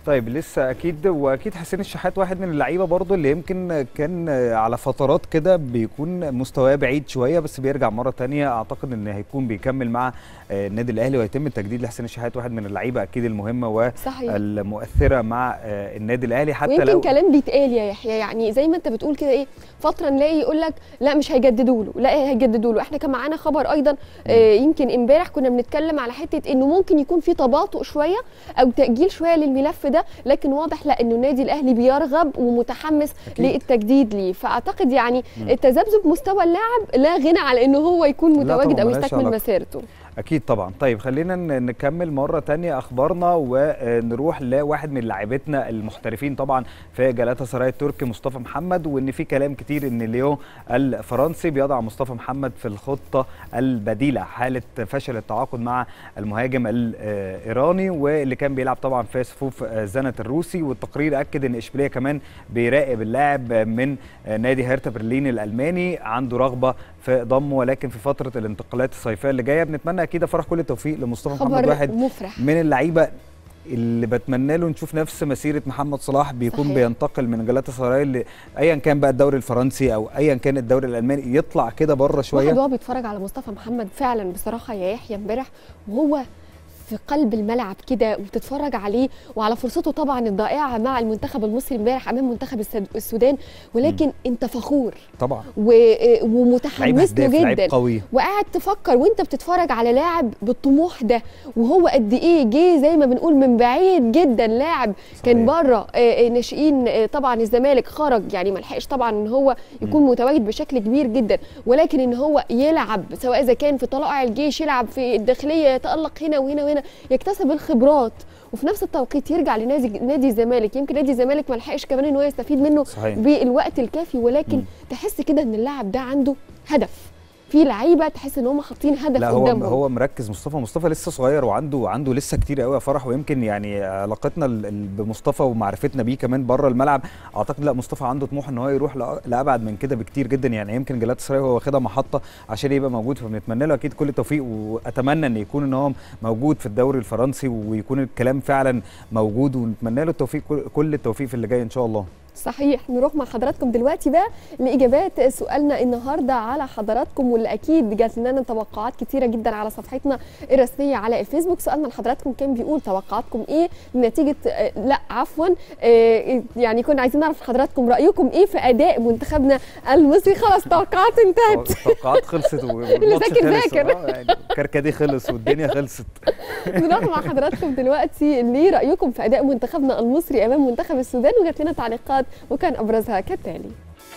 طيب لسه اكيد واكيد حسين الشحات واحد من اللعيبه برضو اللي يمكن كان على فترات كده بيكون مستواه بعيد شويه بس بيرجع مره تانية اعتقد ان هيكون بيكمل مع آه، النادي الاهلي وهيتم التجديد لحسين الشحات واحد من اللعيبه اكيد المهمه صحيح والمؤثره مع آه، النادي الاهلي حتى ويمكن لو كلام بيتقال يا يحيى يعني زي ما انت بتقول كده ايه فتره نلاقي يقول لك لا مش هيجددوا له لا هيجددوا له احنا كان معانا خبر ايضا آه يمكن امبارح كنا بنتكلم على حته انه ممكن يكون في تباطؤ شويه او تاجيل شويه للملف ده لكن واضح لا انه النادي الاهلي بيرغب ومتحمس أكيد. للتجديد ليه فاعتقد يعني التذبذب مستوى اللاعب لا غنى على انه هو يكون لا طبعاً، متواجد او ملهاش يستكمل علاقة. مسيرته اكيد طبعا طيب خلينا ن- نكمل مره تانية اخبارنا ونروح لواحد من لاعبتنا المحترفين طبعا في جلاتا سراي التركي مصطفى محمد وان في كلام كتير ان ليو الفرنسي بيضع مصطفى محمد في الخطه البديله حاله فشل التعاقد مع المهاجم الايراني واللي كان بيلعب طبعا في صفوف زنت الروسي والتقرير اكد ان اشبيليه كمان بيراقب اللاعب من نادي هيرتا برلين الالماني عنده رغبه في ضمه ولكن في فتره الانتقالات الصيفيه اللي جايه بنتمنى اكيد افرح كل التوفيق لمصطفى محمد خبر واحد مفرح من اللعيبه اللي بتمنى له نشوف نفس مسيره محمد صلاح بيكون صحيح. بينتقل من جلاتا سراي ل- ايا كان بقى الدوري الفرنسي او ايا كان الدوري الالماني يطلع كده بره شويه واحد وهو بيتفرج على مصطفى محمد فعلا بصراحه يا يحيى امبارح وهو في قلب الملعب كده وبتتفرج عليه وعلى فرصته طبعا الضائعه مع المنتخب المصري امبارح امام منتخب السد- السودان ولكن انت فخور طبعا و... لعيب ومتحمس له هداف لعيب جدا قوي وقاعد تفكر وانت بتتفرج على لاعب بالطموح ده وهو قد ايه جه زي ما بنقول من بعيد جدا لاعب كان صحيح. بره آه، آه، ناشئين آه، طبعا الزمالك خرج يعني ما لحقش طبعا ان هو يكون متواجد بشكل كبير جدا ولكن ان هو يلعب سواء اذا كان في طلائع الجيش يلعب في الداخليه يتالق هنا وهنا وهنا يكتسب الخبرات وفي نفس التوقيت يرجع لنادي نادي الزمالك يمكن نادي الزمالك ما لحقش كمان ان هو يستفيد منه صحيح. بالوقت الكافي ولكن مم. تحس كده ان اللاعب ده عنده هدف في لعيبه تحس ان هم حاطين هدف لا هو قدامهم هو مركز مصطفى مصطفى لسه صغير وعنده عنده لسه كتير قوي يا فرح ويمكن يعني علاقتنا ال- ال- بمصطفى ومعرفتنا بيه كمان بره الملعب اعتقد لا مصطفى عنده طموح ان هو يروح لأ- لابعد من كده بكتير جدا يعني يمكن جلات سراي هو واخدها محطه عشان يبقى موجود فبنتمنى له اكيد كل التوفيق واتمنى ان يكون ان هو موجود في الدوري الفرنسي ويكون الكلام فعلا موجود ونتمنى له التوفيق كل- كل التوفيق في اللي جاي ان شاء الله صحيح نروح مع حضراتكم دلوقتي بقى لاجابات سؤالنا النهارده على حضراتكم واللي اكيد جات لنا توقعات كتيره جدا على صفحتنا الرسميه على الفيسبوك سؤالنا لحضراتكم كان بيقول توقعاتكم ايه نتيجه آه، لا عفوا آه، يعني كنا عايزين نعرف حضراتكم رايكم ايه في اداء منتخبنا المصري خلاص توقعات انتهت التوقعات خلصت والماتش ذاكر خلص ذاكر. آه، يعني كركدي خلص والدنيا خلصت نروح مع حضراتكم دلوقتي ليه رايكم في اداء منتخبنا المصري امام منتخب السودان وجات لنا تعليقات وكان ابرزها كالتالي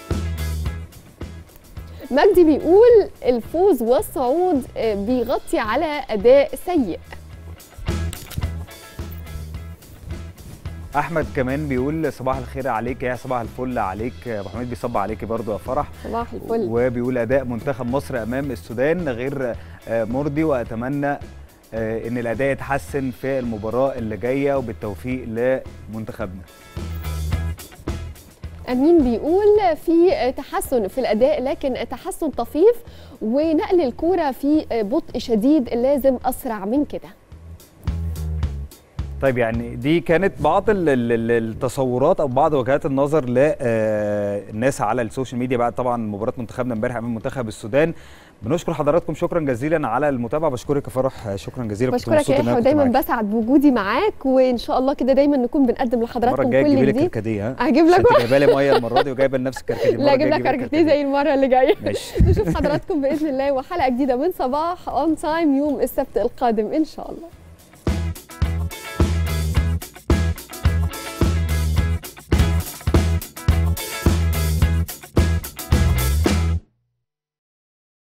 مجدي بيقول الفوز والصعود آه، بيغطي على اداء سيء احمد كمان بيقول صباح الخير عليك يا صباح الفل عليك ابو حميد بيصب عليكي برضو يا فرح صباح الفل وبيقول اداء منتخب مصر امام السودان غير آه، مرضي واتمنى آه، ان الاداء يتحسن في المباراه اللي جايه وبالتوفيق لمنتخبنا امين بيقول في تحسن في الاداء لكن تحسن طفيف ونقل الكوره في بطء شديد لازم اسرع من كده طيب يعني دي كانت بعض ال- ال- ال- التصورات او بعض وجهات النظر للناس على السوشيال ميديا بعد طبعا مباراه منتخبنا امبارح امام منتخب السودان بنشكر حضراتكم شكرا جزيلا على المتابعه بشكرك يا فرح شكرا جزيلا كنت بشكرك مبسوط يا إن أنا احمد كنت ودايما معاك. بسعد بوجودي معاك وان شاء الله كده دايما نكون بنقدم المره لحضراتكم الجايه تجيبي كل لي جديد كركديه ها هجيب لك عشان جايبه لي ميه المره دي وجايبه لنفس الكركديه المرة لا اجيب الجاية لك تجيبي كركديه زي المره اللي جايه ماشي نشوف حضراتكم باذن الله وحلقه جديده من صباح اون تايم يوم السبت القادم ان شاء الله